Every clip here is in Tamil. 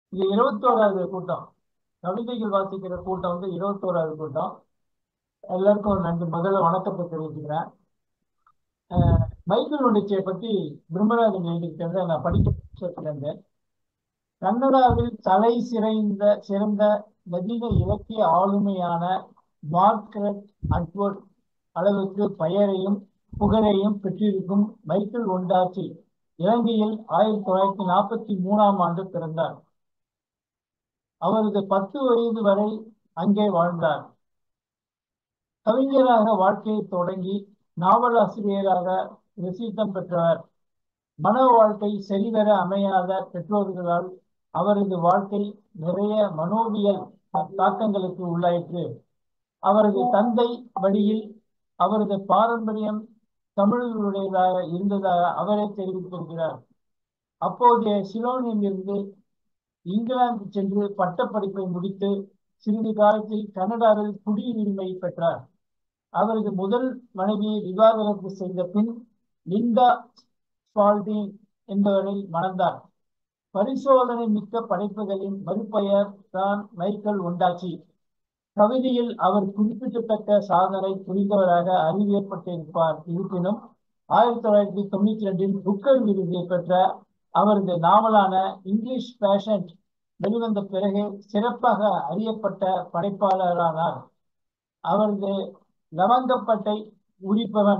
இது இருபத்தோராவது கூட்டம் கவிதைகள் வாசிக்கிற கூட்டம் வந்து இருபத்தோராவது கூட்டம் எல்லாருக்கும் ஒரு நன்றி முதல்ல வணக்கத்தை தெரிவிச்சுக்கிறேன் அஹ் மைக்கேல் ஒண்டிச்சியை பத்தி பிரம்மராஜன் எழுதியிருக்கிறத நான் படிக்க இருந்தேன் கன்னடாவில் தலை சிறைந்த சிறந்த நவீன இலக்கிய ஆளுமையான மார்க்ரெட் அட்வர்ட் அளவுக்கு பெயரையும் புகழையும் பெற்றிருக்கும் மைக்கேல் ஒண்டாச்சி இலங்கையில் ஆயிரத்தி தொள்ளாயிரத்தி நாற்பத்தி மூணாம் ஆண்டு பிறந்தார் அவரது பத்து வயது வரை அங்கே வாழ்ந்தார் கவிஞராக வாழ்க்கையை தொடங்கி நாவலாசிரியராக பிரசித்தம் பெற்றவர் மன வாழ்க்கை சரிவர அமையாத பெற்றோர்களால் அவரது வாழ்க்கை நிறைய மனோவியல் தாக்கங்களுக்கு உள்ளாயிற்று அவரது தந்தை வழியில் அவரது பாரம்பரியம் தமிழர்களுடையதாக இருந்ததாக அவரே தெரிவித்திருக்கிறார் அப்போதைய சிலோனில் இருந்து இங்கிலாந்து சென்று பட்டப்படிப்பை முடித்து சிறிது காலத்தில் கனடாவில் குடியுரிமை பெற்றார் அவரது முதல் மனைவியை விவாகரத்து செய்த பின் லிண்டா ஸ்பால்டிங் என்பவரை மணந்தார் பரிசோதனை மிக்க படைப்புகளின் மறுபெயர் தான் மைக்கேல் உண்டாச்சி கவிதையில் அவர் குறிப்பிடத்தக்க சாதனை புரிந்தவராக அறிவியப்பட்டிருப்பார் இருப்பினும் ஆயிரத்தி தொள்ளாயிரத்தி தொண்ணூத்தி ரெண்டில் புக்கர் விருதை பெற்ற அவரது நாவலான இங்கிலீஷ் பேஷண்ட் வெளிவந்த பிறகு சிறப்பாக அறியப்பட்ட படைப்பாளரானார் அவரது லவங்கப்பட்டை உரிப்பவன்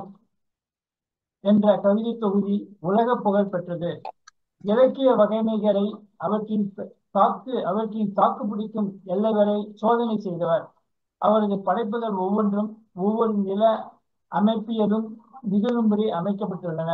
என்ற கவிதை தொகுதி உலக புகழ் பெற்றது இலக்கிய வகைமைகளை அவற்றின் தாக்கு அவற்றின் தாக்கு பிடிக்கும் எல்லை வரை சோதனை செய்தவர் அவரது படைப்புகள் ஒவ்வொன்றும் ஒவ்வொரு நில அமைப்பியலும் நிகழும்படி அமைக்கப்பட்டுள்ளன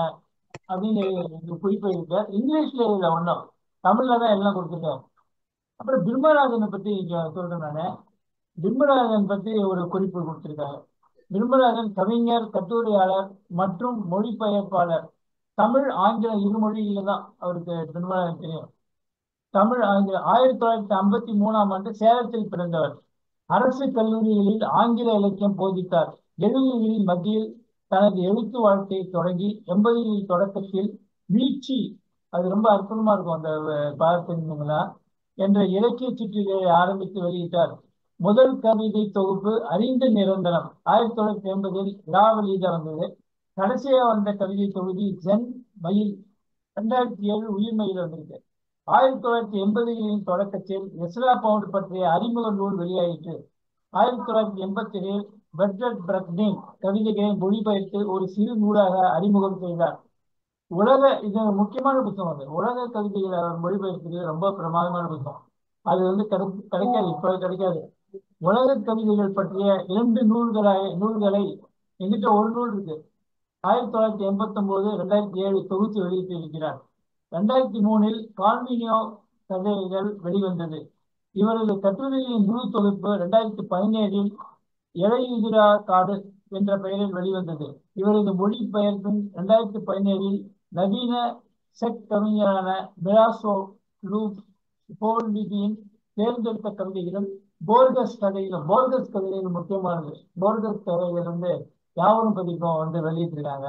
அப்படின்னு குறிப்பு இருக்கார் இங்கிலீஷ்ல இதுல ஒன்றும் தமிழ்ல தான் எல்லாம் கொடுத்துருக்காரு அப்புறம் பிரம்மராஜனை பத்தி இங்க சொல்றேன் நானு பிரம்மராஜன் பத்தி ஒரு குறிப்பு கொடுத்திருக்காங்க பிரம்மராஜன் கவிஞர் கட்டுரையாளர் மற்றும் மொழிபெயர்ப்பாளர் தமிழ் ஆங்கிலம் இரு மொழியில தான் அவருக்கு பிரம்மராஜன் தெரியும் தமிழ் ஆங்கிலம் ஆயிரத்தி தொள்ளாயிரத்தி ஐம்பத்தி மூணாம் ஆண்டு சேலத்தில் பிறந்தவர் அரசு கல்லூரிகளில் ஆங்கில இலக்கியம் போதித்தார் எழுதுகளின் மத்தியில் தனது எழுத்து வாழ்க்கையை தொடங்கி எண்பதுகளின் தொடக்கத்தில் மீட்சி அது ரொம்ப அற்புதமா இருக்கும் அந்த பார்த்தீங்களா என்ற இலக்கிய சிற்றிதழை ஆரம்பித்து வெளியிட்டார் முதல் கவிதை தொகுப்பு அறிந்த நிரந்தரம் ஆயிரத்தி தொள்ளாயிரத்தி எண்பதில் லா வெளியிட வந்தது கடைசியா வந்த கவிதை தொகுதி ஜென் மயில் ரெண்டாயிரத்தி ஏழு உயிர்மயில் வந்திருக்கு ஆயிரத்தி தொள்ளாயிரத்தி எண்பதுகளின் தொடக்கத்தில் எஸ்லா பவுண்ட் பற்றிய அறிமுக நூல் வெளியாயிற்று ஆயிரத்தி தொள்ளாயிரத்தி எண்பத்தி ஏழில் பெர்டட் பிரக்னின் கவிதைகளை மொழிபெயர்த்து ஒரு சிறு நூலாக அறிமுகம் செய்தார் உலக இது முக்கியமான புத்தகம் அது உலக கவிதைகளை அவர் மொழிபெயர்க்கிறது ரொம்ப பிரமாதமான புத்தகம் அது வந்து கிடை கிடைக்காது இப்ப கிடைக்காது உலக கவிதைகள் பற்றிய இரண்டு நூல்களாய் நூல்களை எங்கிட்ட ஒரு நூல் இருக்கு ஆயிரத்தி தொள்ளாயிரத்தி எண்பத்தி ஒன்பது ரெண்டாயிரத்தி ஏழு தொகுத்து வெளியிட்டு இருக்கிறார் ரெண்டாயிரத்தி மூணில் கால்மினியோ கதைகள் வெளிவந்தது இவரது கட்டுரைகளின் முழு தொகுப்பு ரெண்டாயிரத்தி பதினேழில் இளையுதிரா காடு என்ற பெயரில் வெளிவந்தது இவரது மொழிபெயர்ப்பின் இரண்டாயிரத்தி பதினேழில் நவீன செக் கவிஞரான மிராசோ லூப் போல்விதியின் தேர்ந்தெடுத்த கவிதைகளும் போர்கஸ் கதைகளும் போர்கஸ் கவிதைகள் முக்கியமானது போர்கஸ் கதைகள் வந்து யாவரும் பதிப்பம் வந்து வெளியிட்டிருக்காங்க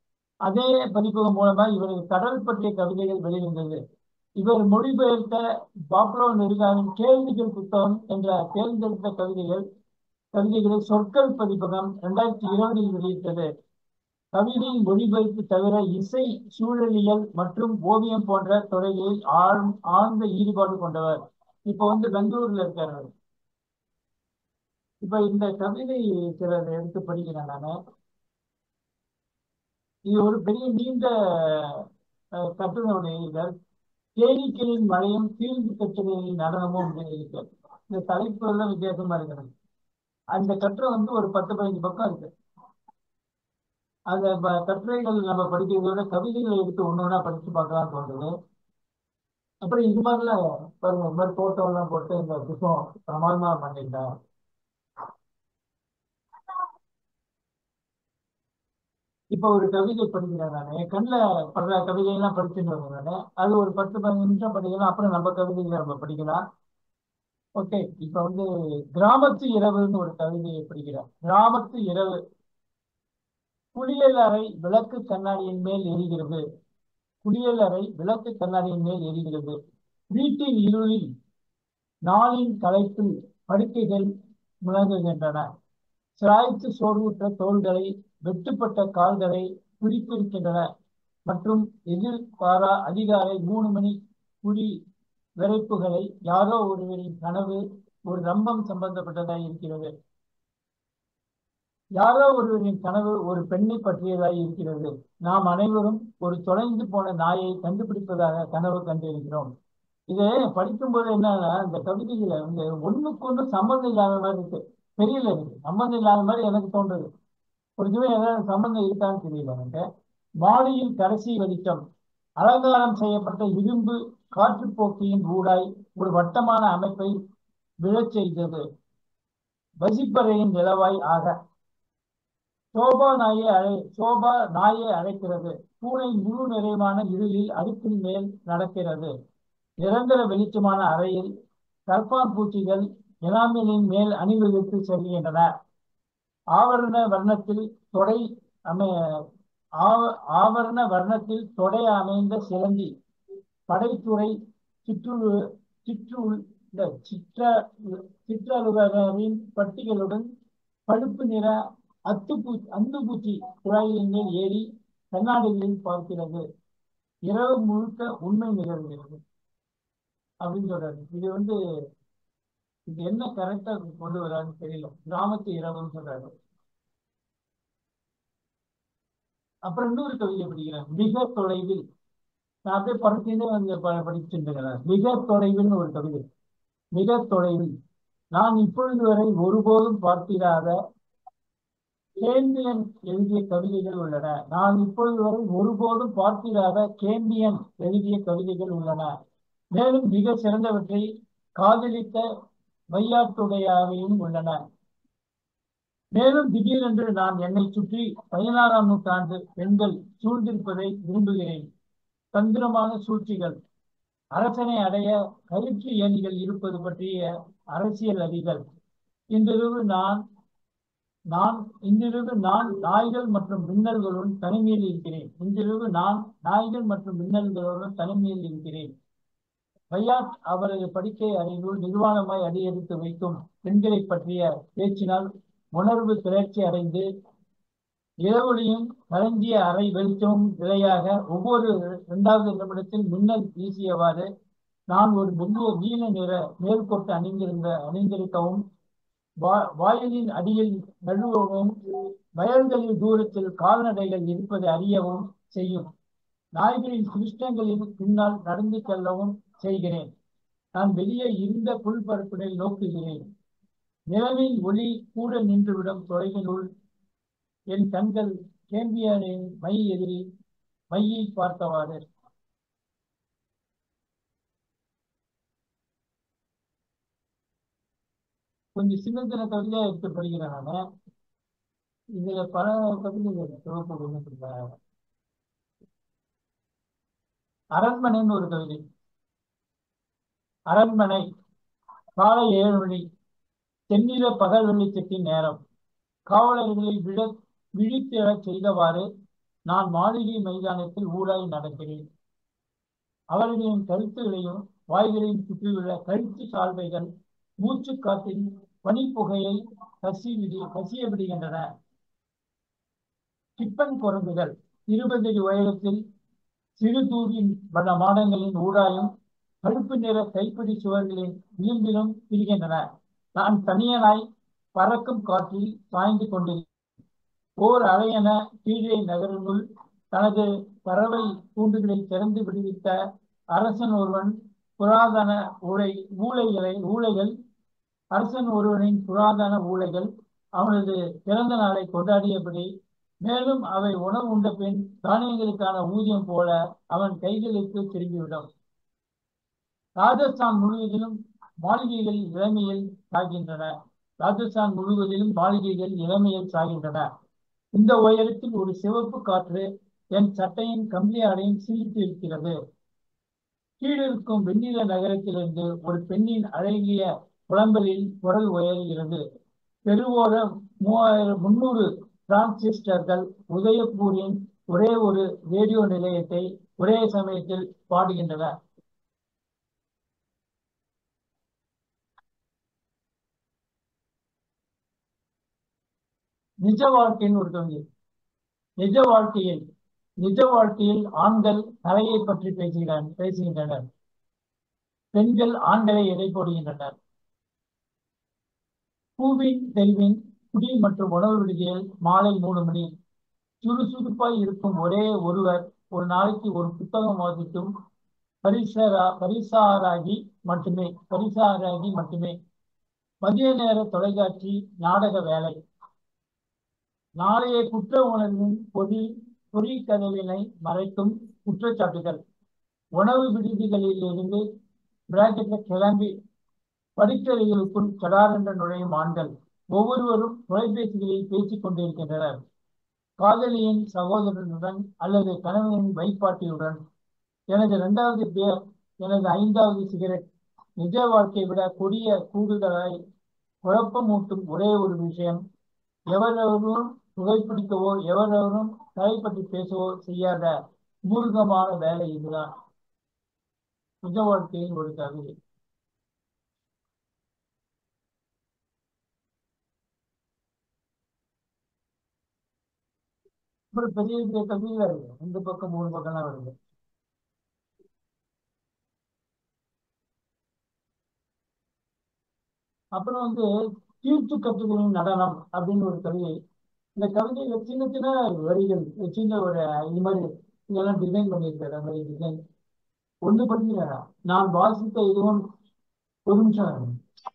அதே பதிப்பகம் மூலமா இவரது கடல் பற்றிய கவிதைகள் வெளிவந்தது இவர் மொழிபெயர்த்த பாப்லோ நெருகாவின் கேள்விகள் புத்தகம் என்ற தேர்ந்தெடுத்த கவிதைகள் கவிதைகளை சொற்கள் பதிப்பகம் இரண்டாயிரத்தி இருபதில் வெளியிட்டது கவிதை மொழிபெயர்ப்பு தவிர இசை சூழலியல் மற்றும் ஓவியம் போன்ற துறைகளில் ஆழ் ஆழ்ந்த ஈடுபாடு கொண்டவர் இப்போ வந்து பெங்களூர்ல இருக்காரு இப்ப இந்த கவிதை சிலர் எடுத்து படிக்கிறேன் நானு இது ஒரு பெரிய நீண்ட கட்டுரையுடைய எழுதல் தேனீக்களின் மழையும் தீர்ந்து கட்டுரைகளின் நடனமும் இருக்கிறது இந்த தலைப்பு எல்லாம் வித்தியாசமா இருக்கிறது அந்த கட்டுரை வந்து ஒரு பத்து பதினஞ்சு பக்கம் இருக்கு அந்த கட்டுரைகள் நம்ம படிக்கிறத விட கவிதைகளை எடுத்து ஒன்று ஒன்றா படிச்சு பார்க்கலாம் தோன்றுது அப்புறம் இது மாதிரிலாம் பாருங்க இந்த மாதிரி போட்டோ எல்லாம் போட்டு இந்த புத்தகம் பிரமாதமா பண்ணிட்டேன் இப்போ ஒரு கவிதை படிக்கிறேன் நான் என் கண்ணில் படுற கவிதையெல்லாம் படிச்சுட்டு வரேன் நான் அது ஒரு பத்து பதினஞ்சு நிமிஷம் படிக்கலாம் அப்புறம் நம்ம கவிதைகளை நம்ம படிக்கலாம் ஓகே இப்ப வந்து கிராமத்து இரவுன்னு ஒரு கவிதையை படிக்கிறேன் கிராமத்து இரவு குளியல் அறை விளக்கு கண்ணாடியின் மேல் எரிகிறது குளியல் அறை விளக்கு கண்ணாடியின் மேல் எரிகிறது வீட்டின் இருளில் நாளின் களைப்பில் படுக்கைகள் முழங்குகின்றன சிராய்த்து சோர்வுற்ற தோள்களை வெட்டுப்பட்ட கால்களை பிடித்திருக்கின்றன மற்றும் எதிர்பாரா அதிகாலை மூணு மணி குறி விரைப்புகளை யாரோ ஒருவரின் கனவு ஒரு ரம்பம் சம்பந்தப்பட்டதாய் இருக்கிறது யாரோ ஒருவரின் கனவு ஒரு பெண்ணை பற்றியதாய் இருக்கிறது நாம் அனைவரும் ஒரு தொலைந்து போன நாயை கண்டுபிடிப்பதாக கனவு கண்டிருக்கிறோம் இதை படிக்கும்போது என்னன்னா இந்த கவிதைகளை வந்து ஒண்ணுக்கு ஒண்ணு சம்மந்தம் இல்லாத மாதிரி இருக்கு தெரியல எனக்கு சம்மந்தம் இல்லாத மாதிரி எனக்கு தோன்றுது ஒரு சமயம் ஏதாவது சம்மந்தம் இருக்கான்னு தெரியல எனக்கு மாடியில் கடைசி வெளிச்சம் அலங்காரம் செய்யப்பட்ட இரும்பு காற்றுப்போக்கியின் ஊடாய் ஒரு வட்டமான அமைப்பை விழச் செய்தது வசிப்பறையின் நிலவாய் ஆக சோபா நாயை அழை சோபா நாயை அழைக்கிறது பூனை முழு நிறைவான இருளில் அடுப்பின் மேல் நடக்கிறது நிரந்தர வெளிச்சமான அறையில் கற்பான் பூச்சிகள் எனாமிலின் மேல் அணிவகுத்து செல்கின்றன ஆவரண வர்ணத்தில் தொடை அமை ஆவ- ஆவரண வர்ணத்தில் தொடை அமைந்த சிலந்தி படைத்துறை சிற்று சிற்று இந்த சிற்ற சிற்றலுவரின் பட்டிகளுடன் பழுப்பு நிற அத்துப்பூ அந்துப்பூச்சி குழாயின் மேல் ஏறி கண்ணாடிகளில் பார்க்கிறது இரவு முழுக்க உண்மை நிகழ்கிறது அப்படின்னு சொல்றாரு இது வந்து இது என்ன கரெக்டா கொண்டு வரான்னு தெரியல கிராமத்து இரவுன்னு சொல்றாரு அப்புறம் இன்னொரு கவிதை படிக்கிறேன் மிக தொலைவில் நான் அப்படியே படத்திலே வந்து ப- படிச்சுட்டு இருக்கிறேன் மிக தொலைவில் ஒரு கவிதை மிக தொலைவில் நான் இப்பொழுது வரை ஒருபோதும் பார்த்திராத கேம்பியன் எழுதிய கவிதைகள் உள்ளன நான் இப்பொழுது வரை ஒருபோதும் பார்த்திராத கேம்பியன் எழுதிய கவிதைகள் உள்ளன மேலும் மிக சிறந்தவற்றை காதலித்த வையாட்டுடையாவையும் உள்ளன மேலும் திடீரென்று நான் என்னை சுற்றி பதினாறாம் நூற்றாண்டு பெண்கள் சூழ்ந்திருப்பதை விரும்புகிறேன் தந்திரமான சூழ்ச்சிகள் அரசனை அடைய கயிற்று ஏணிகள் இருப்பது பற்றிய அரசியல் அறிகள் இன்றிரவு நான் நான் இன்றிரவு நான் நாய்கள் மற்றும் மின்னல்களுடன் தனிமையில் இருக்கிறேன் இன்றிரவு நான் நாய்கள் மற்றும் மின்னல்களுடன் தனிமையில் இருக்கிறேன் வையாட் அவரது படுக்கை அறையினுள் நிர்வாணமாய் அடியெடுத்து வைக்கும் பெண்களை பற்றிய பேச்சினால் உணர்வு கிளர்ச்சி அடைந்து இரவொளியும் கலங்கிய அறை வெளிச்சமும் விலையாக ஒவ்வொரு இரண்டாவது நிமிடத்தில் மின்னல் வீசியவாறு நான் ஒரு மெல்லிய நீல நிற மேல்கொட்டு அணிந்திருந்த அணிந்திருக்கவும் வா- வாயிலின் அடியில் நழுவவும் வயல்களில் தூரத்தில் கால்நடைகள் இருப்பதை அறியவும் செய்யும் நாய்களின் சிருஷ்டங்களின் பின்னால் நடந்து செல்லவும் செய்கிறேன் நான் வெளியே இருந்த புல்பரப்பினை நோக்குகிறேன் நிலவின் ஒளி கூட நின்றுவிடும் தொலைவினுள் என் கண்கள் கேம்பியனின் மை எதிரி மையை பார்த்தவாறு கொஞ்சம் சின்ன சின்ன கவிதையா எடுத்து படிக்கிறேன் நானு இதுல பல கவிதைகள் தொகுப்பு கொண்டு வந்திருக்காங்க. அரண்மனைன்னு ஒரு கவிதை அரண்மனை காலை ஏழு மணி தென்னில பகல் வெளிச்சத்தின் நேரம் காவலர்களை விழ விழித்தெழச் செய்தவாறு நான் மாளிகை மைதானத்தில் ஊடாய் நடக்கிறேன் அவர்களின் கருத்துகளையும் வாய்களையும் சுற்றியுள்ள கழுத்து சால்வைகள் மூச்சு காற்றின் பனிப்புகையை கசி விடி கசிய விடுகின்றன கிப்பன் குரங்குகள் இருபது அடி உயரத்தில் சிறு தூவின் வட மாடங்களின் ஊடாயும் கருப்பு நிற கைப்பிடி சுவர்களின் விளிம்பிலும் திரிகின்றன நான் தனியனாய் பறக்கும் காற்றில் சாய்ந்து கொண்டிருக்கிறேன் ஓர் அலையென கீழே நகரினுள் தனது பறவை கூண்டுகளை திறந்து விடுவித்த அரசன் ஒருவன் புராதன ஊழை ஊழைகளை ஊழைகள் அரசன் ஒருவனின் புராதன ஊழைகள் அவனது பிறந்த நாளை கொண்டாடியபடி மேலும் அவை உணவு உண்ட பின் தானியங்களுக்கான ஊதியம் போல அவன் கைகளுக்கு திரும்பிவிடும் ராஜஸ்தான் முழுவதிலும் மாளிகைகள் இளமையில் சாகின்றன ராஜஸ்தான் முழுவதிலும் மாளிகைகள் இளமையில் சாகின்றன இந்த உயரத்தில் ஒரு சிவப்பு காற்று என் சட்டையின் கம்பளி அடையும் சீர்த்து இருக்கிறது கீழிருக்கும் வெண்ணில நகரத்திலிருந்து ஒரு பெண்ணின் அழகிய புலம்பலில் குரல் உயர்கிறது பெருவோர மூவாயிரம் முன்னூறு டிரான்சிஸ்டர்கள் உதயபூரின் ஒரே ஒரு ரேடியோ நிலையத்தை ஒரே சமயத்தில் பாடுகின்றன நிஜ வாழ்க்கைன்னு ஒரு கவிதை நிஜ வாழ்க்கையில் நிஜ வாழ்க்கையில் ஆண்கள் தலையை பற்றி பேசுகிறார் பேசுகின்றனர் பெண்கள் ஆண்களை எடை போடுகின்றனர் பூவின் தெல்வின் குடி மற்றும் உணவு விடுதியில் மாலை மூணு மணி சுறுசுறுப்பாய் இருக்கும் ஒரே ஒருவர் ஒரு நாளைக்கு ஒரு புத்தகம் வாசிக்கும் பரிசரா பரிசாராகி மட்டுமே பரிசாராகி மட்டுமே மதிய நேர தொலைக்காட்சி நாடக வேலை நாளைய குற்ற உணர்வின் பொதி பொறி கதவினை மறைக்கும் குற்றச்சாட்டுகள் உணவு விடுதிகளில் இருந்து பிராக்கெட்ல கிளம்பி படிக்கறைகளுக்குள் சடாரென்ற நுழையும் ஆண்கள் ஒவ்வொருவரும் தொலைபேசிகளில் பேசிக் கொண்டிருக்கின்றனர் காதலியின் சகோதரனுடன் அல்லது கணவனின் வைப்பாட்டியுடன் எனது இரண்டாவது பேர் எனது ஐந்தாவது சிகரெட் நிஜ வாழ்க்கையை விட கொடிய கூடுதலாய் குழப்பமூட்டும் ஒரே ஒரு விஷயம் எவரெவரும் புகைப்பிடிக்கவோ எவரெவரும் தலை பற்றி பேசவோ செய்யாத மூர்க்கமான வேலை இதுதான் நிஜ வாழ்க்கையின் ஒரு கவிதை அப்புறம் பெரிய பெரிய கவிதைகள் இருக்கு ரெண்டு பக்கம் மூணு பக்கம்லாம் வருது அப்புறம் வந்து தீர்த்து கட்டுகளின் நடனம் அப்படின்னு ஒரு கவிதை இந்த கவிதையில சின்ன சின்ன வரிகள் சின்ன ஒரு இது மாதிரி இதெல்லாம் டிசைன் பண்ணியிருக்காரு அந்த மாதிரி டிசைன் ஒண்ணு படிக்கிறேன் நான் வாசித்த இதுவும் ஒரு நிமிஷம்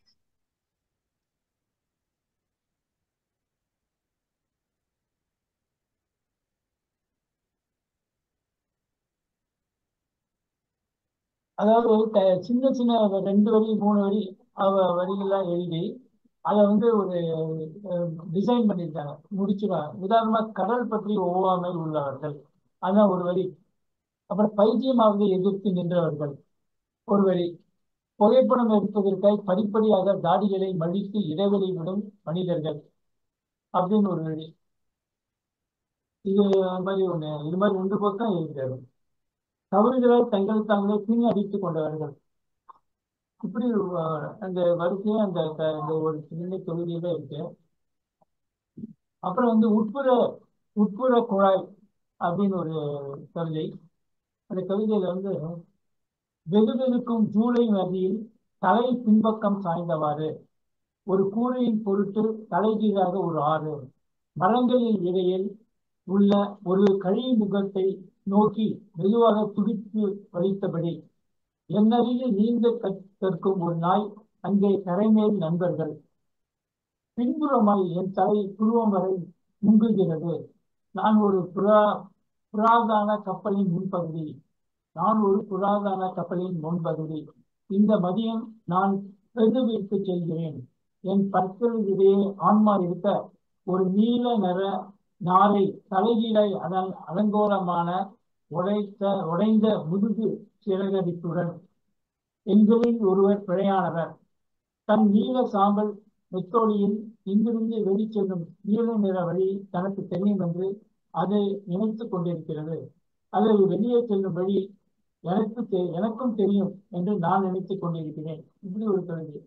அதாவது க- சின்ன சின்ன ரெண்டு வரி மூணு வரி அவ வரிகள்லாம் எழுதி அதை வந்து ஒரு டிசைன் பண்ணியிருக்காங்க முடிச்சுருவாங்க உதாரணமா கடல் பற்றி ஒவ்வாமை உள்ளவர்கள் அதான் ஒரு வரி அப்புறம் பைத்தியமாவதை எதிர்த்து நின்றவர்கள் ஒரு வரி புகைப்படம் எடுப்பதற்காய் படிப்படியாக தாடிகளை மடித்து இடைவெளி விடும் மனிதர்கள் அப்படின்னு ஒரு வரி இது மாதிரி ஒண்ணு இது மாதிரி ரெண்டு பக்கம் இருக்கிறது தவறுகளை தங்கள் தாங்களே பின் அடித்துக் கொண்டவர்கள் இப்படி அஹ், அந்த வரிசையும் அந்த க- அந்த ஒரு சின்ன தொகுதியில இருக்கு அப்புறம் வந்து உட்புற உட்புற குழாய் அப்படின்னு ஒரு கவிதை அந்த கவிதையில வந்து வெகுவெகுக்கும் ஜூலை நதியில் தலை பின்பக்கம் சாய்ந்தவாறு ஒரு கூரையின் பொருட்டு தலைகீழாக ஒரு ஆறு மரங்களின் இடையில் உள்ள ஒரு கழி முகத்தை நோக்கி மெதுவாக துடித்து வலித்தபடி என்னருகில் நீந்த கற்- கற்கும் ஒரு நாய் அங்கே கரைமேல் நண்பர்கள் பின்புறமாய் என் தலை புருவம் வரை முங்குகிறது நான் ஒரு புரா புராதான கப்பலின் முன்பகுதி நான் ஒரு புராதான கப்பலின் முன்பகுதி இந்த மதியம் நான் பெருவிற்கு செல்கிறேன் என் பற்களிடையே ஆன்மா இருக்க ஒரு நீல நிற நாரை தலைகீழாய் அதன் அலங்கோலமான உடைத்த உடைந்த முதுகு சிறகடிப்புடன் எங்களில் ஒருவர் பிழையானவர் தன் நீல சாம்பல் மெத்தோலியில் இங்கிருந்து வெளிச்செல்லும் நீல நிற வழி தனக்கு தெரியும் என்று அதை நினைத்துக் கொண்டிருக்கிறது அல்லது வெளியே செல்லும் வழி எனக்கு தெ- எனக்கும் தெரியும் என்று நான் நினைத்துக் கொண்டிருக்கிறேன் இப்படி ஒரு கவிதை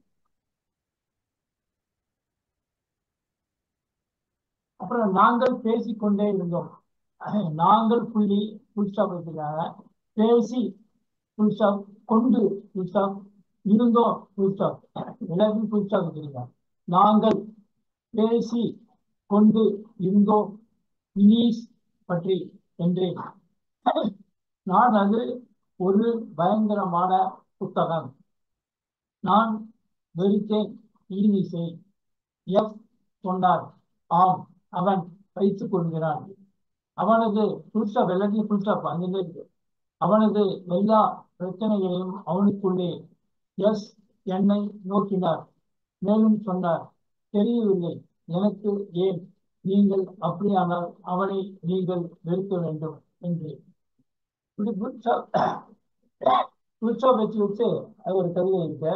அப்புறம் நாங்கள் பேசிக்கொண்டே இருந்தோம் நாங்கள் புள்ளி புல் ஸ்டாப் வச்சிருக்காங்க பேசி புல் ஸ்டாப் கொண்டு புல் ஸ்டாப் இருந்தோம் புல் ஸ்டாப் எல்லாத்தையும் புல் ஸ்டாப் வச்சிருக்காங்க நாங்கள் பேசி கொண்டு இருந்தோம் இனீஸ் பற்றி என்றேன் நான் அது ஒரு பயங்கரமான புத்தகம் நான் வெறுத்தேன் ஈனிசை எஃப் சொன்னார் ஆம் அவன் வைத்துக் கொள்கிறான் அவனது புல்ஸ்டாப் எல்லாத்தையும் புல்ஸ்டாப் அங்கிருந்து இருக்கு அவனது எல்லா பிரச்சனைகளையும் அவனுக்குள்ளே எஸ் என்னை நோக்கினார் மேலும் சொன்னார் தெரியவில்லை எனக்கு ஏன் நீங்கள் அப்படியானால் அவனை நீங்கள் வெறுக்க வேண்டும் என்று இப்படி புல்ஸ்டாப் புல்ஸ்டாப் வச்சு வச்சு அது ஒரு கவிதை இருக்கு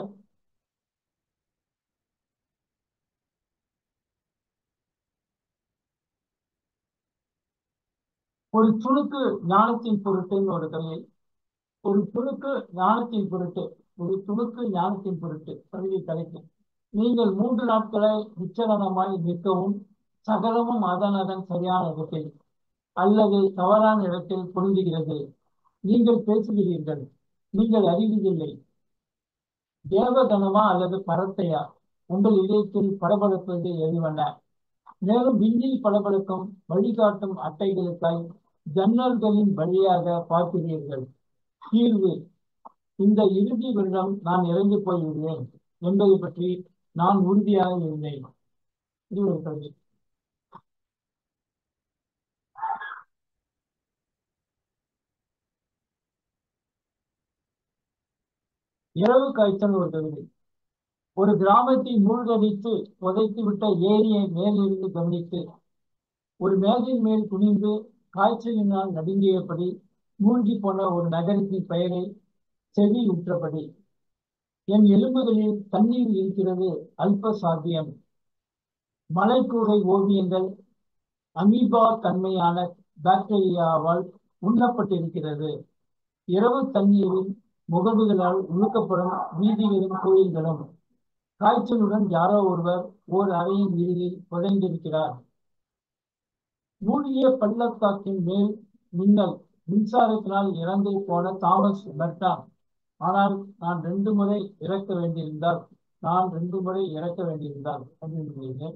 ஒரு துணுக்கு ஞானத்தின் பொருட்டுன்னு ஒரு கவிதை ஒரு துணுக்கு ஞானத்தின் பொருட்டு ஒரு துணுக்கு ஞானத்தின் பொருட்டு கவிதை தலைப்பு நீங்கள் மூன்று நாட்களை உச்சரணமாய் நிற்கவும் சகலமும் அதன் அதன் சரியான இடத்தில் அல்லது தவறான இடத்தில் பொருந்துகிறது நீங்கள் பேசுகிறீர்கள் நீங்கள் அறிவதில்லை தேவகணமா அல்லது பரத்தையா உங்கள் இதயத்தில் படபடப்பது எதுவென மேலும் விண்ணில் பளபளக்கும் வழிகாட்டும் அட்டைகளுக்காய் ஜன்னல்களின் வழியாக பார்க்கிறீர்கள் தீர்வு இந்த இறுதி வருடம் நான் இறந்து போய்விடுவேன் என்பதை பற்றி நான் உறுதியாக இருந்தேன் இது ஒரு கல்வி இரவு காய்ச்சல் ஒரு கவிதை ஒரு கிராமத்தை மூழ்கடித்து புதைத்து விட்ட ஏரியை மேலிருந்து கவனித்து ஒரு மேஜையின் மேல் குனிந்து காய்ச்சலினால் நடுங்கியபடி மூழ்கி போன ஒரு நகரத்தின் பெயரை செவி உற்றபடி என் எலும்புகளில் தண்ணீர் இருக்கிறது அல்ப சாத்தியம் மலைக்கூடை ஓவியங்கள் அமீபா தன்மையான பாக்டீரியாவால் உண்ணப்பட்டிருக்கிறது இரவு தண்ணீரில் முகடுகளால் உழுக்கப்படும் வீதிகளும் கோயில்களும் காய்ச்சலுடன் யாரோ ஒருவர் ஓர் அறையின் இறுதியில் புதைந்திருக்கிறார் மூழ்கிய பள்ளத்தாக்கின் மேல் மின்னல் மின்சாரத்தினால் இறந்து போன தாமஸ் பெர்டா ஆனால் நான் ரெண்டு முறை இறக்க வேண்டியிருந்தால் நான் ரெண்டு முறை இறக்க வேண்டியிருந்தால் அப்படின்னு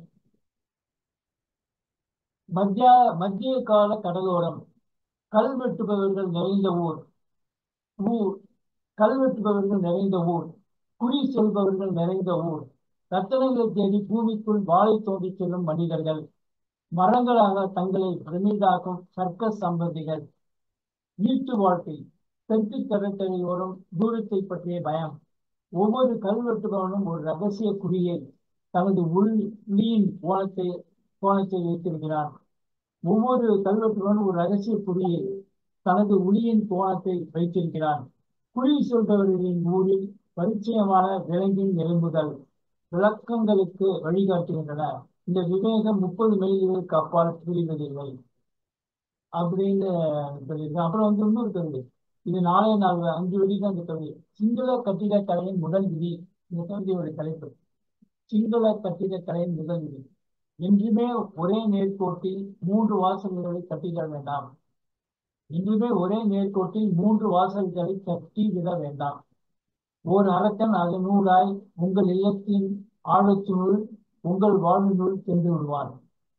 மத்திய மத்திய கால கடலோரம் கல் வெட்டுபவர்கள் நிறைந்த ஊர் ஊர் கல் வெட்டுபவர்கள் நிறைந்த ஊர் குறி செல்பவர்கள் நிறைந்த ஊர் ரத்தனங்களை தேடி பூமிக்குள் வாழை தோண்டி செல்லும் மனிதர்கள் மரங்களாக தங்களை பிரமிதாக்கும் சர்க்கஸ் சம்பந்திகள் வீட்டு வாழ்க்கை தெற்கு கடற்கரையோரம் தூரத்தை பற்றிய பயம் ஒவ்வொரு கல்வெட்டுபவனும் ஒரு ரகசிய குறியை தனது உள் உளியின் கோணத்தை கோணத்தை வைத்திருக்கிறான் ஒவ்வொரு கல்வெட்டுபவனும் ஒரு ரகசிய குறியை தனது உளியின் கோணத்தை வைத்திருக்கிறான் குறி சொல்பவர்களின் ஊரில் பரிச்சயமான விலங்கின் எலும்புகள் விளக்கங்களுக்கு வழிகாட்டுகின்றன இந்த விவேகம் முப்பது மைல்களுக்கு அப்பால் புரிவதில்லை அப்படின்னு சொல்லியிருக்கேன் அப்புறம் வந்து இன்னொரு கவிதை இது நாலே நாள் அஞ்சு வழி தான் இந்த கவிதை சிங்கள கட்டிடக்கலையின் முதல் விதி இந்த கவிதையோட தலைப்பு சிங்கள கட்டிடக்கலையின் முதல் விதி என்றுமே ஒரே நேர்கோட்டில் மூன்று வாசல்களை கட்டிட வேண்டாம் என்றுமே ஒரே நேர்கோட்டில் மூன்று வாசல்களை கட்டி விட வேண்டாம் ஓர் அரக்கன் அதனூடாய் உங்கள் இல்லத்தின் ஆழத்தினுள் உங்கள் வாழ்வினுள் சென்று விடுவான்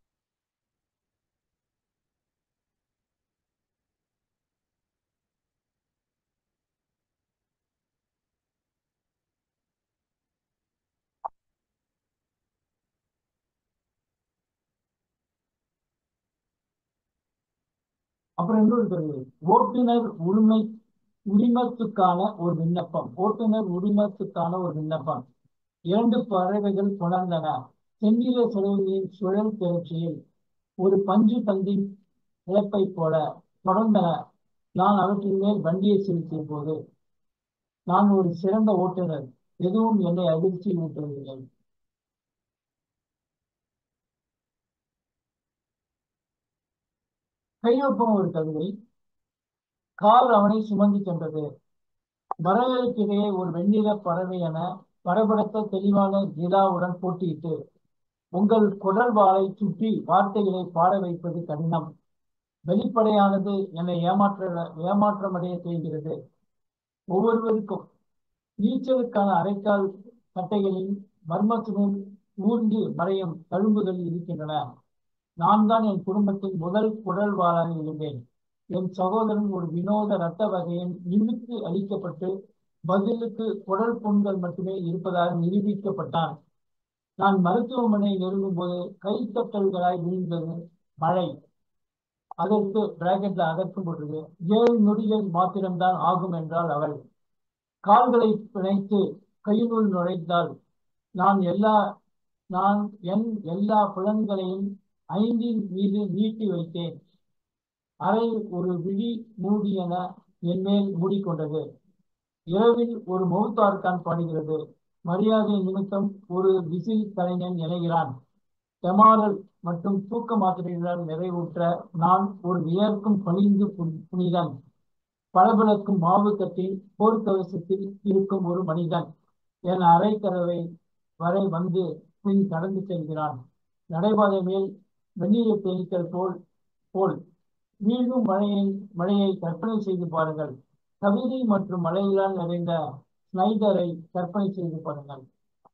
அப்புறம் இன்னொரு கருவி ஓட்டுநர் உரிமை உரிமத்துக்கான ஒரு விண்ணப்பம் ஓட்டுநர் உரிமத்துக்கான ஒரு விண்ணப்பம் இரண்டு பறவைகள் புணர்ந்தன செந்நிற சிறகுகளின் சுழல் திரட்சியில் ஒரு பஞ்சு பந்தின் இழப்பை போல தொடர்ந்தன நான் அவற்றின் மேல் வண்டியை செலுத்திய போது நான் ஒரு சிறந்த ஓட்டுநர் எதுவும் என்னை அதிர்ச்சி ஊட்டவில்லை கையொப்பம் ஒரு கவிதை கார் அவனை சுமந்து சென்றது மரங்களுக்கிடையே ஒரு வெண்ணிற பறவை என பரபரத்த தெளிவான நிலாவுடன் போட்டியிட்டு உங்கள் குடல் வாளை சுற்றி வார்த்தைகளை பாட வைப்பது கடினம் வெளிப்படையானது என்னை ஏமாற்ற ஏமாற்றமடைய செய்கிறது ஒவ்வொருவருக்கும் நீச்சலுக்கான அரைக்கால் கட்டைகளின் மர்மத்தினுள் ஊர்ந்து மறையும் தழும்புகள் இருக்கின்றன நான் தான் என் குடும்பத்தின் முதல் குடல் வாழாக இருந்தேன் என் சகோதரன் ஒரு வினோத ரத்த வகையின் இழுத்து அளிக்கப்பட்டு பதிலுக்கு குடல் புண்கள் மட்டுமே இருப்பதாக நிரூபிக்கப்பட்டான் நான் மருத்துவமனை நெருங்கும் போது கைத்தட்டல்களாய் விழுந்தது மழை அதற்கு பிராக்கெட்ல அதற்கும் போட்டது ஏழு நொடிகள் மாத்திரம்தான் ஆகும் என்றால் அவள் கால்களை பிணைத்து கையினுள் நுழைத்தால் நான் எல்லா நான் என் எல்லா புலன்களையும் ஐந்தின் மீது நீட்டி வைத்தேன் அறை ஒரு விழி மூடியென என் மேல் மூடிக்கொண்டது இரவில் ஒரு மௌத்தார்கான் பாடுகிறது மரியாதை நிமித்தம் ஒரு விசில் கலைஞன் இணைகிறான் டெமாரல் மற்றும் தூக்க மாத்திரைகளால் நிறைவுற்ற நான் ஒரு வியர்க்கும் பளிங்கு புனிதன் பளபளக்கும் மாவு கட்டில் போர்க்கவசத்தில் இருக்கும் ஒரு மனிதன் என் அரைக்கதவை வரை வந்து பின் கடந்து செல்கிறான் நடைபாதை மேல் வெந்நீரை தேய்த்தல் போல் போல் வீழும் மழையை மழையை கற்பனை செய்து பாருங்கள் கவிதை மற்றும் மழைகளால் நிறைந்த ஸ்னைடரை கற்பனை செய்து பாருங்கள்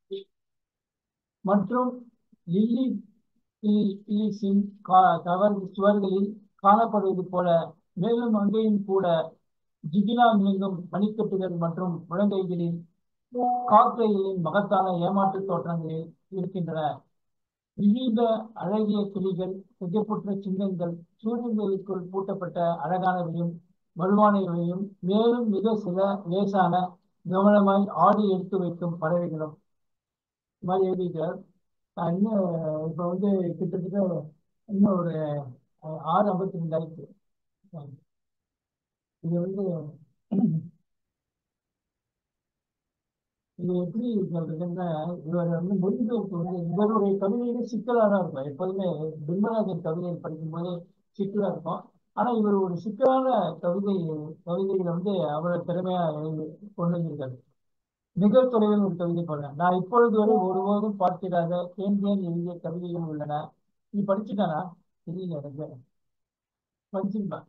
மற்றும் லில்லி இலிசின் கவர் சுவர்களில் காணப்படுவது போல மேலும் அங்கேயும் கூட ஜிகினா மிளங்கும் பனிக்கட்டுகள் மற்றும் முழங்கைகளில் காக்கைகளின் மகத்தான ஏமாற்று தோற்றங்களில் இருக்கின்றன விவித அழகிய கிளிகள் திகைப்புற்ற சிங்கங்கள் சூரியன்களுக்குள் பூட்டப்பட்ட அழகானவையும் வலுவானவையும் மேலும் மிக சில லேசான கவனமாய் ஆடி எடுத்து வைக்கும் பறவைகளும் இது மாதிரி எழுதிக்கிறார் நான் இன்னும் இப்போ வந்து கிட்டத்தட்ட இன்னும் ஒரு ஆறு ஐம்பத்தி ரெண்டாயிரத்து இது வந்து இது எப்படி சொல்றதுன்னா இவர் வந்து மொழிபெயர்ப்பு வந்து இவருடைய கவிதையிலே சிக்கலாக தான் இருக்கும் எப்போதுமே பிம்மராஜன் கவிதைகள் படிக்கும்போது சிக்கலா இருக்கும் ஆனா இவர் ஒரு சிக்கலான கவிதை கவிதைகளை வந்து அவ்வளவு திறமையா எழுதி கொண்டு வந்திருக்காரு மிக தொலைவில் ஒரு கவிதை போடுறேன் நான் இப்பொழுது வரை ஒருபோதும் பார்த்திடாத தேன் தேன் எழுதிய கவிதைகள் உள்ளன நீ படிச்சுட்டானா தெரியல எனக்கு படிச்சிருப்பா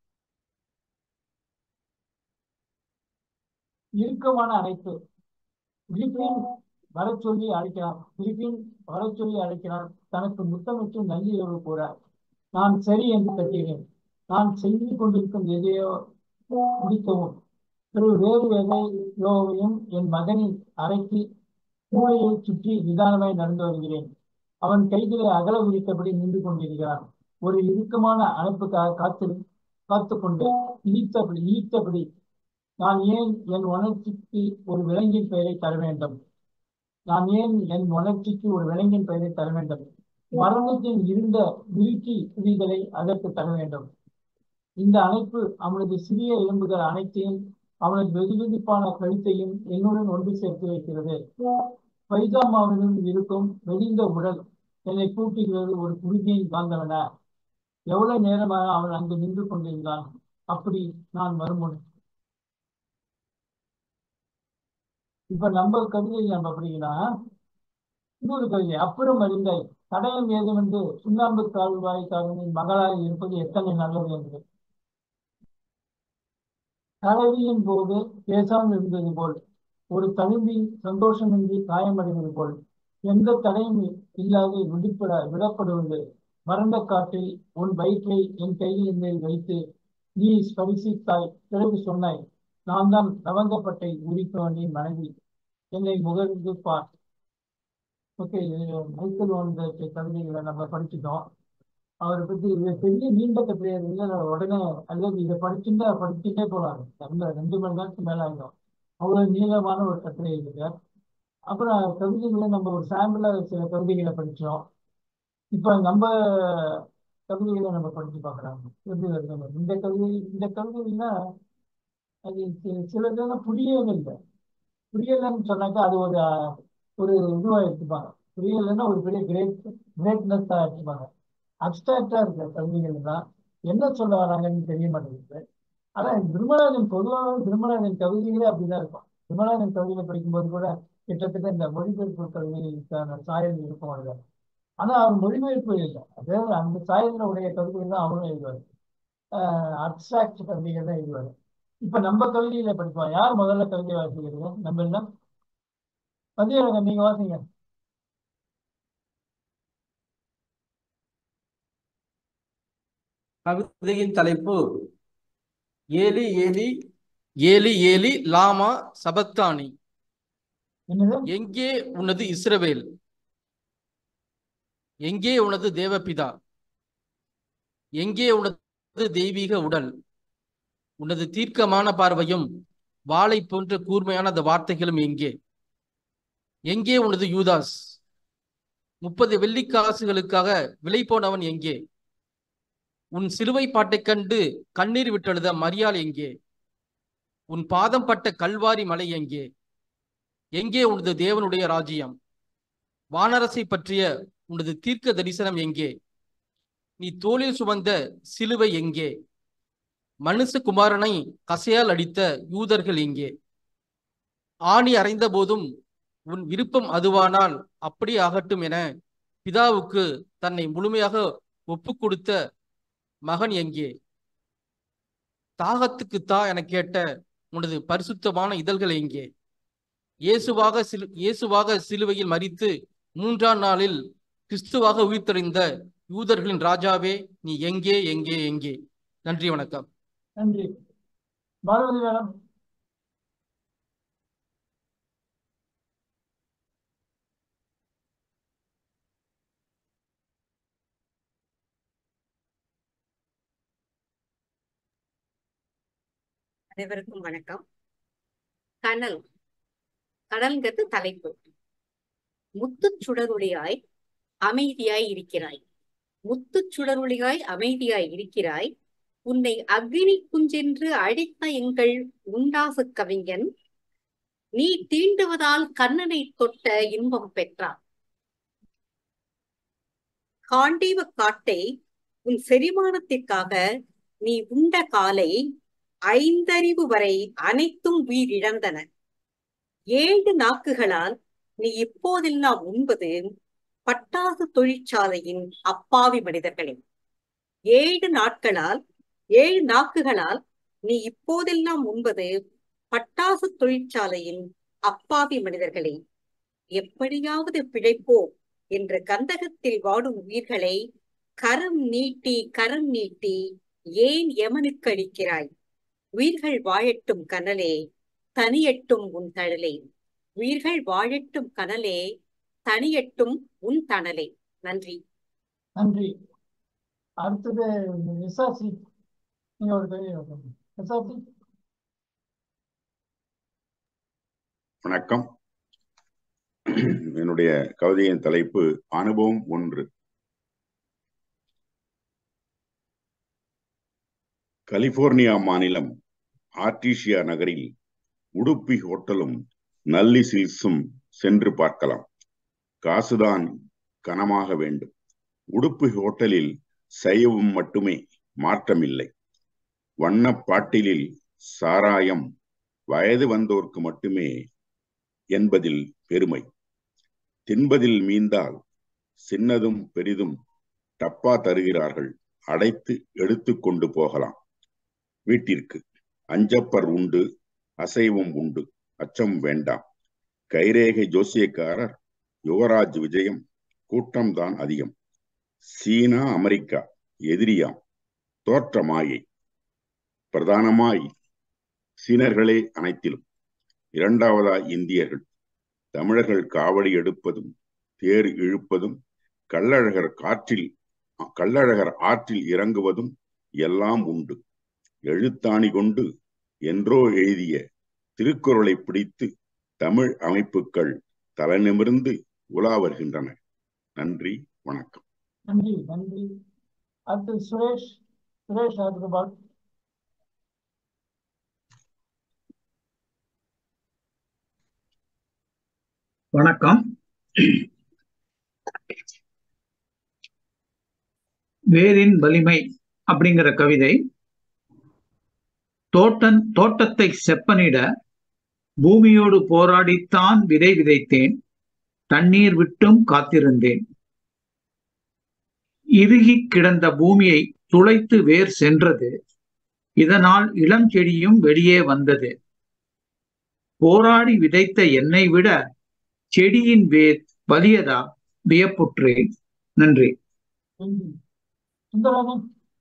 இறுக்கமான அழைப்பு பிலிப்பின் வர சொல்லி அழைக்கிறான் பிலிப்பின் வர சொல்லி அழைக்கிறான் தனக்கு முத்தமிட்டு நன்றியுறவு கூற நான் சரி என்று கட்டினேன் நான் செய்து கொண்டிருக்கும் எதையோ முடிக்கவும் திரு வேறு எதையோவையும் என் மகனின் அறைக்கு மூளையை சுற்றி நிதானமாய் நடந்து வருகிறேன் அவன் கைகளை அகல விரித்தபடி நின்று கொண்டிருக்கிறான் ஒரு இறுக்கமான அழைப்புக்காக காத்து காத்து கொண்டு இழித்தபடி இழித்தபடி நான் ஏன் என் உணர்ச்சிக்கு ஒரு விலங்கின் பெயரை தர வேண்டும் நான் ஏன் என் உணர்ச்சிக்கு ஒரு விலங்கின் பெயரை தர வேண்டும் மரணத்தின் இருந்த விருக்கி புலிகளை அதற்கு தர வேண்டும் இந்த அணைப்பு அவனது சிறிய எலும்புகள் அனைத்தையும் அவனது வெதுவெதுப்பான கழுத்தையும் என்னுடன் ஒன்று சேர்த்து வைக்கிறது பைஜாமாவிலும் இருக்கும் வெடிந்த உடல் என்னை கூட்டுகிறது ஒரு குருதியின் காந்தவன எவ்வளவு நேரமாக அவன் அங்கு நின்று கொண்டிருந்தான் அப்படி நான் வருமுன் இப்ப நம்ம கவிதை நம்ம அப்படின்னா இன்னொரு கவிதை அப்புறம் அறிந்தாய் தடயம் ஏதுமென்று சுண்ணாம்பு கால்வாய்க்காரனின் மகளாக இருப்பது எத்தனை நல்லது என்று தலைவியின் போது பேசாமல் இருந்தது போல் ஒரு தழும்பி சந்தோஷமின்றி காயமடைவது போல் எந்த தடையும் இல்லாது விடுப்பட விடப்படுவது வறண்ட காட்டில் உன் வயிற்றை என் கையில் மேல் வைத்து நீ ஸ்பரிசித்தாய் பிறகு சொன்னாய் நான் தான் நவங்கப்பட்டை உரிப்பவனின் மனைவி என்னை முகர்ந்து பார் ஓகே மைக்கேல் வந்த கவிதைகளை நம்ம படிச்சுட்டோம் அவரை பத்தி இது பெரிய நீண்ட கட்டுரை இல்லை உடனே அல்லது இதை படிச்சுட்டா படிச்சுட்டே போலாம் அந்த ரெண்டு மணி நேரத்துக்கு மேல ஆகிடும் அவ்வளவு நீளமான ஒரு கட்டுரை இருக்கு அப்புறம் கவிதைகளை நம்ம ஒரு சாம்பிளா சில கவிதைகளை படிச்சோம் இப்ப நம்ம கவிதைகளை நம்ம படிச்சு பார்க்கலாம் எப்படி வருது இந்த கவிதை இந்த கவிதைன்னா அது சிலதெல்லாம் புரியவே இல்லை புரியலைன்னு சொன்னாக்கா அது ஒரு ஒரு இதுவா எடுத்துப்பாங்க புரியலைன்னா ஒரு பெரிய கிரேட் கிரேட்னஸா எடுத்துப்பாங்க அப்டாக்டா இருக்கிற கவிதைகள் தான் என்ன சொல்ல வராங்கன்னு தெரிய மாட்டேங்குது ஆனா திருமராஜன் பொதுவாக திருமராஜன் கவிதைகளே அப்படிதான் இருக்கும் திருமராஜன் கவிதைகளை படிக்கும்போது கூட கிட்டத்தட்ட இந்த மொழிபெயர்ப்பு கவிதைகளுக்கான சாயல் இருக்கும் அதுல ஆனா அவர் மொழிபெயர்ப்பு இல்லை அதாவது அந்த சாயலில் உடைய கவிதைகள் தான் அவரும் எழுதுவார் அப்சாக்ட் கவிதைகள் தான் எழுதுவார் இப்ப நம்ம கவிதையில படிப்போம் யார் முதல்ல கவிதை வாசிக்கிறது நம்ம எல்லாம் மதியம் நீங்க வாசிங்க கவிதையின் தலைப்பு ஏலி ஏலி ஏலி ஏலி லாமா சபத்தானி என்னது எங்கே உனது இஸ்ரவேல் எங்கே உனது தேவபிதா எங்கே உனது தெய்வீக உடல் உனது தீர்க்கமான பார்வையும் வாளை போன்ற கூர்மையான அந்த வார்த்தைகளும் எங்கே எங்கே உனது யூதாஸ் முப்பது வெள்ளிக்காசுகளுக்காக விலை போனவன் எங்கே உன் சிலுவை பாட்டைக் கண்டு கண்ணீர் விட்டெழுத மரியாள் எங்கே உன் பாதம் பட்ட கல்வாரி மலை எங்கே எங்கே உனது தேவனுடைய ராஜ்யம் வானரசை பற்றிய உனது தீர்க்க தரிசனம் எங்கே நீ தோளில் சுமந்த சிலுவை எங்கே மனுஷகுமாரனை கசையால் அடித்த யூதர்கள் எங்கே ஆணி அறைந்த போதும் உன் விருப்பம் அதுவானால் அப்படி ஆகட்டும் என பிதாவுக்கு தன்னை முழுமையாக ஒப்பு கொடுத்த மகன் எங்கே தாகத்துக்கு தா என கேட்ட உனது பரிசுத்தமான இதழ்கள் எங்கே இயேசுவாக சிலு இயேசுவாக சிலுவையில் மறித்து மூன்றாம் நாளில் கிறிஸ்துவாக உயிர்த்தெறிந்த யூதர்களின் ராஜாவே நீ எங்கே எங்கே எங்கே நன்றி வணக்கம் நன்றி பாரதி மேடம் அனைவருக்கும் வணக்கம் கனல் கடல்ங்கிறது தலைப்பு முத்துச் சுடருளியாய் அமைதியாய் இருக்கிறாய் முத்துச் சுடருளியாய் அமைதியாய் இருக்கிறாய் உன்னை அக்னி குஞ்சென்று அழைத்த எங்கள் உண்டாசு கவிஞன் நீ தீண்டுவதால் கண்ணனை தொட்ட இன்பம் பெற்றான் காண்டீவ காட்டை உன் செரிமானத்திற்காக நீ உண்ட காலை ஐந்தறிவு வரை அனைத்தும் உயிரிழந்தன ஏழு நாக்குகளால் நீ இப்போதெல்லாம் உண்பது பட்டாசு தொழிற்சாலையின் அப்பாவி மனிதர்களே ஏழு நாட்களால் ஏழு நாக்குகளால் நீ இப்போதெல்லாம் உண்பது பட்டாசு தொழிற்சாலையின் அப்பாவி மனிதர்களே எப்படியாவது பிழைப்போம் என்ற கந்தகத்தில் வாடும் உயிர்களை கரம் நீட்டி கரம் நீட்டி ஏன் எமனுக்கு அளிக்கிறாய் உயிர்கள் வாழட்டும் கனலே தனியட்டும் உன் தழலே உயிர்கள் வாழட்டும் கனலே தனியட்டும் உன் தணலே நன்றி நன்றி அடுத்தது விசாசி நீங்க ஒரு கேள்வி வைக்கணும். விசாசி வணக்கம் என்னுடைய கவிதையின் தலைப்பு அனுபவம் ஒன்று கலிபோர்னியா மாநிலம் ஆர்டிஷியா நகரில் உடுப்பி ஹோட்டலும் நல்லி சில்ஸும் சென்று பார்க்கலாம் காசுதான் கனமாக வேண்டும் உடுப்பி ஹோட்டலில் சைவம் மட்டுமே மாற்றமில்லை வண்ணப் பாட்டிலில் சாராயம் வயது வந்தோர்க்கு மட்டுமே என்பதில் பெருமை தின்பதில் மீந்தால் சின்னதும் பெரிதும் டப்பா தருகிறார்கள் அடைத்து எடுத்து கொண்டு போகலாம் வீட்டிற்கு அஞ்சப்பர் உண்டு அசைவம் உண்டு அச்சம் வேண்டாம் கைரேகை ஜோசியக்காரர் யுவராஜ் விஜயம் கூட்டம்தான் அதிகம் சீனா அமெரிக்கா எதிரியாம் தோற்ற மாயை பிரதானமாய் சீனர்களே அனைத்திலும் இரண்டாவதாய் இந்தியர்கள் தமிழர்கள் காவடி எடுப்பதும் தேர் இழுப்பதும் கள்ளழகர் காற்றில் கள்ளழகர் ஆற்றில் இறங்குவதும் எல்லாம் உண்டு எழுத்தாணி கொண்டு என்றோ எழுதிய திருக்குறளை பிடித்து தமிழ் அமைப்புகள் தலைநிமிர்ந்து உலா வருகின்றன நன்றி வணக்கம் நன்றி நன்றி அடுத்து சுரேஷ் சுரேஷ் அதுக்கு பால் வணக்கம் வேரின் வலிமை அப்படிங்கிற கவிதை தோட்டன் தோட்டத்தை செப்பனிட பூமியோடு போராடித்தான் விதை விதைத்தேன் தண்ணீர் விட்டும் காத்திருந்தேன் இறுகி கிடந்த பூமியை துளைத்து வேர் சென்றது இதனால் இளம் செடியும் வெளியே வந்தது போராடி விதைத்த என்னை விட செடியின் வேர் வலியதா வியப்புற்றேன் நன்றி நன்றி சுந்தரராஜன்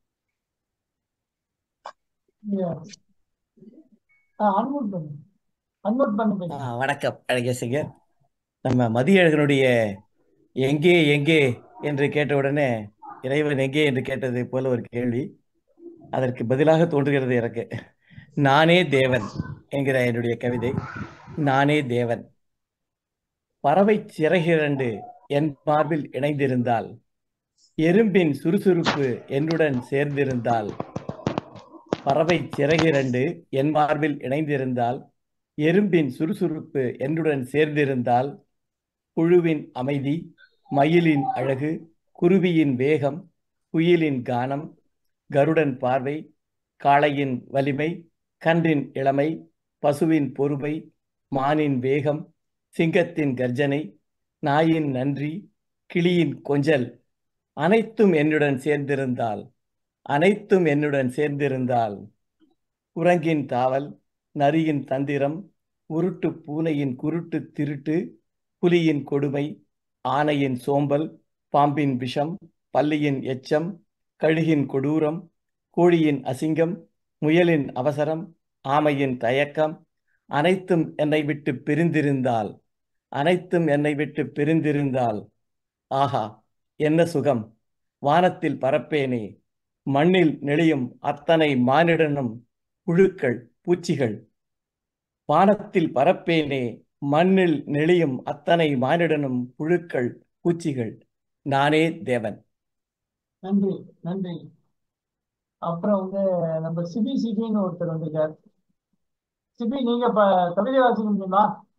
அன்மோட் பண்ணு அன்மோட் பண்ணு ஆ, வணக்கம் அழகேசங்கர் நம்ம மதியழகனுடைய எங்கே எங்கே என்று கேட்டவுடனே இறைவன் எங்கே என்று கேட்டது போல ஒரு கேள்வி அதற்கு பதிலாக தோன்றுகிறது எனக்கு நானே தேவன் என்கிற என்னுடைய கவிதை நானே தேவன் பறவை சிறகிரண்டு என் மார்பில் இணைந்திருந்தால் எறும்பின் சுறுசுறுப்பு என்னுடன் சேர்ந்திருந்தால் பறவை சிறகிரண்டு என் மார்பில் இணைந்திருந்தால் எறும்பின் சுறுசுறுப்பு என்னுடன் சேர்ந்திருந்தால் புழுவின் அமைதி மயிலின் அழகு குருவியின் வேகம் குயிலின் கானம் கருடன் பார்வை காளையின் வலிமை கன்றின் இளமை பசுவின் பொறுமை மானின் வேகம் சிங்கத்தின் கர்ஜனை நாயின் நன்றி கிளியின் கொஞ்சல் அனைத்தும் என்னுடன் சேர்ந்திருந்தால் அனைத்தும் என்னுடன் சேர்ந்திருந்தால் குரங்கின் தாவல் நரியின் தந்திரம் உருட்டு பூனையின் குருட்டு திருட்டு புலியின் கொடுமை ஆனையின் சோம்பல் பாம்பின் விஷம் பல்லியின் எச்சம் கழுகின் கொடூரம் கோழியின் அசிங்கம் முயலின் அவசரம் ஆமையின் தயக்கம் அனைத்தும் என்னை விட்டு பிரிந்திருந்தால் அனைத்தும் என்னை விட்டு பிரிந்திருந்தால் ஆஹா என்ன சுகம் வானத்தில் பறப்பேனே மண்ணில் நெளியும் அத்தனை மானிடனும் புழுக்கள் பூச்சிகள் வானத்தில் பறப்பேனே மண்ணில் நெளியும் அத்தனை மானிடனும் புழுக்கள் பூச்சிகள் நானே தேவன் நன்றி நன்றி அப்புறம் வந்து நம்ம சிபி சிபின்னு ஒருத்தர் வந்திருக்கார் சிபி நீங்க இப்ப கவிதை வாசிக்க முடியுமா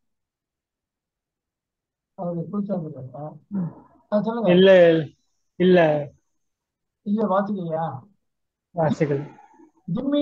அவரு புதுசா வந்திருக்காரு ஆ, சொல்லுங்க இல்ல இல்ல இல்ல வாசிக்கலையா வாசிகள் ஜிம்மி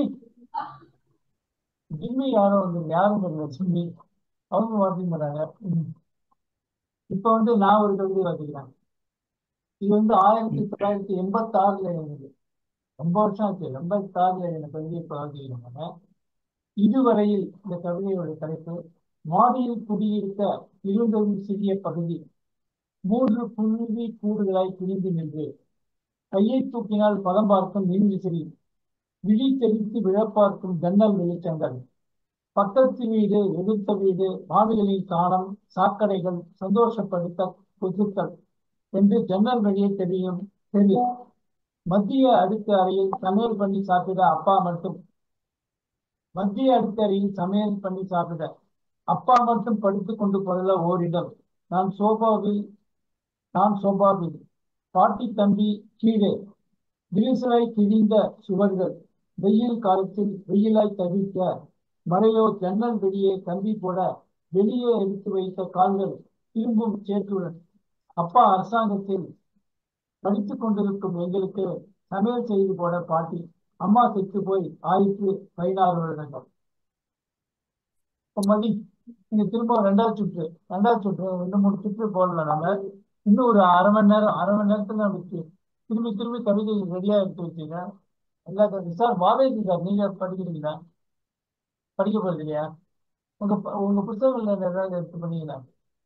ஜிம்மி யாரும் வந்து யாரும் தெரியல ஜிம்மி அவங்க வாசிக்க மாட்டாங்க ம். இப்ப வந்து நான் ஒரு கவிதை வாசிக்கிறேன் இது வந்து ஆயிரத்தி தொள்ளாயிரத்தி எண்பத்தி ஆறுல இருந்தது ரொம்ப வருஷம் ஆச்சு எண்பத்தி ஆறுல இந்த கவிதை இப்ப வாசிக்கிறாங்க இதுவரையில் இந்த கவிதையோட தலைப்பு மாடியில் குடியிருக்க இருந்தொரு சிறிய பகுதி மூன்று புழுதி கூடுதலாய் பிரிந்து நின்று கையை தூக்கினால் பதம் பார்க்கும் மின் விசிறி விழி தெளித்து விழப்பார்க்கும் ஜன்னல் வெளிச்சங்கள் பக்கத்து வீடு எதிர்த்த வீடு மாடுகளின் சாணம் சாக்கடைகள் சந்தோஷப்படுத்த கொசுக்கள் என்று ஜன்னல் வழியே தெரியும் தெரியும் மத்திய அடுக்கு அறையில் சமையல் பண்ணி சாப்பிட அப்பா மட்டும் மத்திய அடுக்கு அறையில் சமையல் பண்ணி சாப்பிட அப்பா மட்டும் படுத்துக் கொண்டு கொள்ள ஓரிடம் நான் சோபாவில் நான் சோபாவில் பாட்டி தம்பி கீழே விரிசலாய் கிழிந்த சுவர்கள் வெயில் காலத்தில் வெயிலாய் தவிர்க்க மழையோ ஜன்னல் வெளியே கம்பி போட வெளியே எடுத்து வைத்த கால்கள் திரும்பும் சேற்றுடன் அப்பா அரசாங்கத்தில் படித்துக் கொண்டிருக்கும் எங்களுக்கு சமையல் செய்து போட பாட்டி அம்மா செத்து போய் ஆயிரத்து பதினாறு வருடங்கள் இப்ப மதி நீங்க திரும்ப ரெண்டாவது சுற்று ரெண்டாவது சுற்று ரெண்டு மூணு சுற்று போடல நாம இன்னும் ஒரு அரை மணி நேரம் அரை மணி நேரத்துல நமக்கு திரும்பி திரும்பி கவிதை ரெடியா எடுத்து வச்சீங்க எல்லா கவிதை சார் பாவேஜி சார் நீங்க படிக்கிறீங்களா படிக்க போறது இல்லையா உங்க ப- உங்க புத்தகங்கள்ல ஏதாவது எடுத்து பண்ணீங்களா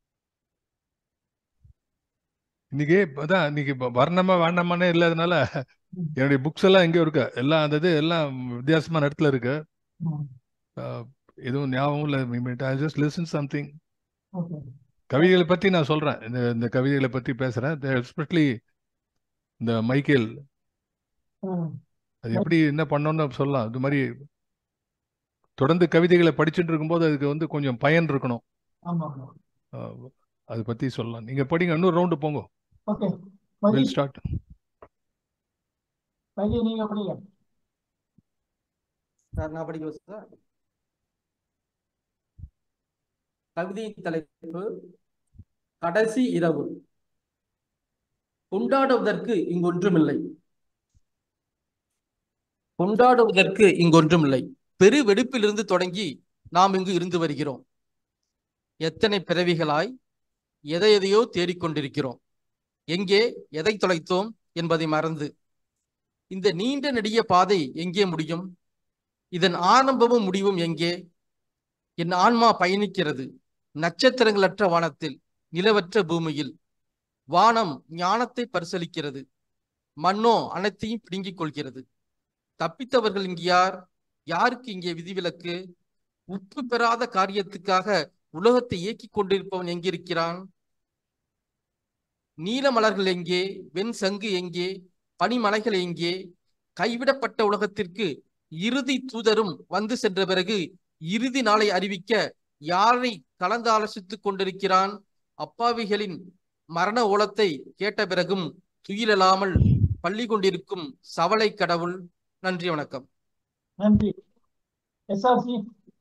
இன்னைக்கு அதான் இன்னைக்கு வ- வர்ணமா வேண்டாமானே இல்லாதனால ம், என்னுடைய புக்ஸ் எல்லாம் எங்க இருக்கு எல்லாம் அந்த இது எல்லாம் வித்தியாசமான இடத்துல இருக்கு ம், அஹ், எதுவும் ஞாபகம் இல்லை I just listen something okay கவிதைகளை பத்தி நான் சொல்றேன் இந்த இந்த கவிதைகளை பத்தி பேசுறேன் எஸ்பெஷலி இந்த மைக்கேல் ம், அது எப்படி என்ன பண்ணணும்னு சொல்லலாம் இது மாதிரி தொடர்ந்து கவிதைகளை படிச்சுட்டு இருக்கும்போது அதுக்கு வந்து கொஞ்சம் பயன் இருக்கணும் ஆமா ஆமா அஹ், அதை பத்தி சொல்லலாம் நீங்க படிங்க இன்னொரு ரவுண்டு போங்க okay Mathi will start Mathi நீங்க படிங்க சார் நான் படிக்கிறேன் சார் கவிதையின் தலைப்பு கடைசி இரவு கொண்டாடுவதற்கு இங்கொன்றுமில்லை கொண்டாடுவதற்கு இங்கொன்றுமில்லை பெரு வெடிப்பிலிருந்து தொடங்கி நாம் இங்கு இருந்து வருகிறோம் எத்தனை பிறவிகளாய் எதை எதையோ தேடிக்கொண்டிருக்கிறோம் எங்கே எதை தொலைத்தோம் என்பதை மறந்து இந்த நீண்ட நெடிய பாதை எங்கே முடியும் இதன் ஆரம்பமும் முடிவும் எங்கே என் ஆன்மா பயணிக்கிறது நட்சத்திரங்களற்ற வானத்தில் நிலவற்ற பூமியில் வானம் ஞானத்தை பரிசளிக்கிறது மண்ணோ அனைத்தையும் பிடுங்கிக் கொள்கிறது தப்பித்தவர்கள் இங்கு யார் யாருக்கு இங்கே விதிவிலக்கு உப்பு பெறாத காரியத்துக்காக உலகத்தை இயக்கிக் கொண்டிருப்பவன் எங்கிருக்கிறான் நீல மலர்கள் எங்கே வெண் சங்கு எங்கே பனிமலைகள் எங்கே கைவிடப்பட்ட உலகத்திற்கு இறுதி தூதரும் வந்து சென்ற பிறகு இறுதி நாளை அறிவிக்க யாரை கலந்து ஆலோசித்துக் கொண்டிருக்கிறான் அப்பாவிகளின் மரண ஓலத்தை கேட்ட பிறகும் துயிலலாமல் பள்ளி கொண்டிருக்கும் சவலை கடவுள் நன்றி வணக்கம் நன்றி எஸ்ஆர்சி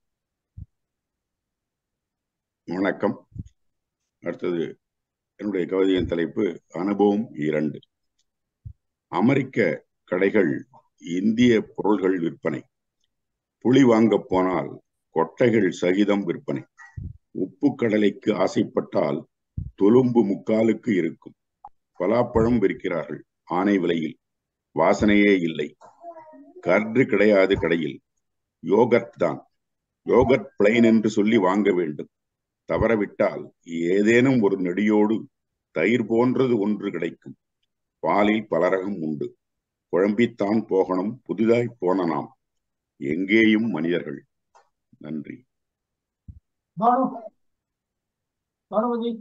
வணக்கம் அடுத்தது என்னுடைய கவிதையின் தலைப்பு அனுபவம் இரண்டு அமெரிக்க கடைகள் இந்திய பொருள்கள் விற்பனை புளி வாங்கப் போனால் கொட்டைகள் சகிதம் விற்பனை உப்பு கடலைக்கு ஆசைப்பட்டால் தொலும்பு முக்காலுக்கு இருக்கும் பலாப்பழம் விற்கிறார்கள் ஆனை விலையில் வாசனையே இல்லை கர்டு கிடையாது கடையில் யோகர்ட் தான் யோகர்ட் பிளைன் என்று சொல்லி வாங்க வேண்டும் தவறவிட்டால் ஏதேனும் ஒரு நெடியோடு தயிர் போன்றது ஒன்று கிடைக்கும் பாலில் பலரகம் உண்டு குழம்பித்தான் போகணும் புதிதாய் போன நாம் எங்கேயும் மனிதர்கள் நன்றி பானு பானுமதி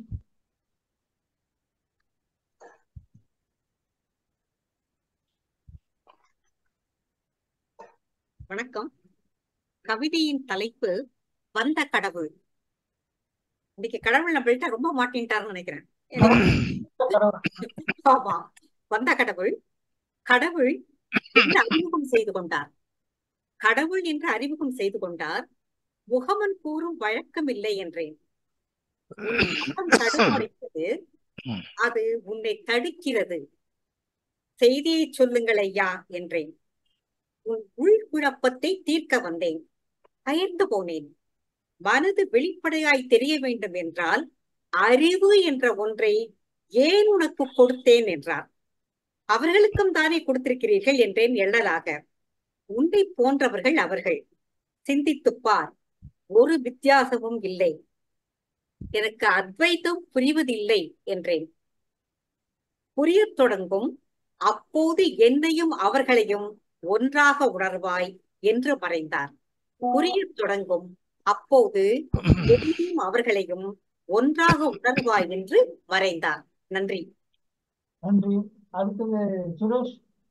வணக்கம் கவிதையின் தலைப்பு வந்த கடவுள் இன்னைக்கு கடவுள் நம்மள்ட்ட ரொம்ப மாட்டின்ட்டாருன்னு நினைக்கிறேன் ஆமா வந்த கடவுள் கடவுள் என்று அறிமுகம் செய்து கொண்டார் கடவுள் என்று அறிமுகம் செய்து கொண்டார் முகமன் கூறும் வழக்கம் இல்லை என்றேன் உன் மனம் தடுமாறியது அது உன்னை தடுக்கிறது செய்தியை சொல்லுங்கள் ஐயா என்றேன் உன் உள் குழப்பத்தை தீர்க்க வந்தேன் பயந்து போனேன் மனது வெளிப்படையாய் தெரிய வேண்டும் என்றால் அறிவு என்ற ஒன்றை ஏன் உனக்கு கொடுத்தேன் என்றார் அவர்களுக்கும் தானே கொடுத்திருக்கிறீர்கள் என்றேன் எள்ளலாக உன்னை போன்றவர்கள் அவர்கள் சிந்தித்துப் பார் ஒரு வித்தியாசமும் இல்லை எனக்கு அத்வைத்தம் புரிவதில்லை என்றேன் புரியத் தொடங்கும் அப்போது என்னையும் அவர்களையும் ஒன்றாக உணர்வாய் என்று மறைந்தார் புரியத் தொடங்கும் அப்போது என்னையும் அவர்களையும் ஒன்றாக உணர்வாய் என்று மறைந்தார் நன்றி நன்றி அடுத்தது சுரேஷ்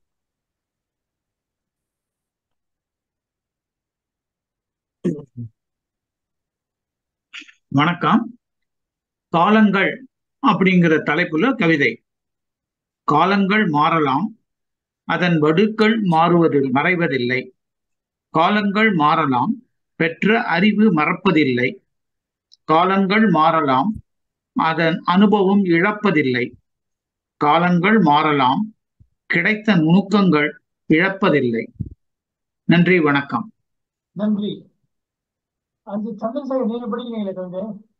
வணக்கம் காலங்கள் அப்படிங்கிற தலைப்புல கவிதை காலங்கள் மாறலாம் அதன் வடுக்கள் மாறுவதில் மறைவதில்லை காலங்கள் மாறலாம் பெற்ற அறிவு மறப்பதில்லை காலங்கள் மாறலாம் அதன் அனுபவம் இழப்பதில்லை காலங்கள் மாறலாம் கிடைத்த நுணுக்கங்கள் இழப்பதில்லை நன்றி வணக்கம் நன்றி அந்த சந்திரசேகர் நீங்க படிக்கிறீங்களா கவிதை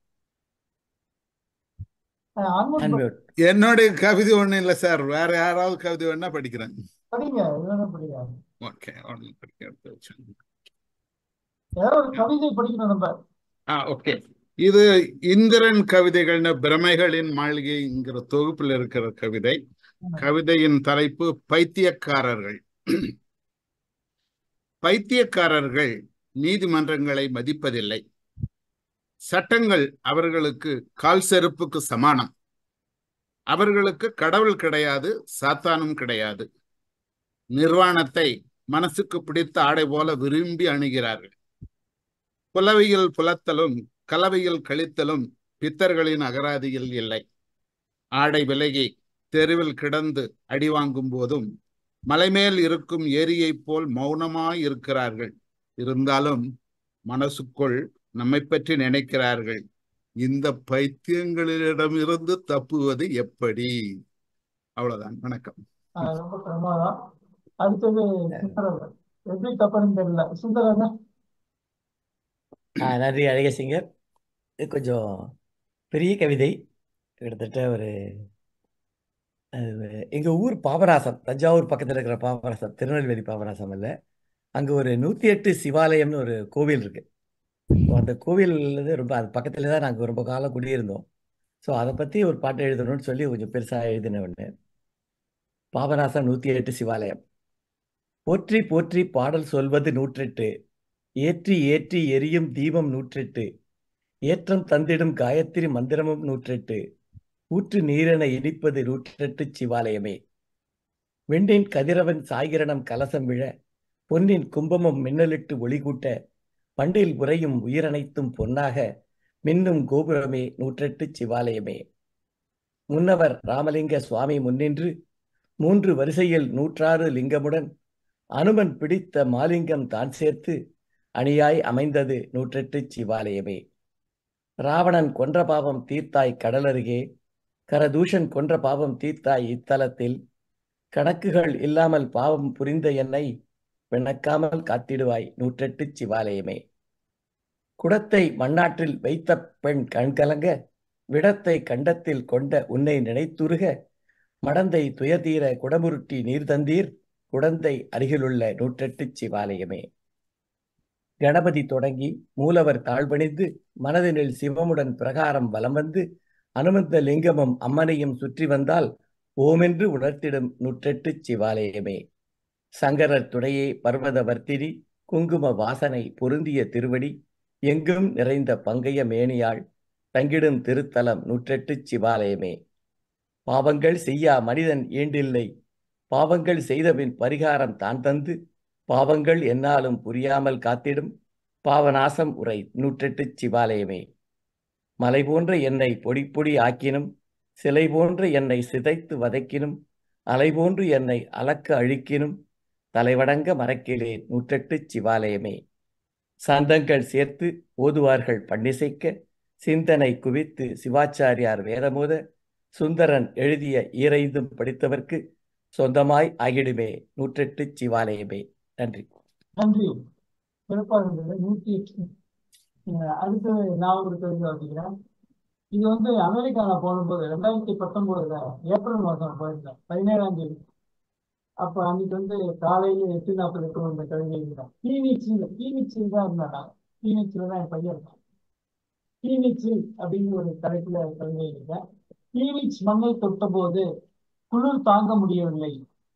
அஹ் ஆன்மீக அன்மியூட் என்னுடைய கவிதை ஒண்ணும் இல்ல சார் வேற யாராவது கவிதை வேணா படிக்கிறேன் படிங்க இதுதானே படிங்க ஓகே ஒன்றும் படிக்க எடுத்து வச்சேன் ஏதாவது ஒரு கவிதை படிக்கணும் நம்ம ஆ ஓகே இது இந்திரன் கவிதைகள்னு பிரமைகளின் மாளிகைங்கிற தொகுப்புல இருக்கிற கவிதை கவிதையின் தலைப்பு பைத்தியக்காரர்கள் பைத்தியக்காரர்கள் நீதிமன்றங்களை மதிப்பதில்லை சட்டங்கள் அவர்களுக்கு கால் செருப்புக்கு சமானம் அவர்களுக்கு கடவுள் கிடையாது சாத்தானும் கிடையாது நிர்வாணத்தை மனசுக்கு பிடித்த ஆடை போல விரும்பி அணுகிறார்கள் புலவையில் புலத்தலும் கலவையில் கழித்தலும் பித்தர்களின் அகராதியில் இல்லை ஆடை விலகி தெருவில் கிடந்து அடி வாங்கும் போதும் மலைமேல் இருக்கும் ஏரியைப் போல் மௌனமாய் இருக்கிறார்கள் இருந்தாலும் மனசுக்குள் நம்மை பற்றி நினைக்கிறார்கள் இந்த பைத்தியங்களிடமிருந்து தப்புவது எப்படி அவ்வளவுதான் வணக்கம் அஹ் ரொம்ப பிரமாதம் அடுத்தது சுந்தரர் எப்படி தப்புன்னு தெரியல சுந்தரர் ஆ நன்றி அழகசிங்கர் இது கொஞ்சம் பெரிய கவிதை கிட்டத்தட்ட ஒரு அது எங்கள் ஊர் பாபநாசம் தஞ்சாவூர் பக்கத்தில் இருக்கிற பாபநாசம் திருநெல்வேலி பாபநாசம் இல்லை அங்கே ஒரு நூற்றி எட்டு சிவாலயம்னு ஒரு கோவில் இருக்கு ஸோ அந்த கோவில் வந்து ரொம்ப அது பக்கத்தில் தான் நாங்கள் ரொம்ப காலம் குடியிருந்தோம் ஸோ அதை பற்றி ஒரு பாட்டு எழுதணும்னு சொல்லி கொஞ்சம் பெருசாக எழுதின ஒன்று பாபநாசம் நூற்றி எட்டு சிவாலயம் போற்றி போற்றி பாடல் சொல்வது நூற்றெட்டு ஏற்றி ஏற்றி எரியும் தீபம் நூற்றெட்டு ஏற்றம் தந்திடும் காயத்ரி மந்திரமும் நூற்றெட்டு ஊற்று நீரென இனிப்பது நூற்றெட்டு சிவாலயமே வெண்ணின் கதிரவன் சாய்கிரணம் கலசம் விழ பொன்னின் கும்பமும் மின்னலிட்டு ஒளிகூட்ட பண்டில் உறையும் உயிரனைத்தும் பொன்னாக மின்னும் கோபுரமே நூற்றெட்டு சிவாலயமே முன்னவர் ராமலிங்க சுவாமி முன்னின்று மூன்று வரிசையில் நூற்றாறு லிங்கமுடன் அனுமன் பிடித்த மாலிங்கம் தான் சேர்த்து அணியாய் அமைந்தது நூற்றெட்டு சிவாலயமே ராவணன் கொன்ற பாவம் தீர்த்தாய் கடலருகே கரதூஷன் கொன்ற பாவம் தீர்த்தாய் இத்தலத்தில் கணக்குகள் இல்லாமல் பாவம் புரிந்த என்னை பிணக்காமல் காத்திடுவாய் நூற்றெட்டு சிவாலயமே குடத்தை மண்ணாற்றில் வைத்த பெண் கண்கலங்க விடத்தை கண்டத்தில் கொண்ட உன்னை நினைத்துருக மடந்தை துயர்தீர குடமுருட்டி நீர் தந்தீர் குடந்தை அருகிலுள்ள நூற்றெட்டு சிவாலயமே கணபதி தொடங்கி மூலவர் தாழ்பணிந்து மனதினில் சிவமுடன் பிரகாரம் வலம் வந்து அனுமந்த லிங்கமும் அம்மனையும் சுற்றி வந்தால் ஓமென்று உணர்த்திடும் நூற்றெட்டு சிவாலயமே சங்கரர் துணையே பர்வத வர்த்தினி குங்கும வாசனை பொருந்திய திருவடி எங்கும் நிறைந்த பங்கைய மேனியாள் தங்கிடும் திருத்தலம் நூற்றெட்டு சிவாலயமே பாவங்கள் செய்யா மனிதன் ஈண்டில்லை பாவங்கள் செய்தபின் பரிகாரம் தான் தந்து பாவங்கள் என்னாலும் புரியாமல் காத்திடும் பாவநாசம் உரை நூற்றெட்டு சிவாலயமே மலை போன்ற என்னை பொடி பொடி ஆக்கினும் சிலை போன்ற என்னை சிதைத்து வதைக்கினும் அலை போன்று என்னை அளக்க அழிக்கினும் தலைவடங்க மறக்கிறேன் நூற்றெட்டு சிவாலயமே சந்தங்கள் சேர்த்து ஓதுவார்கள் பண்ணிசைக்க சிந்தனை குவித்து சிவாச்சாரியார் வேதமோத சுந்தரன் எழுதிய ஈரைந்தும் படித்தவர்க்கு சொந்தமாய் ஆகிடுமே நூற்றெட்டு சிவாலயமே நன்றி நன்றி சிறப்பாக இருந்தது நூற்றி எட்டு அஹ் அடுத்து நான் ஒரு கவிதை வாசிக்கிறேன் இது வந்து அமெரிக்கா நான் போகும்போது ரெண்டாயிரத்தி பத்தொன்பதுல ஏப்ரல் மாதம் போயிருந்தேன் பதினேழாம் தேதி அப்ப அன்னைக்கு வந்து காலையில எட்டு நாற்பதுக்கு வந்த கவிதை இருந்தான் பீனிச்சில் பீனிச்சில் தான் இருந்தாங்க பீனிச்சில் தான் என் பையன் இருக்கான் பீனிச்சில் அப்படின்னு ஒரு தலைப்புல கவிதை இருக்கேன் பீனிக்ஸ் மண்ணை தொட்டபோது குளிர் தாங்க முடியவில்லை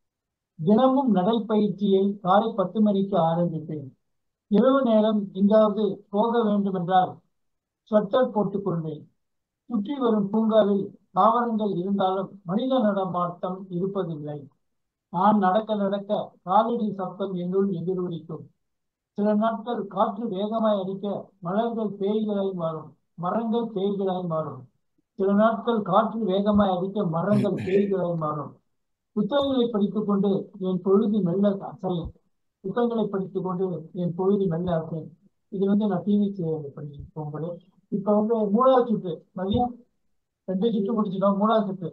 தினமும் நடைப்பயிற்சியை காலை பத்து மணிக்கு ஆரம்பிப்பேன் இரவு நேரம் எங்காவது போக வேண்டுமென்றால் ஸ்வெட்டர் போட்டுக் கொள்வேன் சுற்றி வரும் பூங்காவில் தாவரங்கள் இருந்தாலும் மனித நடமாட்டம் இருப்பதில்லை நான் நடக்க நடக்க காலடி சத்தம் என்னுள் எதிரொலிக்கும் சில நாட்கள் காற்று வேகமாய் அடிக்க மலர்கள் பேய்களாய் மாறும் மரங்கள் பேய்களாய் மாறும் சில நாட்கள் காற்று வேகமாய் அடிக்க மரங்கள் பேய்களாய் மாறும் புத்தகங்களை படித்துக் கொண்டு என் பொழுது மெல்ல அசையும் புத்தகங்களை படித்துக் கொண்டு என் பொழுது மெல்ல அசையும் இது வந்து நான் டிவி பண்ணி போகும்போது இப்ப வந்து மூணாவது சுற்று மதியம் ரெண்டு சுற்று முடிச்சிட்டோம் மூணாவது சுற்று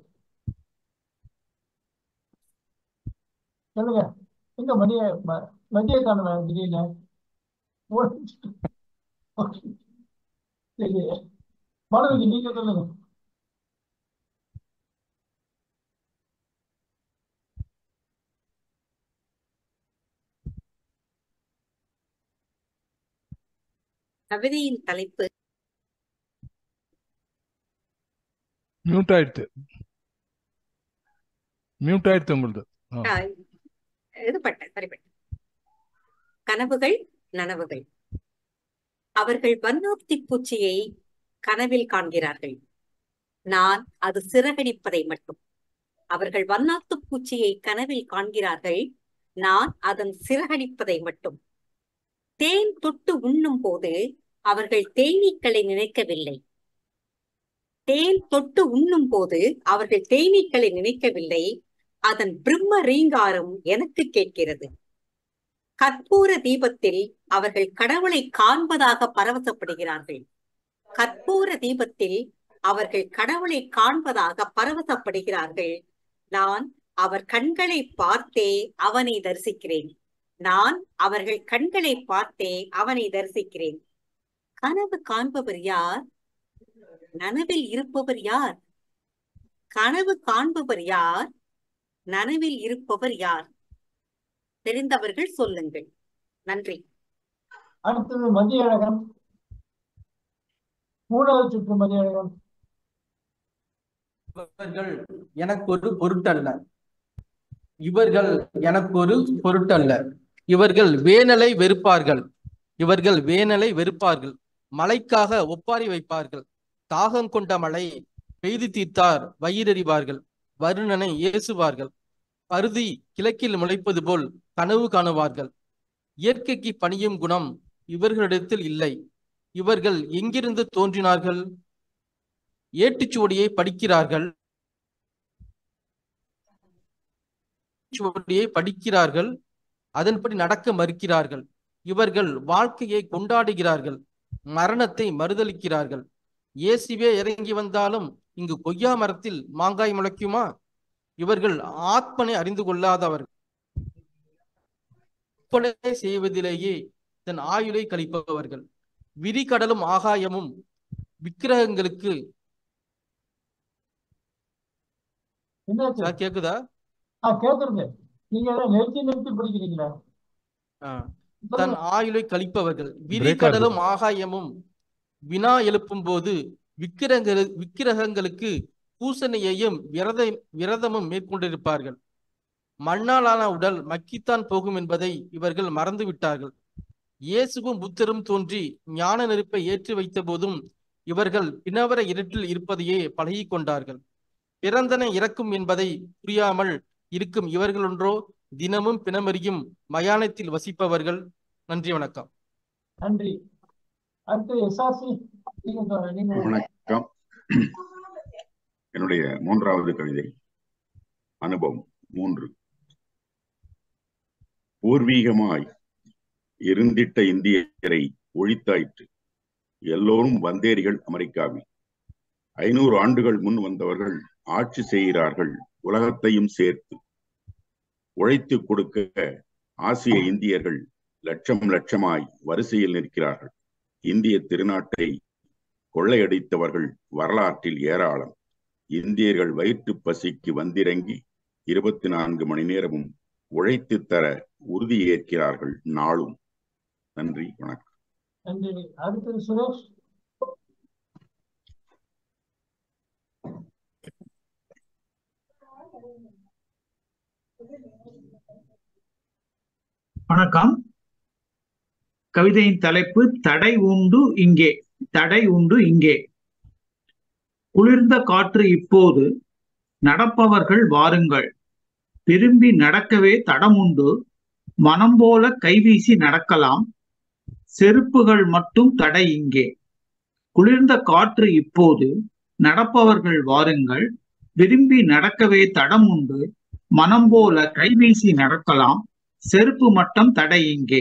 சொல்லுங்க எங்க மதிய ம- மதிய காணுமே திடீர்னு மூணாவது சுற்று. Okay. சரி மாணவிக்கு நீங்க சொல்லுங்க கவிதையின் தலைப்பு மியூட் ஆயிடுத்து மியூட் ஆயிடுத்து உங்களுது ஆ. ஆஹ், இதுபட்ட சரிப்பட்ட கனவுகள் நனவுகள் அவர்கள் வண்ணாத்தி பூச்சியை கனவில் காண்கிறார்கள் நான் அது சிறகடிப்பதை மட்டும் அவர்கள் வண்ணாத்து பூச்சியை கனவில் காண்கிறார்கள் நான் அதன் சிறகடிப்பதை மட்டும் தேன் தொட்டு உண்ணும் போது அவர்கள் தேனீக்களை நினைக்கவில்லை தேன் தொட்டு உண்ணும் போது அவர்கள் தேனீக்களை நினைக்கவில்லை அதன் பிரம்ம ரீங்காரம் எனக்கு கேட்கிறது கற்பூர தீபத்தில் அவர்கள் கடவுளை காண்பதாக பரவசப்படுகிறார்கள் கற்பூர தீபத்தில் அவர்கள் கடவுளை காண்பதாக பரவசப்படுகிறார்கள் நான் அவர் கண்களை பார்த்தே அவனை தரிசிக்கிறேன் நான் அவர்கள் கண்களை பார்த்தே அவனை தரிசிக்கிறேன் கனவு காண்பவர் யார் நனவில் இருப்பவர் யார் கனவு காண்பவர் யார் நனவில் இருப்பவர் யார் தெரிந்தவர்கள் சொல்லுங்கள் நன்றி அடுத்தது மதியழகன் மூணாவது சுற்று மதியழகன் இவர்கள் எனக்கு ஒரு பொருட்டல்ல இவர்கள் எனக்கு ஒரு பொருட்டல்ல இவர்கள் வேனலை வெறுப்பார்கள் இவர்கள் வேனலை வெறுப்பார்கள் மழைக்காக ஒப்பாரி வைப்பார்கள் தாகம் கொண்ட மழை பெய்து தீர்த்தார் வயிறறிவார்கள் வருணனை ஏசுவார்கள் பருதி கிழக்கில் முளைப்பது போல் கனவு காணுவார்கள் இயற்கைக்கு பணியும் குணம் இவர்களிடத்தில் இல்லை இவர்கள் எங்கிருந்து தோன்றினார்கள் ஏட்டுச்சுவடியை படிக்கிறார்கள் சுவடியை படிக்கிறார்கள் அதன்படி நடக்க மறுக்கிறார்கள் இவர்கள் வாழ்க்கையை கொண்டாடுகிறார்கள் மரணத்தை மறுதலிக்கிறார்கள் இயேசுவே இறங்கி வந்தாலும் இங்கு கொய்யா மரத்தில் மாங்காய் முளைக்குமா இவர்கள் ஆத்மனை அறிந்து கொள்ளாதவர்கள் ஒப்பனை செய்வதிலேயே தன் ஆயுளை கழிப்பவர்கள் விரிகடலும் ஆகாயமும் விக்கிரகங்களுக்கு என்னாச்சு சார் கேக்குதா ஆ கேக்குறது நீங்க எல்லாம் நிறுத்தி நிறுத்தி பிடிக்கிறீங்களா ஆ. தன் சொல்லுங்க ஆயுளை கழிப்பவர்கள் பிரேக் விரிகடலும் ஆகுது ஆகாயமும் வினா எழுப்பும் போது விக்கிரங்கள் விக்கிரகங்களுக்கு பூசணையையும் விரத விரதமும் மேற்கொண்டிருப்பார்கள் மண்ணாலான உடல் மக்கித்தான் போகும் என்பதை இவர்கள் மறந்து விட்டார்கள் இயேசுவும் புத்தரும் தோன்றி ஞான நெருப்பை ஏற்றி வைத்த போதும் இவர்கள் பிணவர இருட்டில் இருப்பதையே பழகிக் கொண்டார்கள் பிறந்தன இறக்கும் என்பதை புரியாமல் இருக்கும் இவர்களொன்றோ தினமும் பிணமறியும் மயானத்தில் வசிப்பவர்கள் நன்றி வணக்கம் நன்றி அடுத்து எஸ்ஆர்சி நீங்க சொல்ற- நீங்க வணக்கம் என்னுடைய மூன்றாவது கவிதை அனுபவம் மூன்று பூர்வீகமாய் இருந்திட்ட இந்தியரை ஒழித்தாயிற்று எல்லோரும் வந்தேரிகள் அமெரிக்காவில் ஐநூறு ஆண்டுகள் முன் வந்தவர்கள் ஆட்சி செய்கிறார்கள் உலகத்தையும் சேர்த்து உழைத்து கொடுக்க ஆசிய இந்தியர்கள் லட்சம் லட்சமாய் வரிசையில் நிற்கிறார்கள் இந்திய திருநாட்டை கொள்ளையடித்தவர்கள் வரலாற்றில் ஏராளம் இந்தியர்கள் வயிற்று பசிக்கு வந்திறங்கி இருபத்தி நான்கு மணி நேரமும் உழைத்து தர உறுதியேற்கிறார்கள் நாளும் நன்றி வணக்கம் நன்றி அடுத்து சுரேஷ் வணக்கம் கவிதையின் தலைப்பு தடை உண்டு இங்கே தடை உண்டு இங்கே குளிர்ந்த காற்று இப்போது நடப்பவர்கள் வாருங்கள் திரும்பி நடக்கவே தடம் உண்டு மனம் போல கைவீசி நடக்கலாம் செருப்புகள் மட்டும் தடை இங்கே குளிர்ந்த காற்று இப்போது நடப்பவர்கள் வாருங்கள் விரும்பி நடக்கவே தடம் உண்டு மனம் போல கைவீசி நடக்கலாம் செருப்பு மட்டும் தடை இங்கே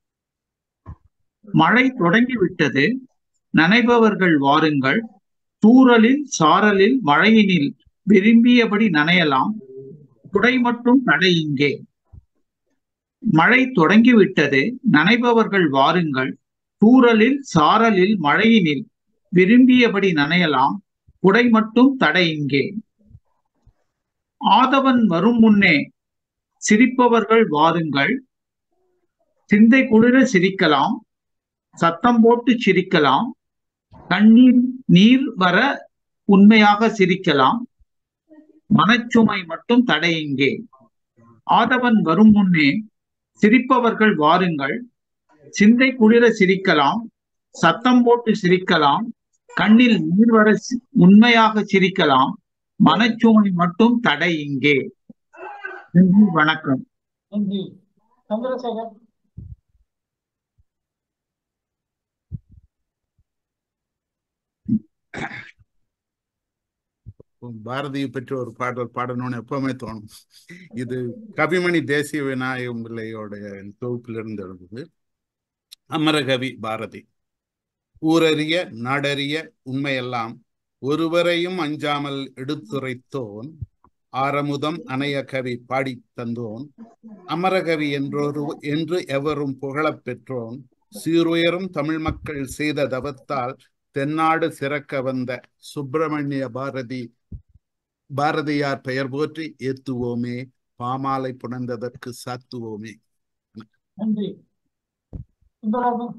மழை தொடங்கிவிட்டது நனைபவர்கள் வாருங்கள் தூறலில் சாரலில் மழையினில் விரும்பியபடி நனையலாம் குடை மட்டும் தடை இங்கே மழை தொடங்கிவிட்டது நனைபவர்கள் வாருங்கள் தூறலில் சாரலில் மழையினில் விரும்பியபடி நனையலாம் குடை மட்டும் தடை இங்கே ஆதவன் வரும் முன்னே சிரிப்பவர்கள் வாருங்கள் சிந்தை குளிர சிரிக்கலாம் சத்தம் போட்டு சிரிக்கலாம் கண்ணீர் நீர் வர உண்மையாக சிரிக்கலாம் மனச்சுமை மட்டும் தடை இங்கே ஆதவன் வரும் முன்னே சிரிப்பவர்கள் வாருங்கள் சிந்தை குளிர சிரிக்கலாம் சத்தம் போட்டு சிரிக்கலாம் கண்ணில் நீர் வர சி- உண்மையாக சிரிக்கலாம் மனச்சுமை மட்டும் தடை இங்கே நன்றி வணக்கம் நன்றி சந்திரசேகர் பாரதியை பற்றி ஒரு பாடல் பாடணும்னு எப்பவுமே தோணும் இது கவிமணி தேசிய விநாயகம் பிள்ளையோடைய தொகுப்பிலிருந்து எழுந்தது அமரகவி பாரதி ஊரறிய நாடறிய உண்மையெல்லாம் ஒருவரையும் அஞ்சாமல் எடுத்துரைத்தோன் ஆரமுதம் அணைய கவி பாடித் தந்தோன் அமரகவி என்றொரு என்று எவரும் புகழப் பெற்றோன் சீருயரும் தமிழ் மக்கள் செய்த தவத்தால் தென்னாடு சிறக்க வந்த சுப்பிரமணிய பாரதி பாரதியார் பெயர் போற்றி ஏத்துவோமே பாமாலை புணர்ந்ததற்கு சாத்துவோமே நன்றி சுந்தரராஜன்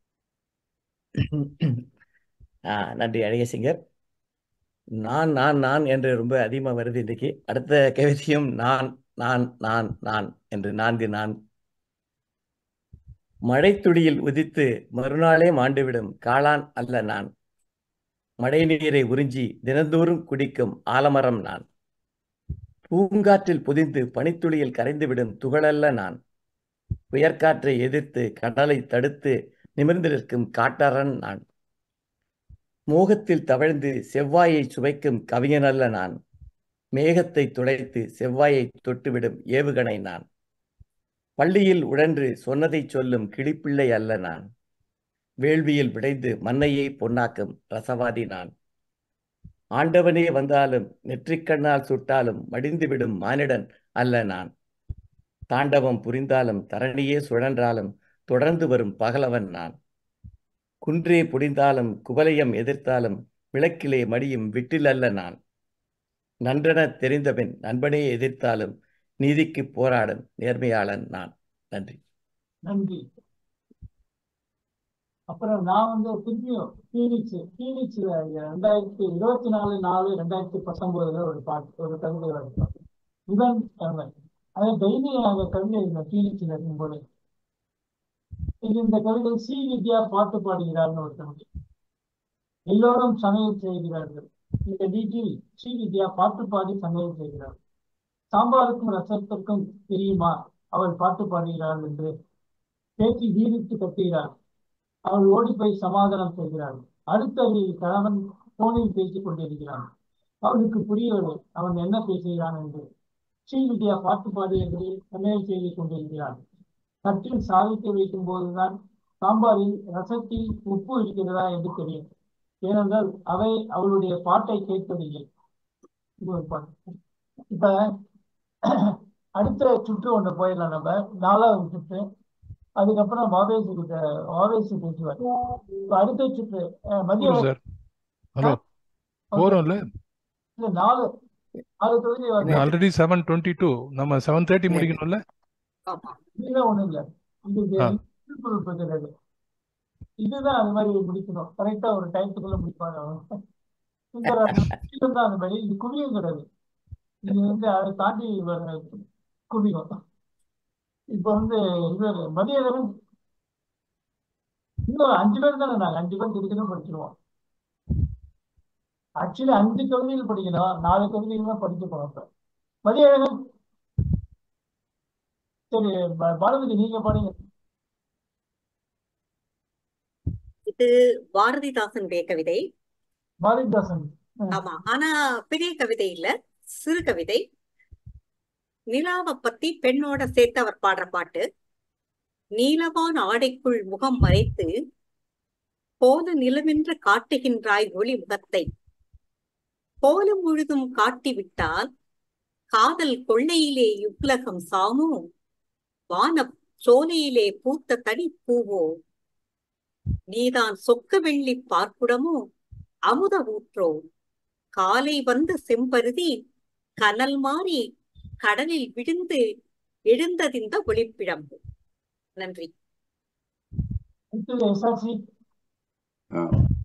ஆ நன்றி அழகேசிங்கர் நான் நான் நான் என்று ரொம்ப அதிகமாக வருது இன்றைக்கு அடுத்த கவிதையும் நான் நான் நான் நான் என்று நான்கு நான் மழைத்துளியில் உதித்து மறுநாளே மாண்டுவிடும் காளான் அல்ல நான் மழை நீரை உறிஞ்சி தினந்தோறும் குடிக்கும் ஆலமரம் நான் பூங்காற்றில் புதிந்து பனித்துளியில் கரைந்துவிடும் துகளல்ல நான் உயர்காற்றை எதிர்த்து கடலை தடுத்து நிமிர்ந்து நிற்கும் காட்டாரன் நான் மோகத்தில் தவழ்ந்து செவ்வாயை சுவைக்கும் கவிஞனல்ல நான் மேகத்தை துடைத்து செவ்வாயை தொட்டுவிடும் ஏவுகணை நான் பள்ளியில் உழன்று சொன்னதைச் சொல்லும் கிளிப்பிள்ளை அல்ல நான் வேள்வியில் விடைந்து மண்ணையை பொன்னாக்கும் ரசவாதி நான் ஆண்டவனே வந்தாலும் நெற்றிக்கண்ணால் சுட்டாலும் மடிந்துவிடும் மானிடன் அல்ல நான் தாண்டவம் புரிந்தாலும் தரணியே சுழன்றாலும் தொடர்ந்து வரும் பகலவன் நான் குன்றே புடிந்தாலும் குவலயம் எதிர்த்தாலும் விளக்கிலே மடியும் விட்டில் அல்ல நான் நன்றென தெரிந்தபின் நண்பனை எதிர்த்தாலும் நீதிக்கு போராடும் நேர்மையாளன் நான் நன்றி நன்றி அப்புறம் நான் வந்து திரும்பியும் பீனிக்ஸ் பீனிக்ஸ்ல ரெண்டாயிரத்தி இருபத்தி நாலு நாலு ரெண்டாயிரத்தி பத்தொன்பதுல ஒரு பாட்டு ஒரு கவிதை வரைக்கும் இவன் அவன் அதை டெய்லி நாங்க கவிதை எழுதினோம் பீனிக்ஸ்ல இருக்கும்போது இது இந்த கவிதை சி வித்யா பாட்டு பாடுகிறார்னு ஒரு கவிதை எல்லோரும் சமையல் செய்கிறார்கள் இந்த வீட்டில் சி வித்யா பாட்டு பாடி சமையல் செய்கிறார் சாம்பாருக்கும் ரசத்திற்கும் தெரியுமா அவள் பாட்டு பாடுகிறாள் என்று பேச்சு வீரிட்டு கத்துகிறார் அவள் ஓடி போய் சமாதானம் செய்கிறாள் அடுத்த அவளில் கணவன் போனில் பேசிக் கொண்டிருக்கிறான் அவளுக்கு புரியவில்லை அவன் என்ன பேசுகிறான் என்று ஸ்ரீவித்யா பாட்டு பாடியபடி சமையல் செய்து கொண்டிருக்கிறான் தட்டில் சாதித்து வைக்கும் போதுதான் சாம்பாரில் ரசத்தில் உப்பு இருக்கிறதா என்று தெரியும் ஏனென்றால் அவை அவளுடைய பாட்டை கேட்பதில்லை இது ஒரு பாட்டு இப்ப அடுத்த சுற்று ஒண்ணு போயிடலாம் நம்ம நாலாவது சுற்று அதுக்கப்புறம் வாவேசு கிட்ட வாவேசு பேசுவார் இப்ப அடுத்த சுற்று அஹ், மதிய சார் ஹலோ போறோம்ல இல்ல நாலு நாலு தொகுதி வந்து ஆல்ரெடி செவன் டுவெண்ட்டி டூ நம்ம செவன் தேர்ட்டி முடிக்கணும்ல ஆமா இதுல ஒண்ணும் இல்ல இது ஆ. இருக்கிறது இதுதான் அது மாதிரி முடிக்கணும் கரெக்டா ஒரு டைத்துக்குள்ள முடிப்பாங்க அவங்க. இந்த குவியம் தான் அந்த மாதிரி இது குவியம் கிடையாது இது வந்து அதை தாண்டி வர குவியம் இப்ப வந்து இவர் மதியதரன் இன்னும் அஞ்சு பேர் தானே நாங்க அஞ்சு பேர் திருக்கணும் படிச்சிருவோம் ஆக்சுவலி அஞ்சு கவிதைகள் படிக்கணும் நாலு கவிதைகள் தான் படிக்க போறோம் இப்ப மதியழகன் சரி ப- பாரதி நீங்க பாருங்க இது பாரதிதாசனுடைய கவிதை பாரதிதாசன் ஆமா ஆனா பெரிய கவிதை இல்ல சிறு கவிதை நிலாவை பத்தி பெண்ணோட சேர்த்து அவர் பாடுற பாட்டு நீலவான் ஆடைக்குள் முகம் மறைத்து போல நிலவென்று காட்டுகின்றாய் ஒளி முகத்தை கோலம் முழுதும் காட்டிவிட்டால் காதல் கொள்ளையிலே யுக்லகம் சாமோ வான சோலையிலே பூத்த தனி பூவோ நீதான் சொக்க வெள்ளி பார்க்குடமோ அமுத ஊற்றோ காலை வந்த செம்பருதி கனல் மாறி கடலில் விழுந்து எழுந்ததிந்த ஒளிப்பிழம்பு நன்றி அடுத்தது எஸ்ஆர்சி ஆ.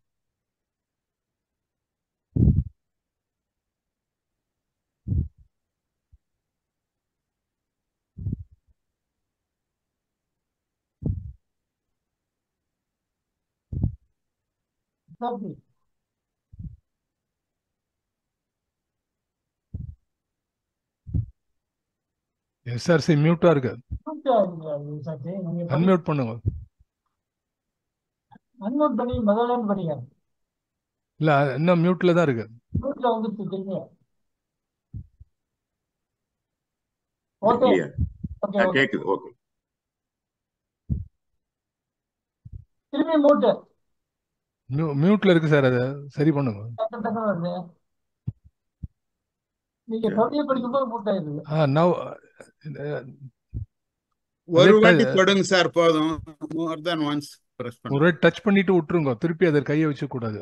எஸ்ஆர்சி எஸ்ஆர்சி மியூட்டா இருக்கு எஸ்ஆர்சி நீங்க அன்மியூட் பண்ணுங்க அன்மோட் பண்ணி முதல்ல பண்ணீங்க இல்ல இன்னும் மியூட்ல தான் இருக்கு வீட்டுல வந்து திரும்ப ஓகே இல்லையா ஓகே ஆ, ஓகே கேக்குது ஓகே திரும்பி மூட்டு மியூ மியூட்ல இருக்கு சார் அதை சரி பண்ணுங்க டக்கு டக்குன்னு வருது நீங்க கவிதை படிக்கும்போது மூட்டாயிருது ஆ நவ் ஒரு அதே வாட்டி ட- படுங்க சார் போதும் மோர் தென் ஒன்ஸ் பிரஸ் ஒரு வாட்டி டச் பண்ணிட்டு விட்டுருங்க திருப்பி அதை கையை வச்சு கூடாது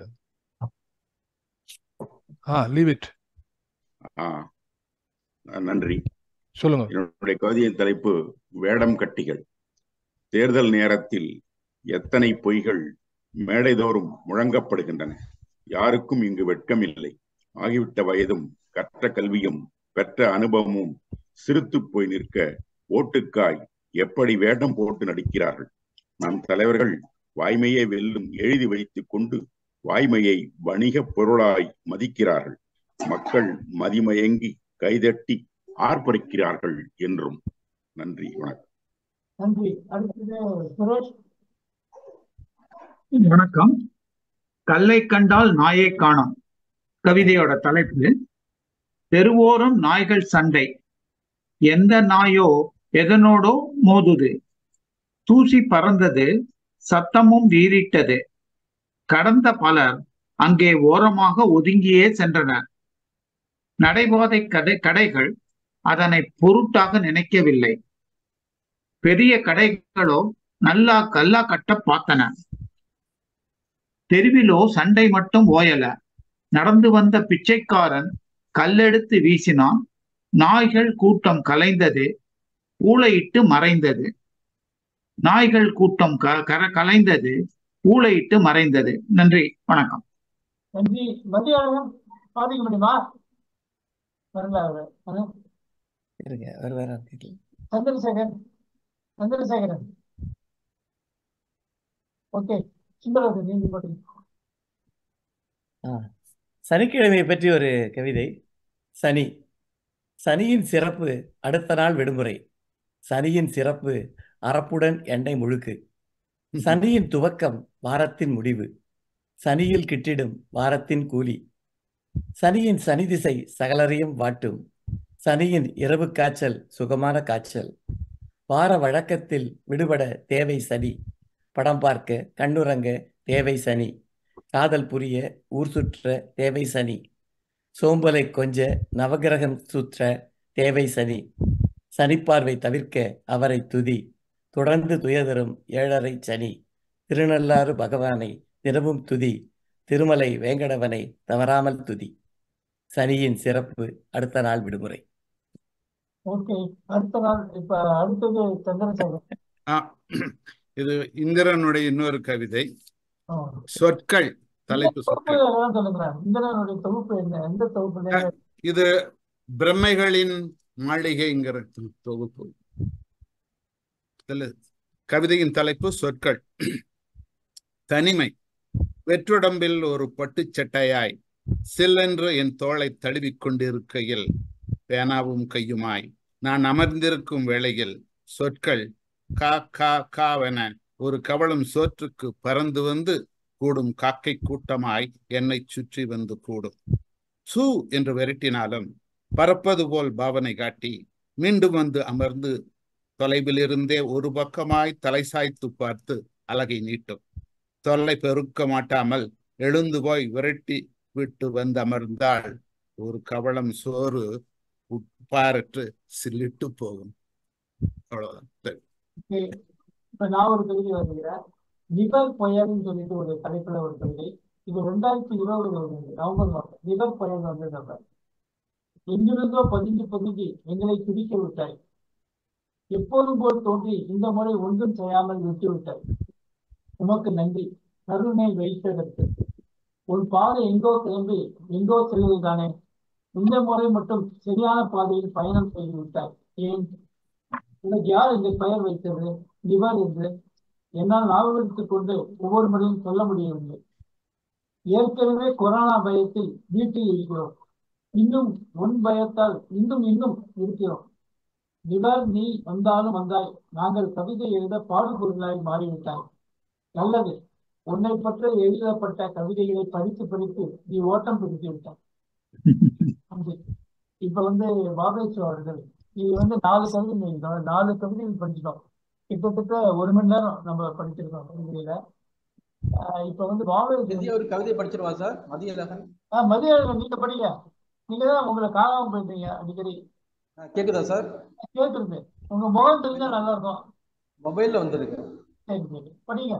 ஆ லீவ் இட் ஆ நன்றி சொல்லுங்க என்னுடைய கவிதையின் தலைப்பு வேடம் கட்டிகள் தேர்தல் நேரத்தில் எத்தனை பொய்கள் மேடைதோறும் முழங்கப்படுகின்றன யாருக்கும் இங்கு வெட்கம் இல்லை ஆகிவிட்ட வயதும் கற்ற கல்வியும் பெற்ற அனுபவமும் சிரித்துப் போய் நிற்க ஓட்டுக்காய் எப்படி வேடம் போட்டு நடிக்கிறார்கள் நம் தலைவர்கள் வாய்மையை வெல்லும் எழுதி வைத்துக் கொண்டு வாய்மையை வணிக பொருளாய் மதிக்கிறார்கள் மக்கள் மதிமயங்கி கைதட்டி ஆர்ப்பரிக்கிறார்கள் என்றும் நன்றி வணக்கம் நன்றி அடுத்தது சுரேஷ் வணக்கம் கல்லை கண்டால் நாயை காணோம் கவிதையோட தலைப்பு தெருவோரம் நாய்கள் சண்டை எந்த நாயோ எதனோடோ மோதுது தூசி பறந்தது சத்தமும் வீறிட்டது கடந்த பலர் அங்கே ஓரமாக ஒதுங்கியே சென்றனர் நடைபாதை கடை கடைகள் அதனை பொருட்டாக நினைக்கவில்லை பெரிய கடைகளோ நல்லா கல்லா கட்ட பார்த்தன தெருவிலோ சண்டை மட்டும் ஓயல நடந்து வந்த பிச்சைக்காரன் கல்லெடுத்து வீசினான் நாய்கள் கூட்டம் கலைந்தது ஊளையிட்டு மறைந்தது நாய்கள் கூட்டம் க கர கலைந்தது ஊளையிட்டு மறைந்தது நன்றி வணக்கம் நன்றி மதியானம் பாதிக்க முடியுமா வரல அவரு அஹ், இருங்க வேற வேற கேட்கல சந்திரசேகர் சந்திரசேகரன் ஓகே சுந்தரவதி நீங்க போட்டீங்க ஆ சனிக்கிழமையை பற்றி ஒரு கவிதை சனி சனியின் சிறப்பு அடுத்த நாள் விடுமுறை சனியின் சிறப்பு அறப்புடன் எண்ணெய் முழுக்கு சனியின் துவக்கம் வாரத்தின் முடிவு சனியில் கிட்டிடும் வாரத்தின் கூலி சனியின் சனி திசை சகலரையும் வாட்டும் சனியின் இரவு காய்ச்சல் சுகமான காய்ச்சல் வார வழக்கத்தில் விடுபட தேவை சனி படம் பார்க்க கண்ணுறங்க தேவை சனி காதல் புரிய ஊர் சுற்ற தேவை சனி சோம்பலை கொஞ்ச நவகிரகம் சுற்ற தேவை சனி சனிப்பார்வை தவிர்க்க அவரை துதி தொடர்ந்து துயதரும் ஏழரை சனி திருநள்ளாறு பகவானை தினமும் துதி திருமலை வேங்கடவனை தவறாமல் துதி சனியின் சிறப்பு அடுத்த நாள் விடுமுறை ஓகே அடுத்த நாள் இப்ப அடுத்தது சந்திரசேகர் ஆ, இது இந்திரனுடைய இன்னொரு கவிதை ஆ. சொற்கள் தலைப்பு தொகுப்பு சொற்கள் அதான் சொல்லுங்களேன் இந்திரனுடைய தொகுப்பு என்ன எந்த தொகுப்புல இது பிரம்மைகளின் மாளிகைங்கிற தொகுப்பு இதுல கவிதையின் தலைப்பு சொற்கள் தனிமை வெற்றுடம்பில் ஒரு பட்டுச் சட்டையாய் சில்லென்று என் தோளை தழுவிக் கொண்டிருக்கையில் பேனாவும் கையுமாய் நான் அமர்ந்திருக்கும் வேளையில் சொற்கள் கா கா காவென ஒரு கவளம் சோற்றுக்கு பறந்து வந்து கூடும் காக்கை கூட்டமாய் என்னை சுற்றி வந்து கூடும் சூ என்று விரட்டினாலும் பறப்பது போல் பாவனை காட்டி மீண்டும் வந்து அமர்ந்து தொலைவிலிருந்தே ஒரு பக்கமாய் தலை சாய்த்து பார்த்து அலகை நீட்டும் தொல்லை பெருக்க மாட்டாமல் எழுந்து போய் விரட்டி விட்டு வந்து அமர்ந்தால் ஒரு கவளம் சோறு உட்பாரற்று சில்லிட்டு போகும் அவ்வளவுதான் சரி. ஓகே. இப்ப நான் ஒரு கவிதை வருகிறேன் நிபர் புயல்னு சொல்லிட்டு ஒரு தலைப்புல ஒரு கவிதை இது ரெண்டாயிரத்தி இருபது நவம்பர் மாதம் நிபர் புயல் வந்து நம்ம எங்கிருந்தோ பதிஞ்சு பதிஞ்சு எங்களை துடிக்க விட்டாய் எப்போதும் போல் தோன்றி இந்த முறை ஒன்றும் செய்யாமல் விட்டு விட்டாய் உமக்கு நன்றி கருணை வைத்ததற்கு உன் பாதை எங்கோ கிளம்பி எங்கோ செல்வதுதானே இந்த முறை மட்டும் சரியான பாதையில் பயணம் செய்து விட்டாய் ஏன் உனக்கு யார் இந்த பெயர் வைத்தது நிவர் என்று என்னால் ஞாபகத்துக் கொண்டு ஒவ்வொரு முறையும் சொல்ல முடியவில்லை ஏற்கனவே கொரோனா பயத்தில் வீட்டில் இருக்கிறோம் இன்னும் உன் பயத்தால் இன்னும் இன்னும் இருக்கிறோம் நிவர் நீ வந்தாலும் வந்தாய் நாங்கள் கவிதை எழுத பாடுபொருளாய் மாறிவிட்டாய் நல்லது உன்னை பற்றி எழுதப்பட்ட கவிதைகளை படித்து படித்து நீ ஓட்டம் பிடித்து விட்டாய் நன்றி. இப்ப வந்து பாபேஸ்வர் அவர்கள் இது வந்து நாலு கவிதை எழுதினோம் நாலு கவிதைகள் படிச்சிட்டோம் கிட்டத்தட்ட ஒரு மணி நேரம் நம்ம படிச்சிருக்கோம் கவிதையில ஆஹ் இப்ப வந்து பாபேஸ்வர் மதிய ஒரு கவிதை படிச்சிருவா சார் மதியழகன் ஆஹ் மதிய நீங்க படிங்க நீங்க தான் உங்களை காணாம போயிட்டீங்க அடிக்கடி ஆ, கேக்குதா சார் கேட்டுருக்கு உங்க முகம் தெரிஞ்சா நல்லா இருக்கும் மொபைல்ல வந்திருக்கு சரி சரி படிங்க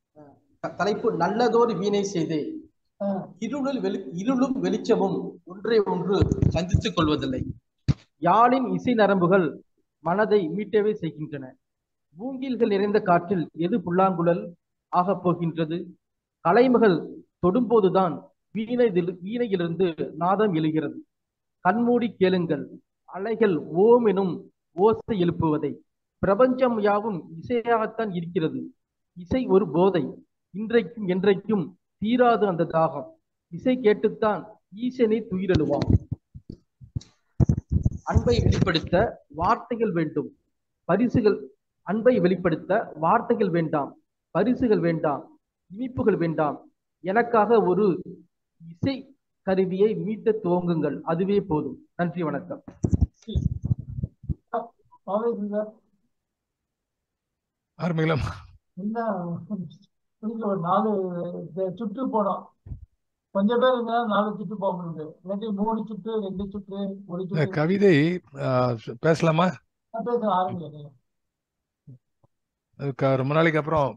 த- தலைப்பு நல்லதோர் வீணை செய்தே ஆஹ் இருளில் வெளி இருளும் வெளிச்சமும் ஒன்றை ஒன்று சந்தித்துக் கொள்வதில்லை யாழின் இசை நரம்புகள் மனதை மீட்டவே செய்கின்றன மூங்கில்கள் நிறைந்த காற்றில் எது புல்லாங்குழல் ஆகப் போகின்றது கலைமகள் தொடும்போதுதான் வீணையில் வீணையிலிருந்து நாதம் எழுகிறது கண்மூடி கேளுங்கள் அலைகள் ஓம் எனும் ஓசை எழுப்புவதை பிரபஞ்சம் யாவும் இசையாகத்தான் இருக்கிறது இசை ஒரு போதை இன்றைக்கும் என்றைக்கும் தீராது அந்த தாகம் இசை கேட்டுத்தான் ஈசனை துயிலெழுவான் அன்பை வெளிப்படுத்த வார்த்தைகள் வேண்டும் பரிசுகள் அன்பை வெளிப்படுத்த வார்த்தைகள் வேண்டாம் பரிசுகள் வேண்டாம் இனிப்புகள் வேண்டாம் எனக்காக ஒரு இசை கருவியை மீட்ட துவங்குங்கள் அதுவே போதும் நன்றி வணக்கம் பாபேஸ்வர் சார் ஆரம்பிக்கலாம் என்ன புரியுது ஒரு நாலு இது சுற்று போனோம் கொஞ்சம் பேர் இருந்தா நாலு சுற்று போக முடியுது இல்லாட்டி மூணு சுற்று ரெண்டு சுற்று ஒரு இந்த சுற்று கவிதை ஆ, பேசலாமா நான் பேச ஆரம்பிங்க அதுக்கு ரொம்ப நாளைக்கு அப்புறம்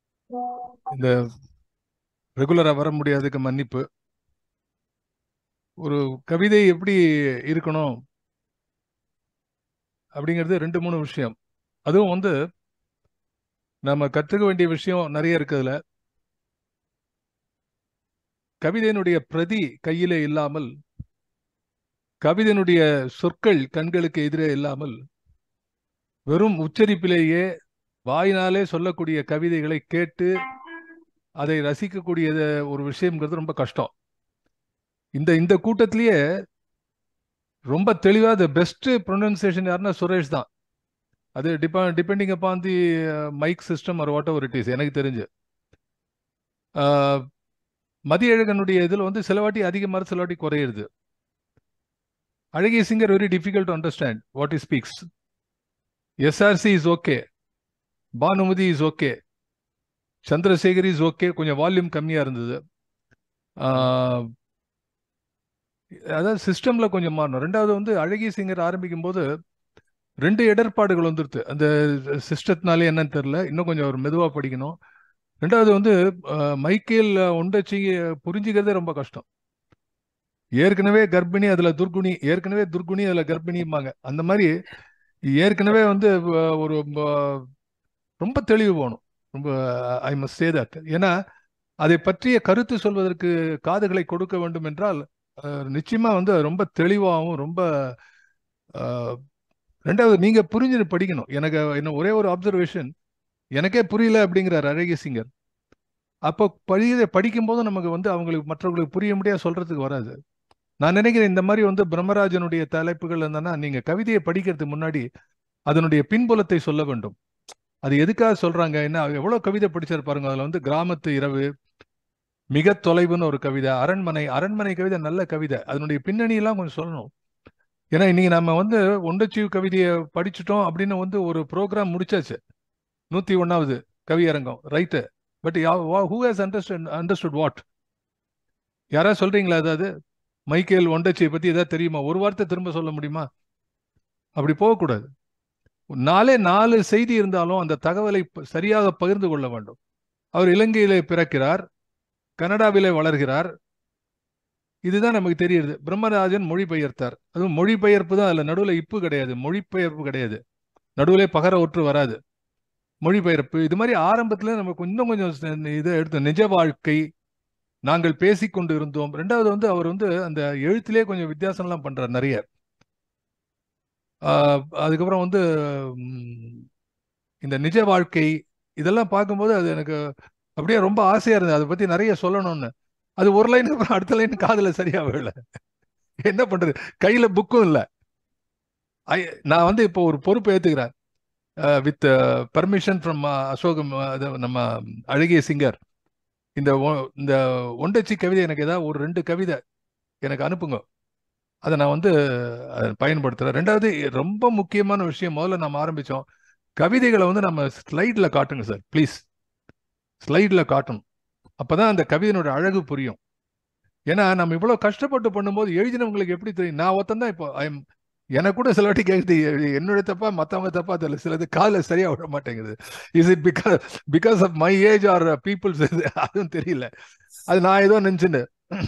இந்த ரெகுலரா வர முடியாதுக்கு மன்னிப்பு ஒரு கவிதை எப்படி இருக்கணும் அப்படிங்கிறது ரெண்டு மூணு விஷயம் அதுவும் வந்து நம்ம கற்றுக்க வேண்டிய விஷயம் நிறைய இருக்குதுல கவிதையினுடைய பிரதி கையிலே இல்லாமல் கவிதையினுடைய சொற்கள் கண்களுக்கு எதிரே இல்லாமல் வெறும் உச்சரிப்பிலேயே வாயினாலே சொல்லக்கூடிய கவிதைகளை கேட்டு அதை ரசிக்கக்கூடிய ஒரு விஷயம்ங்கிறது ரொம்ப கஷ்டம் இந்த இந்த கூட்டத்திலேயே ரொம்ப தெளிவா த பெஸ்ட் ப்ரொனன்சியேஷன் யாருன்னா சுரேஷ் தான் அது டிபா depending upon the mic system ஒரு வாட் எவர் இட் இஸ் எனக்கு தெரிஞ்சு மதியழகனுடைய இதில் வந்து சில வாட்டி அதிகமாக சில வாட்டி குறையிறது அழகிய Singar very difficult to understand what is speaks SRC is okay Bhanumathi is okay Chandrasekar is okay கொஞ்சம் வால்யூம் கம்மியாக இருந்தது அதாவது சிஸ்டம்ல கொஞ்சம் மாறணும் ரெண்டாவது வந்து அழகிய சிங்கர் ஆரம்பிக்கும் போது ரெண்டு இடர்பாடுகள் வந்துருது அந்த சிஸ்டத்தினாலே என்னன்னு தெரில இன்னும் கொஞ்சம் ஒரு மெதுவாக படிக்கணும் ரெண்டாவது வந்து மைக்கேல் ஒண்டச்சி புரிஞ்சுக்கிறதே ரொம்ப கஷ்டம் ஏற்கனவே கர்ப்பிணி அதுல துர்குணி ஏற்கனவே துர்குணி அதுல கர்ப்பிணிம்பாங்க அந்த மாதிரி ஏற்கனவே வந்து ஒரு ரொம்ப தெளிவு போகணும் ரொம்ப ஐ மஸ்ட் சே தட் ஏன்னா அதை பற்றிய கருத்து சொல்வதற்கு காதுகளை கொடுக்க வேண்டும் என்றால் நிச்சயமா வந்து ரொம்ப தெளிவாகவும் ரொம்ப ரெண்டாவது நீங்க புரிஞ்சு படிக்கணும் எனக்கு என்ன ஒரே ஒரு அப்சர்வேஷன் எனக்கே புரியல அப்படிங்கிறார் அழகிய சிங்கர் அப்போ படி படிக்கும் போது நமக்கு வந்து அவங்களுக்கு மற்றவங்களுக்கு புரிய முடியாது சொல்றதுக்கு வராது நான் நினைக்கிறேன் இந்த மாதிரி வந்து பிரம்மராஜனுடைய தலைப்புகள் இருந்தனா நீங்க கவிதையை படிக்கிறதுக்கு முன்னாடி அதனுடைய பின்புலத்தை சொல்ல வேண்டும் அது எதுக்காக சொல்றாங்க என்ன எவ்வளவு கவிதை படிச்சாரு பாருங்க அதுல வந்து கிராமத்து இரவு மிக தொலைவுன்னு ஒரு கவிதை அரண்மனை அரண்மனை கவிதை நல்ல கவிதை அதனுடைய பின்னணியெல்லாம் கொஞ்சம் சொல்லணும் ஏன்னா இன்னைக்கு நம்ம வந்து ஒண்டச்சீவ் கவிதையை படிச்சுட்டோம் அப்படின்னு வந்து ஒரு ப்ரோக்ராம் முடிச்சாச்சு நூத்தி ஒன்னாவது கவியரங்கம் right but who has understand understood what யாராவது சொல்றீங்களா அதாவது மைக்கேல் ஒண்டச்சியை பத்தி ஏதாவது தெரியுமா ஒரு வார்த்தை திரும்ப சொல்ல முடியுமா அப்படி போகக்கூடாது நாலே நாலு செய்தி இருந்தாலும் அந்த தகவலை சரியாக பகிர்ந்து கொள்ள வேண்டும் அவர் இலங்கையிலே பிறக்கிறார் கனடாவிலே வளர்கிறார் இதுதான் நமக்கு தெரியுது பிரம்மராஜன் மொழிபெயர்த்தார் அதுவும் மொழிபெயர்ப்பு தான் அதுல நடுவில் இப்பு கிடையாது மொழிபெயர்ப்பு கிடையாது நடுவில் பகர ஒற்று வராது மொழிபெயர்ப்பு இது மாதிரி ஆரம்பத்துல நம்ம இன்னும் கொஞ்சம் இதை எடுத்து நிஜ வாழ்க்கை நாங்கள் பேசிக்கொண்டு இருந்தோம் ரெண்டாவது வந்து அவர் வந்து அந்த எழுத்திலே கொஞ்சம் வித்தியாசம்லாம் பண்றார் நிறைய அதுக்கப்புறம் வந்து இந்த நிஜ வாழ்க்கை இதெல்லாம் பார்க்கும்போது அது எனக்கு அப்படியே ரொம்ப ஆசையா இருந்தது அதை பத்தி நிறைய சொல்லணும்னு அது ஒரு லைன் அப்புறம் அடுத்த லைன் காதுல சரியா விழல என்ன பண்றது கையில புக்கும் இல்லை நான் வந்து இப்போ ஒரு பொறுப்பு ஏத்துக்கிறேன் வித் பர்மிஷன் ஃப்ரம் அசோகம் நம்ம அழகிய சிங்கர் இந்த இந்த ஒண்டச்சி கவிதை எனக்கு ஏதாவது ஒரு ரெண்டு கவிதை எனக்கு அனுப்புங்க அதை நான் வந்து பயன்படுத்துறேன் ரெண்டாவது ரொம்ப முக்கியமான விஷயம் முதல்ல நம்ம ஆரம்பிச்சோம் கவிதைகளை வந்து நம்ம ஸ்லைட்ல காட்டுங்க சார் ப்ளீஸ் ஸ்லைட்ல காட்டணும் அப்பதான் அந்த கவிதையினோட அழகு புரியும் ஏன்னா நம்ம இவ்வளவு கஷ்டப்பட்டு பண்ணும்போது எழுதினவங்களுக்கு எப்படி தெரியும் நான் ஒருத்தன் தான் இப்போ ஐம் எனக்கு கூட சில வாட்டி கேட்குது என்னோட தப்பா மற்றவங்க தப்பா தெரியல சிலது கால சரியா விட மாட்டேங்குது is it because because of my age or peoples அதுவும் தெரியல அது நான் ஏதோ நினைச்சுன்னு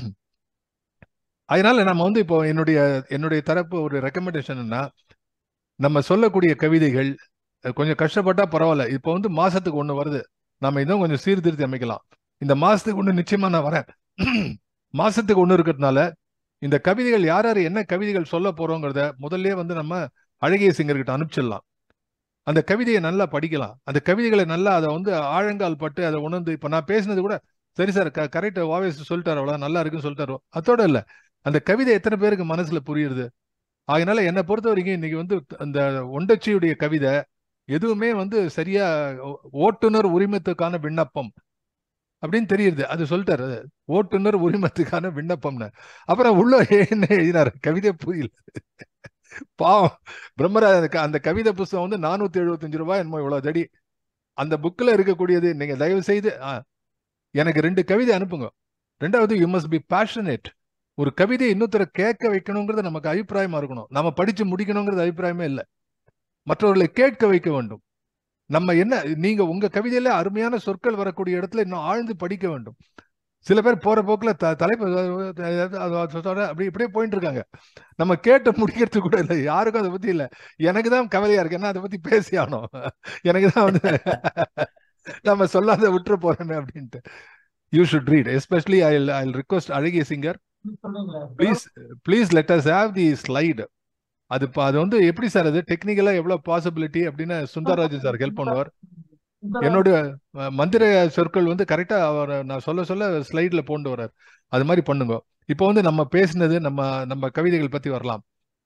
அதனால நம்ம வந்து இப்போ என்னுடைய என்னுடைய தரப்பு ஒரு ரெக்கமெண்டேஷன்னா நம்ம சொல்லக்கூடிய கவிதைகள் கொஞ்சம் கஷ்டப்பட்டா பரவாயில்ல இப்போ வந்து மாசத்துக்கு ஒன்று வருது நம்ம இன்னும் கொஞ்சம் சீர்திருத்தி அமைக்கலாம் இந்த மாசத்துக்கு ஒன்று நிச்சயமா நான் வரேன் மாசத்துக்கு ஒன்று இருக்கிறதுனால இந்த கவிதைகள் யார் யார் என்ன கவிதைகள் சொல்ல போறோங்கிறத முதல்ல வந்து நம்ம அழகிய சிங்கர்கிட்ட அனுப்பிச்சிடலாம் அந்த கவிதையை நல்லா படிக்கலாம் அந்த கவிதைகளை நல்லா அதை வந்து ஆழங்கால் பட்டு அதை உணர்ந்து இப்போ நான் பேசினது கூட சரி சார் க கரெக்ட் வாவேஸ் சொல்லிட்டார் அவ்வளோ நல்லா இருக்குன்னு சொல்லிட்டாரு அதோட இல்லை அந்த கவிதை எத்தனை பேருக்கு மனசுல புரியுது அதனால என்னை பொறுத்த வரைக்கும் இன்னைக்கு வந்து அந்த ஒண்டச்சியுடைய கவிதை எதுவுமே வந்து சரியா ஓட்டுநர் உரிமத்துக்கான விண்ணப்பம் அப்படின்னு தெரியுது அது சொல்லிட்டாரு ஓட்டுநர் உரிமத்துக்கான விண்ணப்பம்னு அப்புறம் உள்ள என்ன எழுதினாரு கவிதை புரியல பாவம் பிரம்மராஜ அந்த கவிதை புஸ்தகம் வந்து நானூத்தி எழுபத்தஞ்சு ரூபாய் என்னமோ இவ்வளவு தடி அந்த புக்கில் இருக்கக்கூடியது நீங்க தயவு செய்து எனக்கு ரெண்டு கவிதை அனுப்புங்க ரெண்டாவது யூ மஸ்ட் பி பேஷனேட் ஒரு கவிதையை இன்னொருத்தர கேட்க வைக்கணுங்கிறது நமக்கு அபிப்பிராயமா இருக்கணும் நம்ம படிச்சு முடிக்கணுங்கிறது அபிப்பிராயமே இல்லை மற்றவர்களை கேட்க வைக்க வேண்டும் நம்ம என்ன நீங்க உங்க கவிதையில அருமையான சொற்கள் வரக்கூடிய இடத்துல இன்னும் ஆழ்ந்து படிக்க வேண்டும் சில பேர் போற போக்குல த தலைப்பு அதாவது அது அதோட அப்படி இப்படியே போயிட்டு இருக்காங்க நம்ம கேட்டு முடிக்கிறது கூட இல்லை யாருக்கும் அதை பத்தி இல்லை எனக்கு தான் கவலையா இருக்கு என்ன அதை பத்தி பேசி ஆகணும் எனக்கு தான் வந்து நம்ம சொல்லாத விட்டுற போறோமே அப்படின்ட்டு you should read especially I I request அழகிய சிங்கர் சொன்னீங்களே please please let us have the slide அது ப- அது வந்து எப்படி சார் அது டெக்னிக்கலா எவ்வளவு பாசிபிலிட்டி அப்படின்னு சுந்தரராஜன் சார் ஹெல்ப் பண்ணுவார் என்னோட அஹ், மந்திர சொற்கள் வந்து கரெக்டா அவர் நான் சொல்ல சொல்ல ஸ்லைட்ல போண்டு வர்றார் அது மாதிரி பண்ணுங்க இப்போ வந்து நம்ம பேசினது நம்ம நம்ம கவிதைகள் பத்தி வரலாம்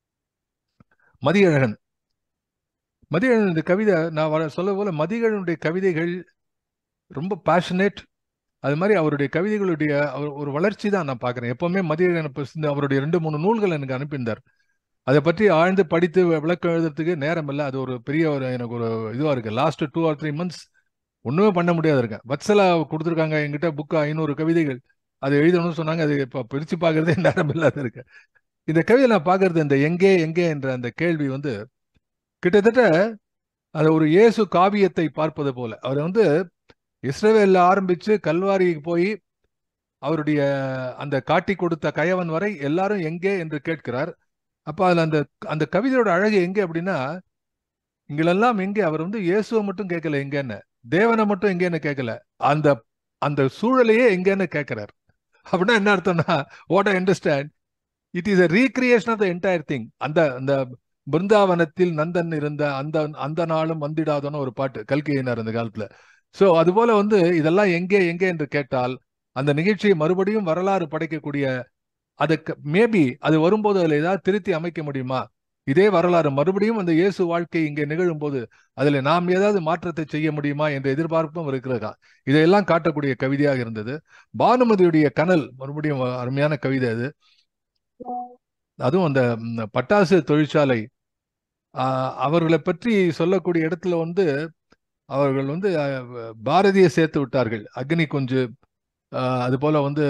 மதியழகன் மதியழகன் இந்த கவிதை நான் வர- சொல்ல போல மதியழகனுடைய கவிதைகள் ரொம்ப பேஷனேட் அது மாதிரி அவருடைய கவிதைகளுடைய அவர் ஒரு வளர்ச்சி தான் நான் பார்க்குறேன் எப்பவுமே மதியழகன் இப்ப இந்த அவருடைய ரெண்டு மூணு நூல்கள் எனக்கு அனுப்பியிருந்தார் அதை பற்றி ஆழ்ந்து படித்து வி- விளக்கம் எழுதுறதுக்கு நேரம் இல்லை அது ஒரு பெரிய ஒரு எனக்கு ஒரு இதுவாக இருக்கு last two or three months ஒன்றுமே பண்ண முடியாது இருக்கேன் வத்சலா கொடுத்துருக்காங்க என்கிட்ட புக்கு ஐநூறு கவிதைகள் அதை எழுதணும்னு சொன்னாங்க அது இப்போ பிரித்து பார்க்கறதே நேரம் இல்லாத இருக்கு இந்த கவிதை நான் பார்க்கறது இந்த எங்கே எங்கே என்ற அந்த கேள்வி வந்து கிட்டத்தட்ட அது ஒரு இயேசு காவியத்தை பார்ப்பது போல அவர் வந்து இஸ்ரவேல்ல ஆரம்பிச்சு கல்வாரிக்கு போய் அவருடைய அந்த காட்டி கொடுத்த கயவன் வரை எல்லாரும் எங்கே என்று கேட்கிறார் அப்ப அதுல அந்த அந்த கவிதையோட அழகு எங்க அப்படின்னா இங்களெல்லாம் எங்கே அவர் வந்து இயேசுவை மட்டும் கேட்கல எங்கன்னு தேவனை மட்டும் எங்கேன்னு கேட்கல அந்த அந்த சூழலையே எங்கன்னு கேட்கிறார் அப்படின்னா என்ன அர்த்தம்னா what I understand it is a recreation of the entire thing அந்த அந்த பிருந்தாவனத்தில் நந்தன் இருந்த அந்த அந்த நாளும் வந்திடாதோன்னு ஒரு பாட்டு கல்கியினார் அந்த காலத்துல சோ அது போல வந்து இதெல்லாம் எங்கே எங்கே என்று கேட்டால் அந்த நிகழ்ச்சியை மறுபடியும் வரலாறு படைக்கக்கூடிய அதுக்கு மேபி அது வரும்போது அதுல ஏதாவது திருத்தி அமைக்க முடியுமா இதே வரலாறு மறுபடியும் அந்த இயேசு வாழ்க்கை இங்கே நிகழும் போது அதுல நாம் ஏதாவது மாற்றத்தை செய்ய முடியுமா என்ற எதிர்பார்ப்பும் இருக்கிறதா இதையெல்லாம் காட்டக்கூடிய கவிதையாக இருந்தது பானுமதியுடைய கனல் மறுபடியும் அருமையான கவிதை அது அதுவும் அந்த ம், பட்டாசு தொழிற்சாலை ஆஹ், அவர்களை பற்றி சொல்லக்கூடிய இடத்துல வந்து அவர்கள் வந்து அஹ், பாரதியை சேர்த்து விட்டார்கள் அக்னி குஞ்சு ஆஹ், அது போல வந்து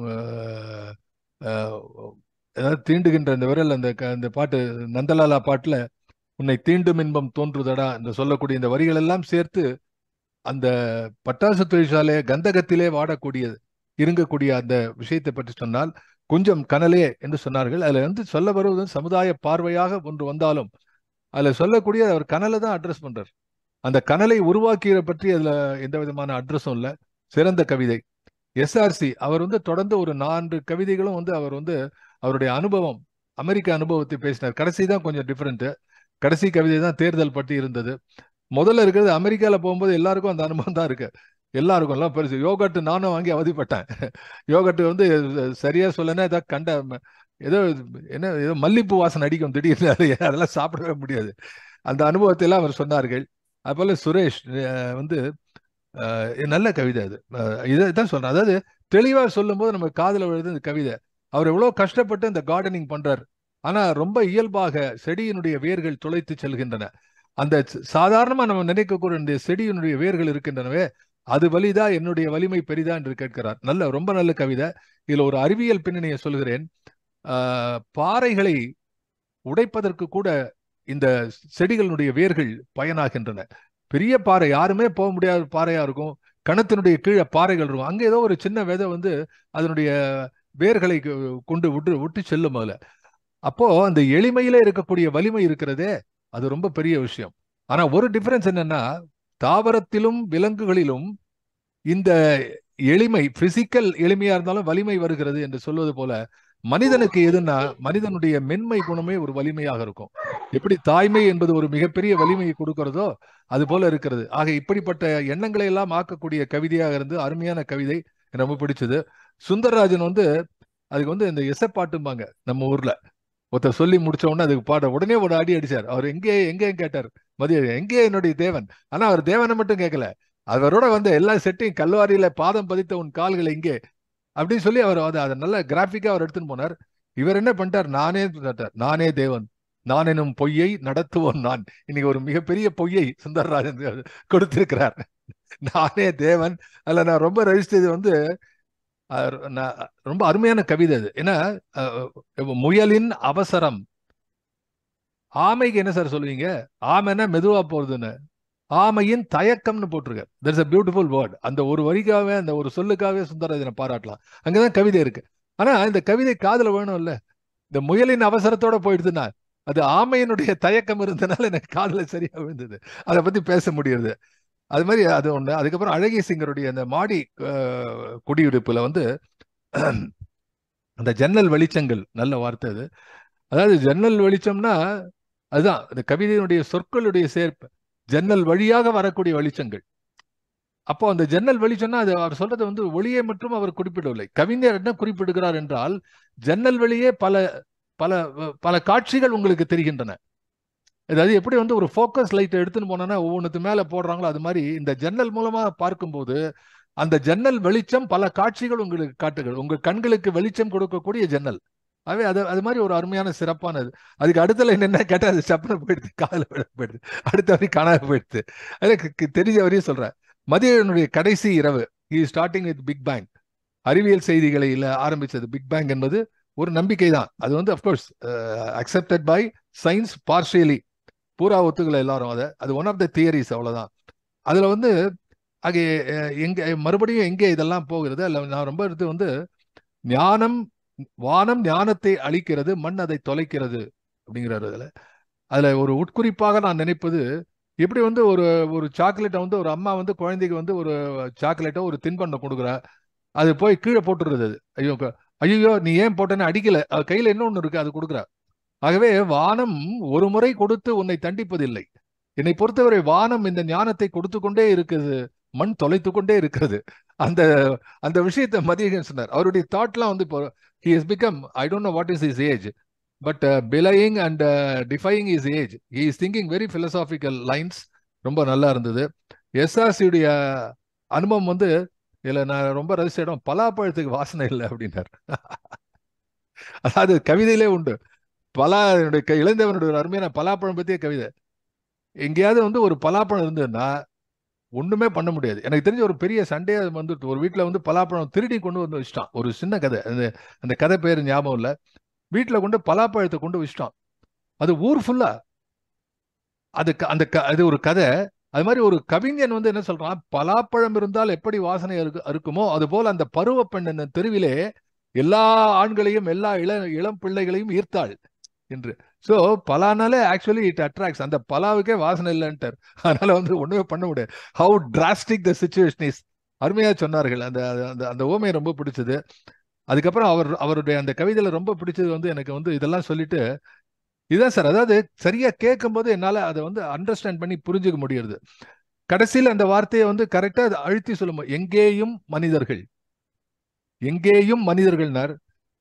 ஆஹ், ஆஹ், ஏதாவது தீண்டுகின்ற அந்த விரல் அந்த க- அந்த பாட்டு நந்தலாலா பாட்டுல உன்னை தீண்டும் இன்பம் தோன்றுதடா என்று சொல்லக்கூடிய இந்த வரிகள் எல்லாம் சேர்த்து அந்த பட்டாசு தொழிற்சாலை கந்தகத்திலே வாடக்கூடியது இருங்கக்கூடிய அந்த விஷயத்தை பற்றி சொன்னால் கொஞ்சம் கனலே என்று சொன்னார்கள் அதுல வந்து சொல்ல வருவது சமுதாய பார்வையாக ஒன்று வந்தாலும் அதுல சொல்லக்கூடிய அவர் கனலை தான் அட்ரஸ் பண்றார் அந்த கனலை உருவாக்கிய பற்றி அதுல எந்த விதமான அட்ரஸும் இல்லை சிறந்த கவிதை எஸ்ஆர்சி அவர் வந்து தொடர்ந்து ஒரு நான்கு கவிதைகளும் வந்து அவர் வந்து அவருடைய அனுபவம் அமெரிக்க அனுபவத்தை பேசினார் கடைசி தான் கொஞ்சம் டிஃப்ரெண்ட் கடைசி கவிதை தான் தேர்தல் பற்றி இருந்தது முதல்ல இருக்கிறது அமெரிக்கால போகும்போது எல்லாருக்கும் அந்த அனுபவம் தான் இருக்கு எல்லாருக்கும் எல்லாம் பெருசு யோகட்டு நானும் வாங்கி அவதிப்பட்டேன் யோகட்டு வந்து சரியா சொல்லனா ஏதாவது கண்ட ஏதோ என்ன ஏதோ மல்லிப்பூ வாசனை அடிக்கும் திடீர்னு அது அதெல்லாம் சாப்பிடவே முடியாது அந்த அனுபவத்தை எல்லாம் அவர் சொன்னார்கள் அதுபோல சுரேஷ் அஹ், வந்து அஹ், நல்ல கவிதை அது அஹ், இதை தான் சொல்றேன் அதாவது தெளிவா சொல்லும்போது நம்ம காதுல விழுது இந்த கவிதை அவர் எவ்வளவு கஷ்டப்பட்டு இந்த கார்டனிங் பண்றார் ஆனா ரொம்ப இயல்பாக செடியினுடைய வேர்கள் துளைத்து செல்கின்றன அந்த ச- சாதாரணமா நம்ம நினைக்கக்கூடிய இந்த செடியினுடைய வேர்கள் இருக்கின்றனவே அது வலிதா என்னுடைய வலிமை பெரிதா என்று கேட்கிறார் நல்ல ரொம்ப நல்ல கவிதை இதுல ஒரு அறிவியல் பின்னணியை சொல்கிறேன் ஆஹ், பாறைகளை உடைப்பதற்கு கூட இந்த செடிகளினுடைய வேர்கள் பயனாகின்றன பெரிய பாறை யாருமே போக முடியாத பாறையா இருக்கும் கணத்தினுடைய கீழே பாறைகள் இருக்கும் அங்க ஏதோ ஒரு சின்ன விதை வந்து அதனுடைய வேர்களை கொ- கொண்டு விட்டு விட்டு செல்லும் அதுல அப்போ அந்த எளிமையில இருக்கக்கூடிய வலிமை இருக்கிறதே அது ரொம்ப பெரிய விஷயம் ஆனா ஒரு டிஃபரன்ஸ் என்னன்னா தாவரத்திலும் விலங்குகளிலும் இந்த எளிமை பிசிக்கல் எளிமையா இருந்தாலும் வலிமை வருகிறது என்று சொல்வது போல மனிதனுக்கு எதுன்னா மனிதனுடைய மென்மை குணமே ஒரு வலிமையாக இருக்கும் எப்படி தாய்மை என்பது ஒரு மிகப்பெரிய வலிமையை கொடுக்கிறதோ அது போல இருக்கிறது ஆக இப்படிப்பட்ட எண்ணங்களை எல்லாம் ஆக்கக்கூடிய கவிதையாக இருந்து அருமையான கவிதை எனக்கு ரொம்ப பிடிச்சது சுந்தரராஜன் வந்து அதுக்கு வந்து இந்த எசப்பாட்டும்பாங்க நம்ம ஊர்ல ஒருத்தர் சொல்லி முடிச்ச உடனே அதுக்கு பாட உடனே ஒரு அடி அடிச்சார் அவர் எங்கே எங்கே கேட்டார் மதிய எங்கே என்னுடைய தேவன் ஆனா அவர் தேவனை மட்டும் கேட்கல அவரோட வந்து எல்லா செட்டையும் கல்வாரியில பாதம் பதித்த உன் கால்கள் எங்கே அப்படின்னு சொல்லி அவர் அதை அதை நல்ல கிராஃபிக்கா அவர் எடுத்துன்னு போனார் இவர் என்ன பண்ணிட்டார் நானே கேட்டார், நானே தேவன் நான் எனும் பொய்யை நடத்துவோன் நான் இன்னைக்கு ஒரு மிகப்பெரிய பொய்யை சுந்தரராஜன் கொடுத்திருக்கிறார் நானே தேவன் அதுல நான் ரொம்ப ரசித்தது வந்து அஹ், நான் ரொம்ப அருமையான கவிதை அது ஏன்னா அஹ், முயலின் அவசரம் ஆமைக்கு என்ன சார் சொல்லுவீங்க ஆமைன்னா மெதுவா போறதுன்னு ஆமையின் தயக்கம்னு போட்டிருக்காரு there's a பியூட்டிஃபுல் வேர்ட் அந்த ஒரு வரிக்காவே அந்த ஒரு சொல்லுக்காகவே சுந்தரராஜனை பாராட்டலாம் அங்கதான் கவிதை இருக்கு ஆனா இந்த கவிதை காதுல வேணும் இல்ல இந்த முயலின் அவசரத்தோட போயிடுதுன்னா அது ஆமையினுடைய தயக்கம் இருந்தனால எனக்கு காதுல சரியா விழுந்தது அதை பத்தி பேச முடியுது அது மாதிரி அது ஒண்ணு அதுக்கப்புறம் அழகிய சிங்கருடைய அந்த மாடி அஹ், குடியிருப்புல வந்து அந்த ஜன்னல் வெளிச்சங்கள் நல்ல வார்த்தை அது அதாவது ஜன்னல் வெளிச்சம்னா அதுதான் அந்த கவிதையினுடைய சொற்களுடைய சேர்ப்பு ஜன்னல் வழியாக வரக்கூடிய வெளிச்சங்கள் அப்போ அந்த ஜன்னல் வெளிச்சம்னா அது அவர் சொல்றது வந்து ஒளியை மட்டும் அவர் குறிப்பிடவில்லை கவிஞர் என்ன குறிப்பிடுகிறார் என்றால் ஜன்னல் வழியே பல பல பல காட்சிகள் உங்களுக்கு தெரிகின்றன அதாவது எப்படி வந்து ஒரு ஃபோக்கஸ் லைட்டை எடுத்துன்னு போனோன்னா ஒவ்வொன்றுத்து மேல போடுறாங்களோ அது மாதிரி இந்த ஜன்னல் மூலமா பார்க்கும்போது அந்த ஜன்னல் வெளிச்சம் பல காட்சிகள் உங்களுக்கு காட்டுகிறது உங்க கண்களுக்கு வெளிச்சம் கொடுக்கக்கூடிய ஜன்னல் ஆகவே அது அது மாதிரி ஒரு அருமையான சிறப்பானது அதுக்கு அடுத்த லைன் என்ன கேட்டால் அது சப்பன போயிடுது காதில் விழ போயிடுது அடுத்த வரி காணாம போயிடுது அதுக்கு தெரிஞ்ச வரையும் சொல்றேன் மதியனுடைய கடைசி இரவு இ ஸ்டார்டிங் வித் பிக் பேங் அறிவியல் செய்திகளை இல்ல ஆரம்பிச்சது பிக் பேங் என்பது ஒரு நம்பிக்கை தான் அது வந்து of course accepted by science partially பூரா ஒத்துக்கல எல்லாரும் அதை அது ஒன் ஆஃப் த தியரிஸ் அவ்வளவுதான் அதுல வந்து அங்கே அஹ், எங்க மறுபடியும் எங்கே இதெல்லாம் போகிறது அல்ல நான் ரொம்ப எடுத்து வந்து ஞானம் வானம் ஞானத்தை அளிக்கிறது மண் அதை தொலைக்கிறது அப்படிங்கிறாரு அதுல அதுல ஒரு உட்குறிப்பாக நான் நினைப்பது எப்படி வந்து ஒரு ஒரு சாக்லேட்டை வந்து ஒரு அம்மா வந்து குழந்தைக்கு வந்து ஒரு சாக்லேட்டோ ஒரு தின்பண்டம் கொடுக்குறா அது போய் கீழே போட்டுருது அது ஐயோ க- ஐயோ நீ ஏன் போட்டேன்னு அடிக்கல அது கையில இன்னொன்னு இருக்கு அது கொடுக்குறா ஆகவே வானம் ஒரு முறை கொடுத்து உன்னை தண்டிப்பதில்லை என்னை பொறுத்தவரை வானம் இந்த ஞானத்தை கொடுத்து கொண்டே இருக்குது மண் தொலைத்து கொண்டே இருக்கிறது அந்த அந்த விஷயத்தை மதியகன் சொன்னார் அவருடைய தாட்லாம் வந்து இப்போ he has become I don't know what is is age but belying and defying is age he is thinking very philosophical lines ரொம்ப நல்லா இருந்தது எஸ்ஆர்சியுடைய அனுபவம் வந்து இதுல நான் ரொம்ப ரசிச்ச இடம் பலாப்பழத்துக்கு வாசனை இல்லை அப்படின்னார் அதாவது கவிதையிலே உண்டு பலா என்னுடைய க- இளைந்தவனுடைய ஒரு அருமையான பலாப்பழம் பத்திய கவிதை எங்கேயாவது வந்து ஒரு பலாப்பழம் இருந்ததுன்னா ஒண்ணுமே பண்ண முடியாது எனக்கு தெரிஞ்ச ஒரு பெரிய சண்டே வந்து ஒரு வீட்ல வந்து பலாப்பழம் திருடி கொண்டு வந்து வச்சுட்டான் ஒரு சின்ன கதை அந்த அந்த கதை பேர் ஞாபகம் இல்ல வீட்ல கொண்டு பலாப்பழத்தை கொண்டு வச்சுட்டான் அது ஊர் ஃபுல்லா அது க- அந்த க- அது ஒரு கதை அது மாதிரி ஒரு கவிஞன் வந்து என்ன சொல்றான் பலாப்பழம் இருந்தால் எப்படி வாசனை இருக்கு- இருக்குமோ அது போல அந்த பருவ பெண் அந்த தெருவிலே எல்லா ஆண்களையும் எல்லா இள இளம் பிள்ளைகளையும் ஈர்த்தாள் என்று சோ பலானாலே ஆக்சுவலி இட் அட்ராக்ட்ஸ் அந்த பலாவுக்கே வாசனை இல்லைன்ட்டார் அதனால வந்து ஒண்ணுமே பண்ண முடியாது how drastic the situation is அருமையா சொன்னார்கள் அந்த அந்த- அந்த அந்த ஓமை ரொம்ப பிடிச்சது அதுக்கப்புறம் அவர் அவருடைய அந்த கவிதையில ரொம்ப பிடிச்சது வந்து எனக்கு வந்து இதெல்லாம் சொல்லிட்டு இதான் சார் அதாவது சரியா கேட்கும்போது என்னால அதை வந்து அண்டர்ஸ்டாண்ட் பண்ணி புரிஞ்சுக்க முடியுது கடைசியில் அந்த வார்த்தையை வந்து கரெக்டா அதை அழுத்தி சொல்லும் எங்கேயும் மனிதர்கள் எங்கேயும் மனிதர்கள்னார்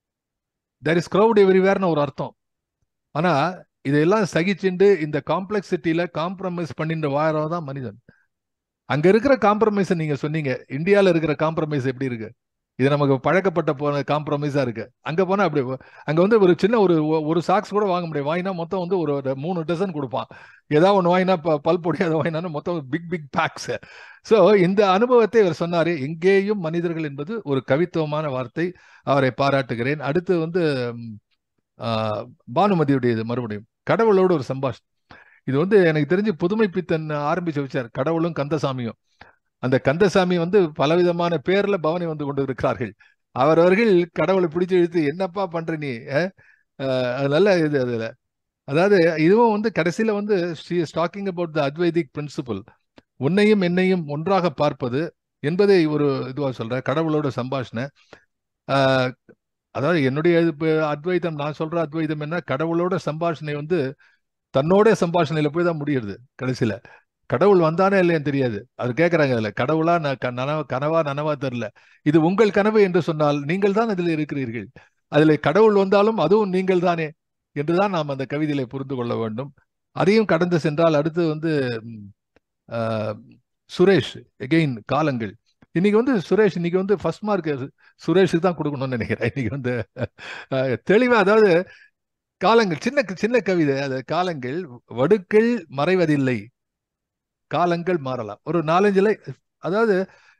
தேர் இஸ் crowd எவ்ரிவேர்னு ஒரு அர்த்தம் ஆனா இதெல்லாம் சகிச்சுண்டு இந்த காம்ப்ளெக்சிட்டியில காம்ப்ரமைஸ் பண்ணின்ற வாழறவன் தான் மனிதன் அங்க இருக்கிற காம்ப்ரமைஸ் நீங்க சொன்னீங்க இந்தியால இருக்கிற காம்ப்ரமைஸ் எப்படி இருக்கு இது நமக்கு பழக்கப்பட்ட போன காம்ப்ரமைஸா இருக்கு அங்க போனா அப்படி அங்க வந்து ஒரு சின்ன ஒரு ஒரு சாக்ஸ் கூட வாங்க முடியாது வாங்கினா மொத்தம் வந்து ஒரு ஒரு மூணு டசன் கொடுப்பான் ஏதாவது ஒன்று வாங்கினா ப- பல் பொடி அதை வாங்கினா மொத்தம் பிக் பிக் பேக்ஸ் ஸோ இந்த அனுபவத்தை இவர் சொன்னாரு எங்கேயும் மனிதர்கள் என்பது ஒரு கவித்துவமான வார்த்தை அவரை பாராட்டுகிறேன் அடுத்து வந்து ம், ஆ, பானுமதியுடையது மறுபடியும் கடவுளோட ஒரு சம்பாஷ் இது வந்து எனக்கு தெரிஞ்சு புதுமை பித்தன் ஆரம்பிச்சு வச்சார் கடவுளும் கந்தசாமியும் அந்த கந்தசாமி வந்து பலவிதமான பேர்ல பவனி வந்து கொண்டு இருக்கிறார்கள் அவரவர்கள் கடவுளை பிடிச்சு இழுத்து என்னப்பா பண்ற நீ அஹ்? அஹ், அது நல்ல இது அதுல அதாவது இதுவும் வந்து கடைசியில வந்து she is talking about the Advaitic principle உன்னையும் என்னையும் ஒன்றாக பார்ப்பது என்பதை ஒரு இதுவா சொல்ற கடவுளோட சம்பாஷணை ஆஹ், அதாவது என்னுடைய இது இப்ப அத்வைதம் நான் சொல்ற அத்வைதம் என்ன கடவுளோட சம்பாஷணை வந்து தன்னோட சம்பாஷணையில போய் தான் முடியுது கடைசியில கடவுள் வந்தானே இல்லையான்னு தெரியாது அது கேட்கறாங்க அதுல கடவுளா நான் க- நனவா கனவா நனவா தெரியல இது உங்கள் கனவு என்று சொன்னால் நீங்கள் தான் அதில் இருக்கிறீர்கள் அதில் கடவுள் வந்தாலும் அதுவும் நீங்கள் தானே என்றுதான் நாம் அந்த கவிதையில புரிந்து கொள்ள வேண்டும் அதையும் கடந்து சென்றால் அடுத்து வந்து ம், ஆஹ், சுரேஷ் எகெயின் காலங்கள் இன்னைக்கு வந்து சுரேஷ் இன்னைக்கு வந்து ஃபர்ஸ்ட் மார்க் சுரேஷுக்கு தான் கொடுக்கணும்னு நினைக்கிறேன் இன்னைக்கு வந்து அஹ், தெளிவா அதாவது காலங்கள் சின்ன சின்ன கவிதை அது காலங்கள் வடுக்கள் மறைவதில்லை காலங்கள் மாறலாம் ஒரு நாலஞ்சு லை அதாவது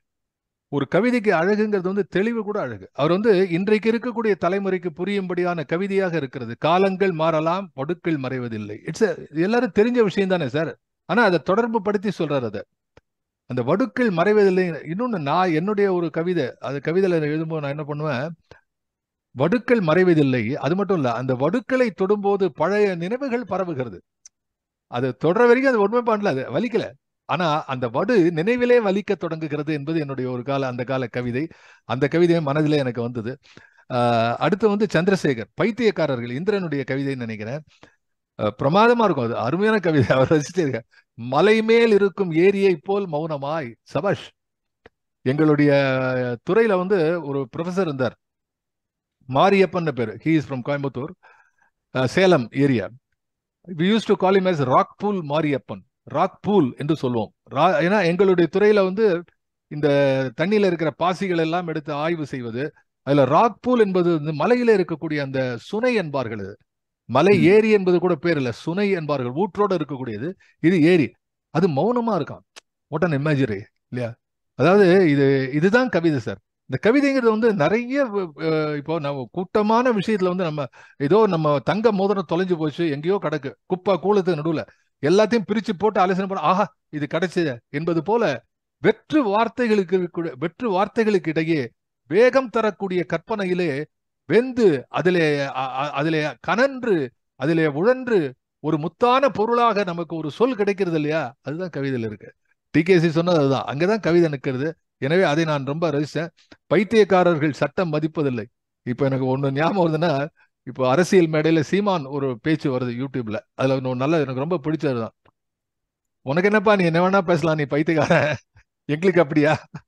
ஒரு கவிதைக்கு அழகுங்கிறது வந்து தெளிவு கூட அழகு அவர் வந்து இன்றைக்கு இருக்கக்கூடிய தலைமுறைக்கு புரியும்படியான கவிதையாக இருக்கிறது காலங்கள் மாறலாம் வடுக்கள் மறைவதில்லை இட்ஸ் எல்லாரும் தெரிஞ்ச விஷயம் தானே சார் ஆனா அதை தொடர்பு படுத்தி சொல்றாரு அதை அந்த வடுக்கள் மறைவதில்லை இன்னொன்னு நான் என்னுடைய ஒரு கவிதை அது கவிதையில எழுதும்போது நான் என்ன பண்ணுவேன் வடுக்கள் மறைவதில்லை அது மட்டும் இல்ல அந்த வடுக்களை தொடும்போது பழைய நினைவுகள் பரவுகிறது அது தொடர வரைக்கும் அது ஒண்ணுமே பண்ணல அது வலிக்கல ஆனா அந்த வடு நினைவிலே வலிக்க தொடங்குகிறது என்பது என்னுடைய ஒரு கால அந்த கால கவிதை அந்த கவிதை மனதிலே எனக்கு வந்தது ஆஹ் அடுத்து வந்து சந்திரசேகர் பைத்தியக்காரர்கள் இந்திரனுடைய கவிதைன்னு நினைக்கிறேன் அஹ் பிரமாதமா இருக்கும் அது அருமையான கவிதை அவர் ரசிச்சிருக்கார் மலை மேல் இருக்கும் ஏரியை போல் மௌனமாய் சபாஷ் எங்களுடைய துறையில வந்து ஒரு ப்ரொஃபசர் இருந்தார் மாரியப்பன் பேர் he is from Coimbatore uh Salem area we use to call him as rock pool Mariyappan rock pool என்று சொல்லுவோம் ரா- ஏன்னா எங்களுடைய துறையில வந்து இந்த தண்ணியில இருக்கிற பாசிகள் எல்லாம் எடுத்து ஆய்வு செய்வது அதுல ராக் பூல் என்பது வந்து மலையில இருக்கக்கூடிய அந்த சுனை என்பார்கள் இது. மலை ஏரி என்பது கூட பேர் இல்ல சுனை என்பார்கள் ஊற்றோட இருக்கக்கூடியது இது ஏரி அது மௌனமா இருக்கான் வாட் அன் இமேஜரி இல்லையா அதாவது இது இதுதான் கவிதை சார் இந்த கவிதைங்கிறது வந்து நிறைய அஹ், இப்போ நம்ம கூட்டமான விஷயத்துல வந்து நம்ம ஏதோ நம்ம தங்க மோதிரம் தொலைஞ்சு போச்சு எங்கேயோ கிடக்கு குப்பை கூலத்துக்கு நடுவுல எல்லாத்தையும் பிரிச்சு போட்டு ஆலோசனை பண்ண ஆஹா இது கிடைச்சது என்பது போல வெற்று வார்த்தைகளுக்கு இருக்கக்கூடிய- வெற்று வார்த்தைகளுக்கு இடையே வேகம் தரக்கூடிய கற்பனையிலே வெந்து அதிலே அ- அ- அதிலே கனன்று அதிலே உழன்று ஒரு முத்தான பொருளாக நமக்கு ஒரு சொல் கிடைக்கிறது இல்லையா அதுதான் கவிதையில இருக்கு டிகேசி சொன்னது அதுதான் அங்கதான் கவிதை நிற்கிறது எனவே அதை நான் ரொம்ப ரசிச்சேன் பைத்தியக்காரர்கள் சட்டம் மதிப்பதில்லை இப்ப எனக்கு ஒண்ணு ஞாபகம் வருதுன்னா இப்போ அரசியல் மேடையில சீமான் ஒரு பேச்சு வருது யூடியூப்ல அதுல ஒண்ணு நல்ல எனக்கு ரொம்ப பிடிச்சதுதான் உனக்கு என்னப்பா நீ என்ன வேணா பேசலாம் நீ பைத்தியக்காரன் எங்களுக்கு அப்படியா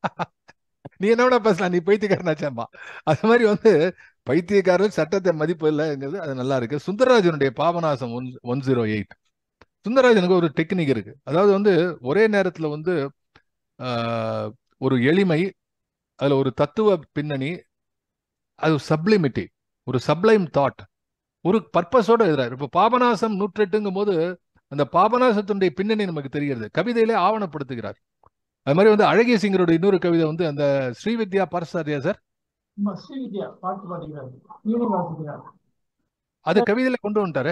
நீ என்ன வேணா பேசலாம் நீ பைத்தியக்காரனாச்சாம்பா அது மாதிரி வந்து பைத்தியக்காரர் சட்டத்தை மதிப்பு இல்லைங்கிறது அது நல்லா இருக்கு சுந்தரராஜனுடைய Papanasam one one zero eight சுந்தரராஜனுக்கு ஒரு டெக்னிக் இருக்கு அதாவது வந்து ஒரே நேரத்துல வந்து ஆஹ், ஒரு எளிமை அதுல ஒரு தத்துவ பின்னணி அது சப்ளிமிட்டி ஒரு சப்ளைம் தாட் ஒரு பர்பஸோட எழுதுறாரு இப்போ பாபநாசம் நூற்றெட்டுங்கும் போது அந்த பாபநாசத்தினுடைய பின்னணி நமக்கு தெரிகிறது கவிதையிலே ஆவணப்படுத்துகிறார் அது மாதிரி வந்து அழகிய சிங்கரோட இன்னொரு கவிதை வந்து அந்த ஸ்ரீவித்யா பரசாரியா சார் நம்ம ஸ்ரீவித்யா பாட்டு பாடுகிறார் வீணை வாசிக்கிறார் அது கவிதையில கொண்டு வந்துட்டாரு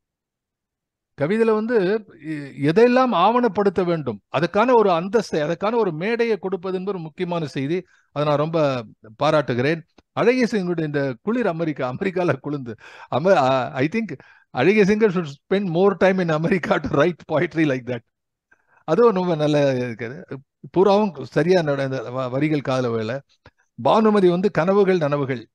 கவிதையில வந்து எ- எதையெல்லாம் ஆவணப்படுத்த வேண்டும் அதுக்கான ஒரு அந்தஸ்தை அதுக்கான ஒரு மேடையை கொடுப்பது என்பது ஒரு முக்கியமான செய்தி அதை நான் ரொம்ப பாராட்டுகிறேன் அழகிய சிங்கருடைய இந்த குளிர் அமெரிக்கா அமெரிக்கால குளிர்ந்து அம ஐ திங்க் அழகிய Singar should spend more time in America to write poetry like that அதுவும் ரொம்ப நல்ல இருக்குது பூராவும் சரியா நட- இந்த வ- வரிகள் காதல வேலை பானுமதி வந்து கனவுகள் நனவுகள்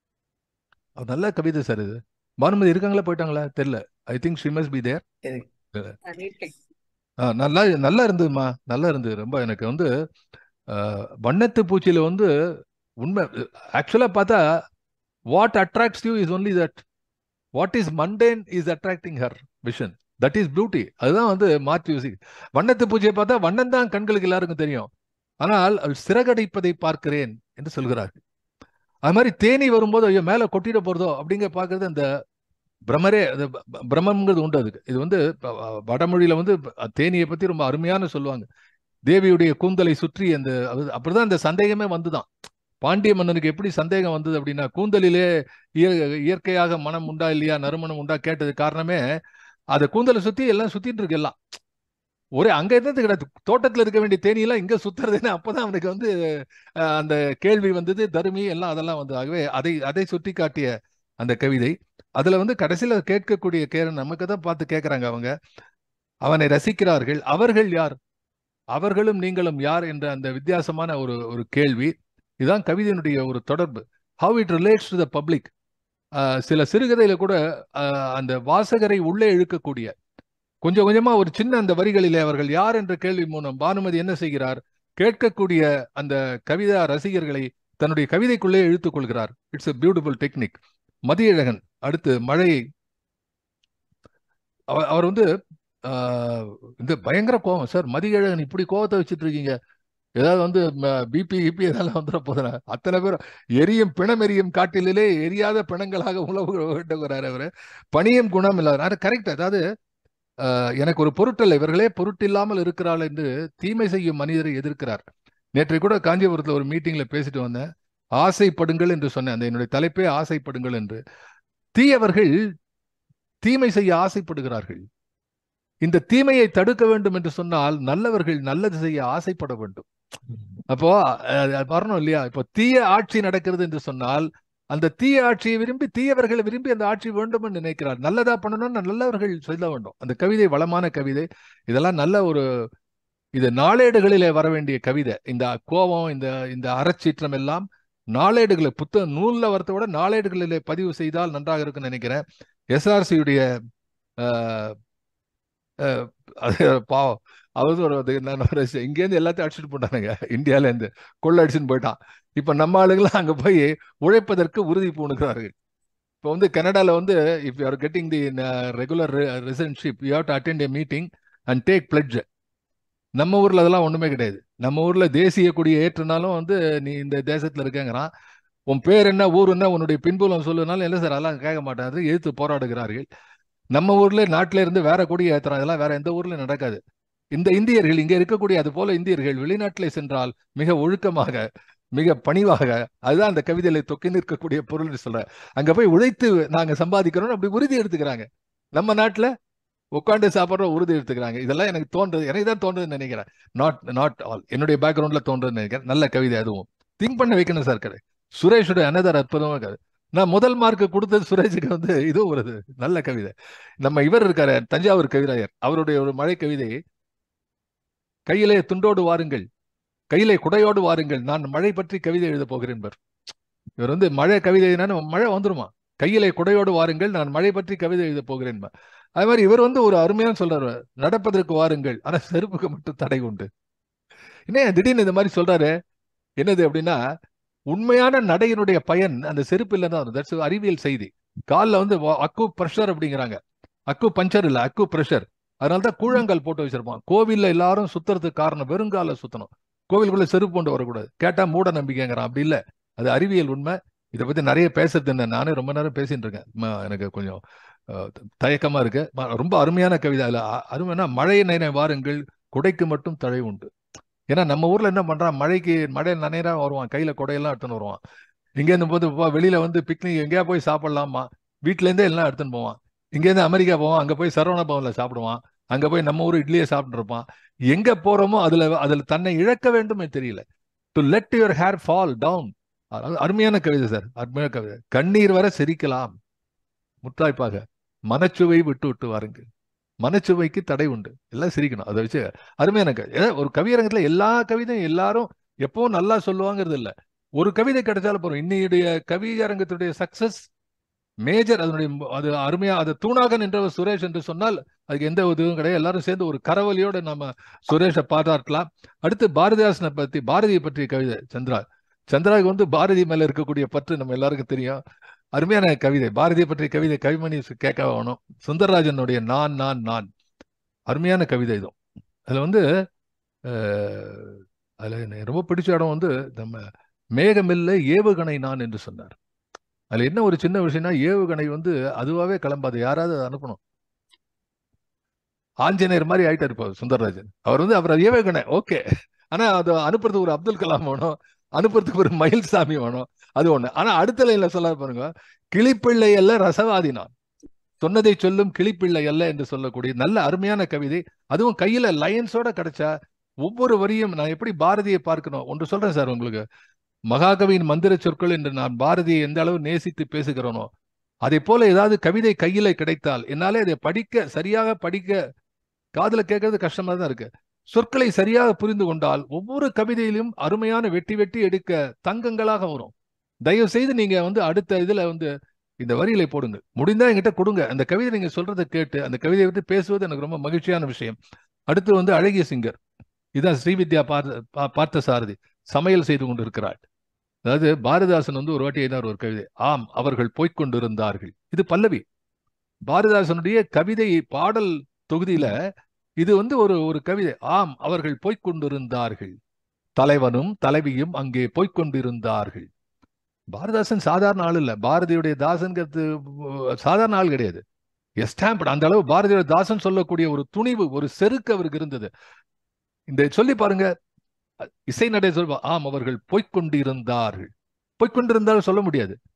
அது நல்ல கவிதை சார் இது பானுமதி இருக்காங்களா போயிட்டாங்களா தெரியல I think she must be there அது இருக்கேன். நல்லா நல்லா இருந்ததுமா நல்லா இருந்தது ரொம்ப எனக்கு வந்து அஹ், வண்ணத்து பூச்சியில வந்து உண்மை ஆக்சுவலா பார்த்தா what attracts you is only that what is mundane is attracting her vision that is beauty அதுதான் வந்து மாற்றி யோசி வண்ணத்து பூச்சியை பார்த்தா வண்ணம் தான் கண்களுக்கு எல்லாருக்கும் தெரியும் ஆனால் அவள் சிறகடைப்பதை பார்க்கிறேன் என்று சொல்கிறார்கள் அது மாதிரி தேனி வரும்போது ஐயோ மேல கொட்டிட போறதோ அப்படிங்க பார்க்கறது அந்த பிரமரே அது ப- ப- பிரமம்ங்கிறது உண்டு அதுக்கு இது வந்து ப- வ- வடமொழியில வந்து ப- தேனியை பத்தி ரொம்ப அருமையான சொல்லுவாங்க தேவியுடைய கூந்தலை சுற்றி அந்த அது அப்படிதான் அந்த சந்தேகமே வந்துதான் பாண்டிய மன்னனுக்கு எப்படி சந்தேகம் வந்தது அப்படின்னா கூந்தலிலே இய- இயற்கையாக மனம் உண்டா இல்லையா நறுமணம் உண்டா கேட்டது காரணமே அதை கூந்தலை சுத்தி எல்லாம் சுத்திட்டு இருக்கு எல்லாம் ஒரே அங்க இருந்தது கிடையாது தோட்டத்துல இருக்க வேண்டிய தேனியெல்லாம் இங்க சுத்துறதுன்னு அப்பதான் அவனுக்கு வந்து அஹ், அந்த கேள்வி வந்தது தருமி எல்லாம் அதெல்லாம் வந்து ஆகவே அதை அதை சுட்டி காட்டிய அந்த கவிதை அதுல வந்து கடைசியில கேட்கக்கூடிய கேரன் நமக்கு தான் பார்த்து கேட்கறாங்க அவங்க அவனை ரசிக்கிறார்கள் அவர்கள் யார் அவர்களும் நீங்களும் யார் என்ற அந்த வித்தியாசமான ஒரு ஒரு கேள்வி இதுதான் கவிதையினுடைய ஒரு தொடர்பு how it relates to the public சில சிறுகதையில கூட ஆஹ், அந்த வாசகரை உள்ளே இழுக்கக்கூடிய கொஞ்சம் கொஞ்சமா ஒரு சின்ன அந்த வரிகளிலே அவர்கள் யார் என்ற கேள்வி மூலம் பானுமதி என்ன செய்கிறார் கேட்கக்கூடிய அந்த கவிதா ரசிகர்களை தன்னுடைய கவிதைக்குள்ளே இழுத்துக் கொள்கிறார் it's a beautiful technique Mathiyazhagan அடுத்து மழை அவர் அவர் வந்து ஆஹ், இந்த பயங்கர கோபம் சார் மதியழகன் இப்படி கோபத்தை வச்சுட்டு இருக்கீங்க ஏதாவது வந்து பிபி கிபி இதெல்லாம் வந்துட போதுனா அத்தனை பேர் எரியும் பிணம் எரியும் காட்டிலே எரியாத பிணங்களாக உழவு வேண்டுகிறார் அவரு பணியும் குணம் இல்லாத கரெக்ட் அதாவது ஆஹ், எனக்கு ஒரு பொருட்டல்ல இவர்களே பொருட்டில்லாமல் இருக்கிறாள் என்று தீமை செய்யும் மனிதரை எதிர்க்கிறார் நேற்றை கூட காஞ்சிபுரத்தில் ஒரு மீட்டிங்ல பேசிட்டு வந்தேன் ஆசைப்படுங்கள் என்று சொன்னேன் அந்த என்னுடைய தலைப்பே ஆசைப்படுங்கள் என்று தீயவர்கள் தீமை செய்ய ஆசைப்படுகிறார்கள் இந்த தீமையை தடுக்க வேண்டும் என்று சொன்னால் நல்லவர்கள் நல்லது செய்ய ஆசைப்பட வேண்டும் அப்போ அஹ், அது வரணும் இல்லையா இப்போ தீய ஆட்சி நடக்கிறது என்று சொன்னால் அந்த தீய ஆட்சியை விரும்பி தீயவர்களை விரும்பி அந்த ஆட்சி வேண்டும் என்று நினைக்கிறார் நல்லதா பண்ணணும்னா நல்லவர்கள் சொல்ல வேண்டும் அந்த கவிதை வளமான கவிதை இதெல்லாம் நல்ல ஒரு இது நாளேடுகளிலே வர வேண்டிய கவிதை இந்த கோபம் இந்த இந்த அறச்சீற்றம் எல்லாம் நாளேடுகளை புத்தக நூல்ல வரத்தை விட நாளேடுகளிலே பதிவு செய்தால் நன்றாக இருக்கும்னு நினைக்கிறேன் எஸ்ஆர்சியுடைய பாவம் அவர் ஒரு அது நான் ஒரு சி- இங்கேருந்து எல்லாத்தையும் அடிச்சுட்டு போட்டானுங்க இந்தியால இருந்து கொள்ள அடிச்சுட்டு போயிட்டான் இப்ப நம்ம ஆளுங்களாம் அங்க போய் உழைப்பதற்கு உறுதி பூணுகிறார்கள் இப்போ வந்து கனடால வந்து if you are getting the regular residentship you have to attend a meeting and take pledge நம்ம ஊர்ல அதெல்லாம் ஒண்ணுமே கிடையாது நம்ம ஊர்ல தேசிய கொடியை ஏற்றுனாலும் வந்து நீ இந்த தேசத்துல இருக்கேங்கிறான் உன் பேர் என்ன ஊர் என்ன உன்னுடைய பின்புலம் சொல்லுனாலும் இல்லை சார் அதெல்லாம் கேட்க மாட்டாரு எதிர்த்து போராடுகிறார்கள் நம்ம ஊர்ல நாட்டில இருந்து வேற கொடியை ஏத்துறான் இதெல்லாம் வேற எந்த ஊர்ல நடக்காது இந்த இந்தியர்கள் இங்க இருக்கக்கூடிய அது போல இந்தியர்கள் வெளிநாட்டிலே சென்றால் மிக ஒழுக்கமாக மிக பணிவாக அதுதான் அந்த கவிதையில தொக்கி நிற்கக்கூடிய பொருள் சொல்றேன் அங்க போய் உழைத்து நாங்க சம்பாதிக்கிறோம் அப்படி உறுதி எடுத்துக்கிறாங்க நம்ம நாட்டுல உட்காந்து சாப்பிட்ற உறுதி எடுத்துக்கிறாங்க இதெல்லாம் எனக்கு தோன்றது எனக்கு தான் தோன்றதுன்னு நினைக்கிறேன் நாட் நாட் ஆல் என்னுடைய பேக்ரவுண்ட்ல தோன்றதுன்னு நினைக்கிறேன் நல்ல கவிதை அதுவும் திங்க் பண்ண வைக்கணும் சார் கடை சுரேஷோட அனதர் அற்புதமாக கதை நான் முதல் மார்க் கொடுத்தது சுரேஷுக்கு வந்து இதுவும் ஒரு நல்ல கவிதை நம்ம இவர் இருக்காரு தஞ்சாவூர் கவிராயர் அவருடைய ஒரு மழை கவிதை கையிலே துண்டோடு வாருங்கள் கையிலே குடையோடு வாருங்கள் நான் மழை பற்றி கவிதை எழுத போகிறேன் பார் இவர் வந்து மழை கவிதை என்னன்னு மழை வந்துருமா கையிலே குடையோடு வாருங்கள் நான் மழை பற்றி கவிதை எழுத போகிறேன் பார். அது மாதிரி இவர் வந்து ஒரு அருமையான சொல்றாரு நடப்பதற்கு வாருங்கள் ஆனா செருப்புக்கு மட்டும் தடை உண்டு என்ன திடீர்னு இந்த மாதிரி சொல்றாரு என்னது அப்படின்னா உண்மையான நடையினுடைய பயன் அந்த செருப்பு இல்லைன்னா தட்ஸ் அறிவியல் செய்தி காலில் வந்து வா- அக்கு ப்ரெஷர் அப்படிங்கிறாங்க அக்கு பஞ்சர் இல்ல அக்கு ப்ரெஷர் அதனால தான் கூழங்கால் போட்டு வச்சிருப்பான் கோவில்ல எல்லாரும் சுத்துறதுக்கு காரணம் வெறுங்கால சுத்தணும் கோவிலுக்குள்ள செருப்பு கொண்டு வரக்கூடாது கேட்டா மூட நம்பிக்கைங்கிறான் அப்படி இல்ல அது அறிவியல் உண்மை இதை பத்தி நிறைய பேசுறது என்ன நானே ரொம்ப நேரம் பேசிட்டு இருக்கேன் ம- எனக்கு கொஞ்சம் அஹ், தயக்கமா இருக்கு ம- ரொம்ப அருமையான கவிதை அதுல அ- அருமையான மழை நனைய வாருங்கள் குடைக்கு மட்டும் தழை உண்டு ஏன்னா நம்ம ஊர்ல என்ன பண்றான் மழைக்கு மழை நனையறா வருவான் கையில குடையெல்லாம் எடுத்துன்னு வருவான் இங்க இருந்து போது போ- வெளியில வந்து பிக்னிக் எங்கேயா போய் சாப்பிடலாமா வீட்ல இருந்தே எல்லாம் எடுத்துன்னு போவான் இங்க இருந்து அமெரிக்கா போவான் அங்க போய் சரவண பவன்ல சாப்பிடுவான் அங்க போய் நம்ம ஊர் இட்லியை சாப்பிட்டு இருப்பான் எங்க போறோமோ அதுல அதுல தன்னை இழக்க வேண்டுமே தெரியல to let your hair fall down அருமையான கவிதை சார் அருமையான கவிதை கண்ணீர் வர சிரிக்கலாம் முத்தாய்ப்பாக மனச்சுவை விட்டு விட்டு வாருங்கள் மனச்சுவைக்கு தடை உண்டு எல்லாம் சிரிக்கணும் அதை வச்சு அருமையான கவிதை ஏதாவது ஒரு கவியரங்கத்துல எல்லா கவிதையும் எல்லாரும் எப்பவும் நல்லா சொல்லுவாங்கிறது இல்ல ஒரு கவிதை கிடைச்சாலும் போறோம் இன்னையுடைய கவியரங்கத்துடைய சக்சஸ் மேஜர் அதனுடைய மு- அது அருமையா அது தூணாக நின்றவர் சுரேஷ் என்று சொன்னால் அதுக்கு எந்த உதவியும் கிடையாது எல்லாரும் சேர்ந்து ஒரு கரவலியோட நம்ம சுரேஷை பாராட்டலாம் அடுத்து பாரதிதாசனை பத்தி பாரதியை பற்றிய கவிதை சந்திரா சந்திராவுக்கு வந்து பாரதி மேல இருக்கக்கூடிய பற்று நம்ம எல்லாருக்கும் தெரியும் அருமையான கவிதை பாரதியை பற்றிய கவிதை கவிமணி சு- கேட்க வேணும் சுந்தரராஜனுடைய நான் நான் நான் அருமையான கவிதை இதுவும் அதுல வந்து அஹ், அதுல எனக்கு ரொம்ப பிடிச்ச இடம் வந்து நம்ம மேகமில்ல ஏவுகணை நான் என்று சொன்னார் அதுல என்ன ஒரு சின்ன விஷயம்னா ஏவுகணை வந்து அதுவாவே கிளம்பாது யாராவது அதை அனுப்பணும் ஆஞ்சநேயர் மாதிரி ஆயிட்டாரு இப்போ சுந்தரராஜன் அவர் வந்து அவர் ஏவுகணை ஓகே ஆனா அது அனுப்புறதுக்கு ஒரு அப்துல் கலாம் வேணும் அனுப்புறதுக்கு ஒரு மயில்சாமி வேணும் அது ஒண்ணு ஆனா அடுத்த லைன்ல சொல்ல பாருங்க கிளிப்பிள்ளை அல்ல ரசவாதி நான் சொன்னதை சொல்லும் கிளிப்பிள்ளை அல்ல என்று சொல்லக்கூடிய நல்ல அருமையான கவிதை அதுவும் கையில லைன்ஸோட கிடைச்சா ஒவ்வொரு வரியும் நான் எப்படி பாரதியை பார்க்கணும் ஒன்று சொல்றேன் சார் உங்களுக்கு மகாகவியின் மந்திர சொற்கள் என்று நான் பாரதியை எந்த அளவு நேசித்து பேசுகிறேனோ அதை போல ஏதாவது கவிதை கையில கிடைத்தால் என்னாலே அதை படிக்க சரியாக படிக்க காதுல கேட்கறது கஷ்டமா தான் இருக்கு சொற்களை சரியாக புரிந்து கொண்டால் ஒவ்வொரு கவிதையிலும் அருமையான வெட்டி வெட்டி எடுக்க தங்கங்களாக வரும் தயவு செய்து நீங்க வந்து அடுத்த இதுல வந்து இந்த வரிகளை போடுங்க முடிந்தா என்கிட்ட கொடுங்க அந்த கவிதை நீங்க சொல்றதை கேட்டு அந்த கவிதையை விட்டு பேசுவது எனக்கு ரொம்ப மகிழ்ச்சியான விஷயம் அடுத்து வந்து அழகிய சிங்கர் இதுதான் ஸ்ரீவித்யா பார்த்த பா- பார்த்த சாரதி சமையல் செய்து கொண்டிருக்கிறாள் அதாவது பாரதிதாசன் வந்து ஒரு வாட்டி எழுதினார் ஒரு கவிதை ஆம் அவர்கள் போய்க் கொண்டிருந்தார்கள் இது பல்லவி பாரதிதாசனுடைய கவிதை பாடல் தொகுதியில இது வந்து ஒரு ஒரு கவிதை ஆம் அவர்கள் போய்க் கொண்டிருந்தார்கள் தலைவனும் தலைவியும் அங்கே போய்க் கொண்டிருந்தார்கள் பாரதிதாசன் சாதாரண ஆள் இல்ல பாரதியுடைய தாசன்கிறது அஹ், சாதாரண ஆள் கிடையாது எஸ்டாம்பட் அந்த அளவு பாரதியோட தாசன் சொல்லக்கூடிய ஒரு துணிவு ஒரு செருக்கு அவருக்கு இருந்தது இந்த சொல்லி பாருங்க இசை நடை சொல்வா ஆம் அவர்கள் போய்க் கொண்டிருந்தார்கள் போய்க் கொண்டிருந்தாலும் சொல்ல முடியாது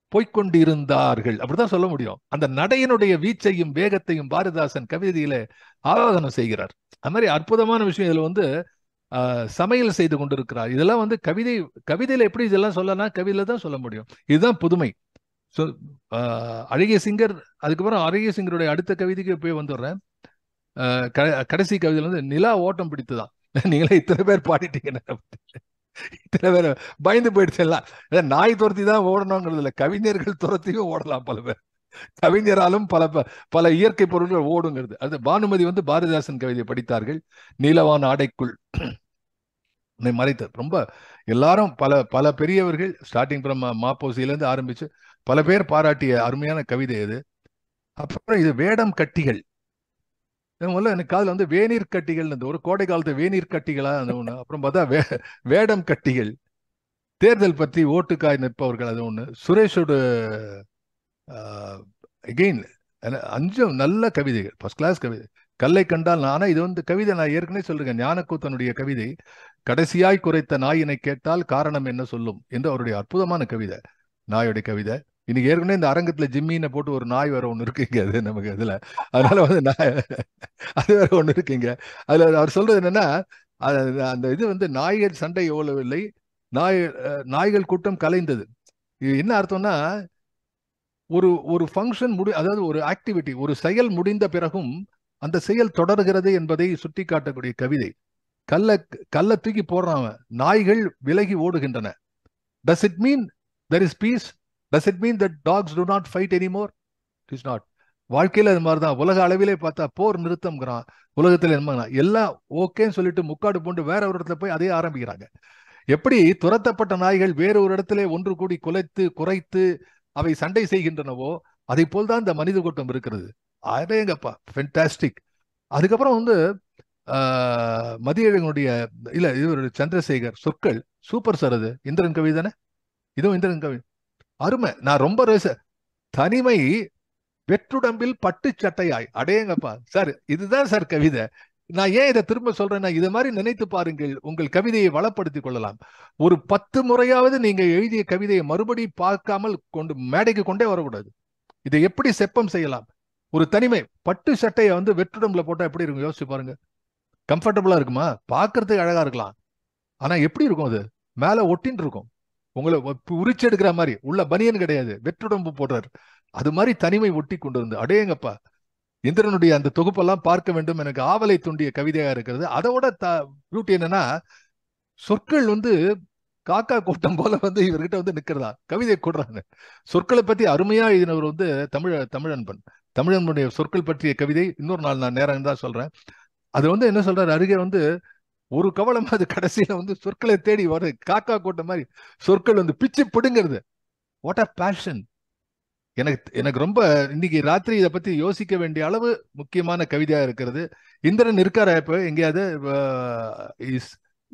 போய்க்கொண்டிருந்தார்கள் அப்படிதான் சொல்ல முடியும் அந்த நடையினுடைய வீச்சையும் வேகத்தையும் பாரதிதாசன் கவிதையில ஆராதனை செய்கிறார் அது மாதிரி அற்புதமான விஷயம் இதுல வந்து ஆஹ், சமையல் செய்து கொண்டிருக்கிறார் இதெல்லாம் வந்து கவிதை கவிதையில எப்படி இதெல்லாம் சொல்லலாம் கவிதையில தான் சொல்ல முடியும் இதுதான் புதுமை ஸோ அழகிய சிங்கர் அதுக்கப்புறம் அழகிய சிங்கருடைய அடுத்த கவிதைக்கு போய் வந்துடுறேன் ஆஹ், க- கடைசி கவிதையில வந்து நிலா ஓட்டம் பிடித்துதான் நீங்களே இத்தனை பேர் பாடிட்டீங்க என்னை பத்தி. இத்தனை பேர் பயந்து போயிடுச்சு எல்லாம் அதான் நாய் துரத்தி தான் ஓடணுங்கிறது இல்லை கவிஞர்கள் துரத்தியும் ஓடலாம் பல பேர் கவிஞராலும் பல ப- பல இயற்கை பொருட்கள் ஓடுங்கிறது அது பானுமதி வந்து பாரதிதாசன் கவிதையை படித்தார்கள் நீலவான் ஆடைக்குள் உன்னை மறைத்தது ரொம்ப எல்லாரும் பல பல பெரியவர்கள் ஸ்டார்டிங் ஃப்ரம் மாப்போசியிலேருந்து ஆரம்பிச்சு பல பேர் பாராட்டிய அருமையான கவிதை இது அப்புறம் இது வேடம் கட்டிகள் இது முதல்ல எனக்கு காதுல வந்து வேநீர் கட்டிகள் இந்த ஒரு கோடை காலத்து வேநீர் கட்டிகளா அந்த ஒண்ணு அப்புறம் பார்த்தா வே வேடம் கட்டிகள் தேர்தல் பற்றி ஓட்டுக்காய் நிற்பவர்கள் அது ஒண்ணு சுரேஷோட அகெயின் அஞ்சும் நல்ல கவிதைகள் ஃபர்ஸ்ட் கிளாஸ் கவிதை கல்லை கண்டால் நானா இது வந்து கவிதை நான் ஏற்கனவே சொல்றேன் ஞானக்கூத்தனுடைய கவிதை கடைசியாய் குறைத்த நாயினை கேட்டால் காரணம் என்ன சொல்லும் என்று அவருடைய அற்புதமான கவிதை நாயோடைய கவிதை இன்னைக்கு ஏற்கனவே இந்த அரங்கத்துல ஜிம்மின்னு போட்டு ஒரு நாய் வேற ஒண்ணு இருக்குங்க அது நமக்கு இதுல அதனால வந்து நாய் அது வேற ஒண்ணு இருக்குங்க அதுல அவர் சொல்றது என்னன்னா அது- அந்த இது வந்து நாய்கள் சண்டை ஓலவில்லை நாய் அஹ், நாய்கள் கூட்டம் கலைந்தது இது என்ன அர்த்தம்னா ஒரு ஒரு ஃபங்க்ஷன் முடி அதாவது ஒரு ஆக்டிவிட்டி ஒரு செயல் முடிந்த பிறகும் அந்த செயல் தொடர்கிறது என்பதை சுட்டிக்காட்டக்கூடிய கவிதை கல்ல கல்ல தூக்கி போடுறான் அவன். நாய்கள் விலகி ஓடுகின்றன does it mean there is peace does it mean that dogs do not fight anymore it is not வாழ்க்கையில அது மாதிரி தான் உலக அளவிலே பார்த்தா போர் நிறுத்தம்ங்கிறான் உலகத்துல என்ன எல்லாம் ஓகேன்னு சொல்லிட்டு முக்காடு போட்டு வேற ஒரு இடத்துல போய் அதே ஆரம்பிக்கிறாங்க எப்படி துரத்தப்பட்ட நாய்கள் வேற ஒரு இடத்துல ஒன்று கூடி குலைத்து குறைத்து அவை சண்டை செய்கின்றனவோ அதை போல்தான் இந்த மனித கூட்டம் இருக்கிறது அதேங்கப்பா ஃபென்டாஸ்டிக் அதுக்கப்புறம் வந்து ஆஹ், மதியழகனுடைய இல்ல இது ஒரு சந்திரசேகர் சொற்கள் சூப்பர் சார் அது இந்திரன் கவி தானே இதுவும் இந்திரன் கவி அருமை நான் ரொம்ப ரேச தனிமை வெற்றுடம்பில் பட்டு சட்டையாய் அடேங்கப்பா சார் இதுதான் சார் கவிதை நான் ஏன் இதை திரும்ப சொல்றேன்னா இதை மாதிரி நினைத்து பாருங்கள் உங்கள் கவிதையை வளப்படுத்திக் கொள்ளலாம் ஒரு பத்து முறையாவது நீங்க எழுதிய கவிதையை மறுபடி பார்க்காமல் கொண்டு மேடைக்கு கொண்டே வரக்கூடாது இதை எப்படி செப்பம் செய்யலாம் ஒரு தனிமை பட்டு சட்டையை வந்து வெற்றுடம்புல போட்டா எப்படி இருக்கும் யோசிச்சு பாருங்க கம்ஃபர்டபுளா இருக்குமா பார்க்கறதுக்கு அழகா இருக்கலாம் ஆனா எப்படி இருக்கும் அது மேல ஒட்டின்னு இருக்கும் உங்களை உ- உரிச்சு எடுக்கிற மாதிரி உள்ள பனியன் கிடையாது வெற்றுடம்பு போடுறாரு அது மாதிரி தனிமை ஒட்டி கொண்டு இருந்து அடேங்கப்பா இந்திரனுடைய அந்த தொகுப்பெல்லாம் பார்க்க வேண்டும் எனக்கு ஆவலை தூண்டிய கவிதையா இருக்கிறது அதோட த பியூட்டி என்னன்னா சொற்கள் வந்து காக்கா கூட்டம் போல வந்து இவர்கிட்ட வந்து நிக்கிறதா கவிதை கூடுறாங்க சொற்களை பத்தி அருமையா எழுதினவர் வந்து தமிழ தமிழன்பன் தமிழன்பனுடைய சொற்கள் பற்றிய கவிதை இன்னொரு நாள் நான் நேரம் தான் சொல்றேன் அது வந்து என்ன சொல்றாரு அருகே வந்து ஒரு கவலம் அது கடைசியில வந்து சொற்களை தேடி வருது காக்கா கூட்டம் மாதிரி சொற்கள் வந்து பிச்சு பிடுங்கிறது வாட் அ பேஷன் எனக்கு எனக்கு ரொம்ப இன்னைக்கு ராத்திரி இதை பத்தி யோசிக்க வேண்டிய அளவு முக்கியமான கவிதையா இருக்கிறது இந்திரன் இருக்காரா இப்ப எங்கேயாவது இஸ்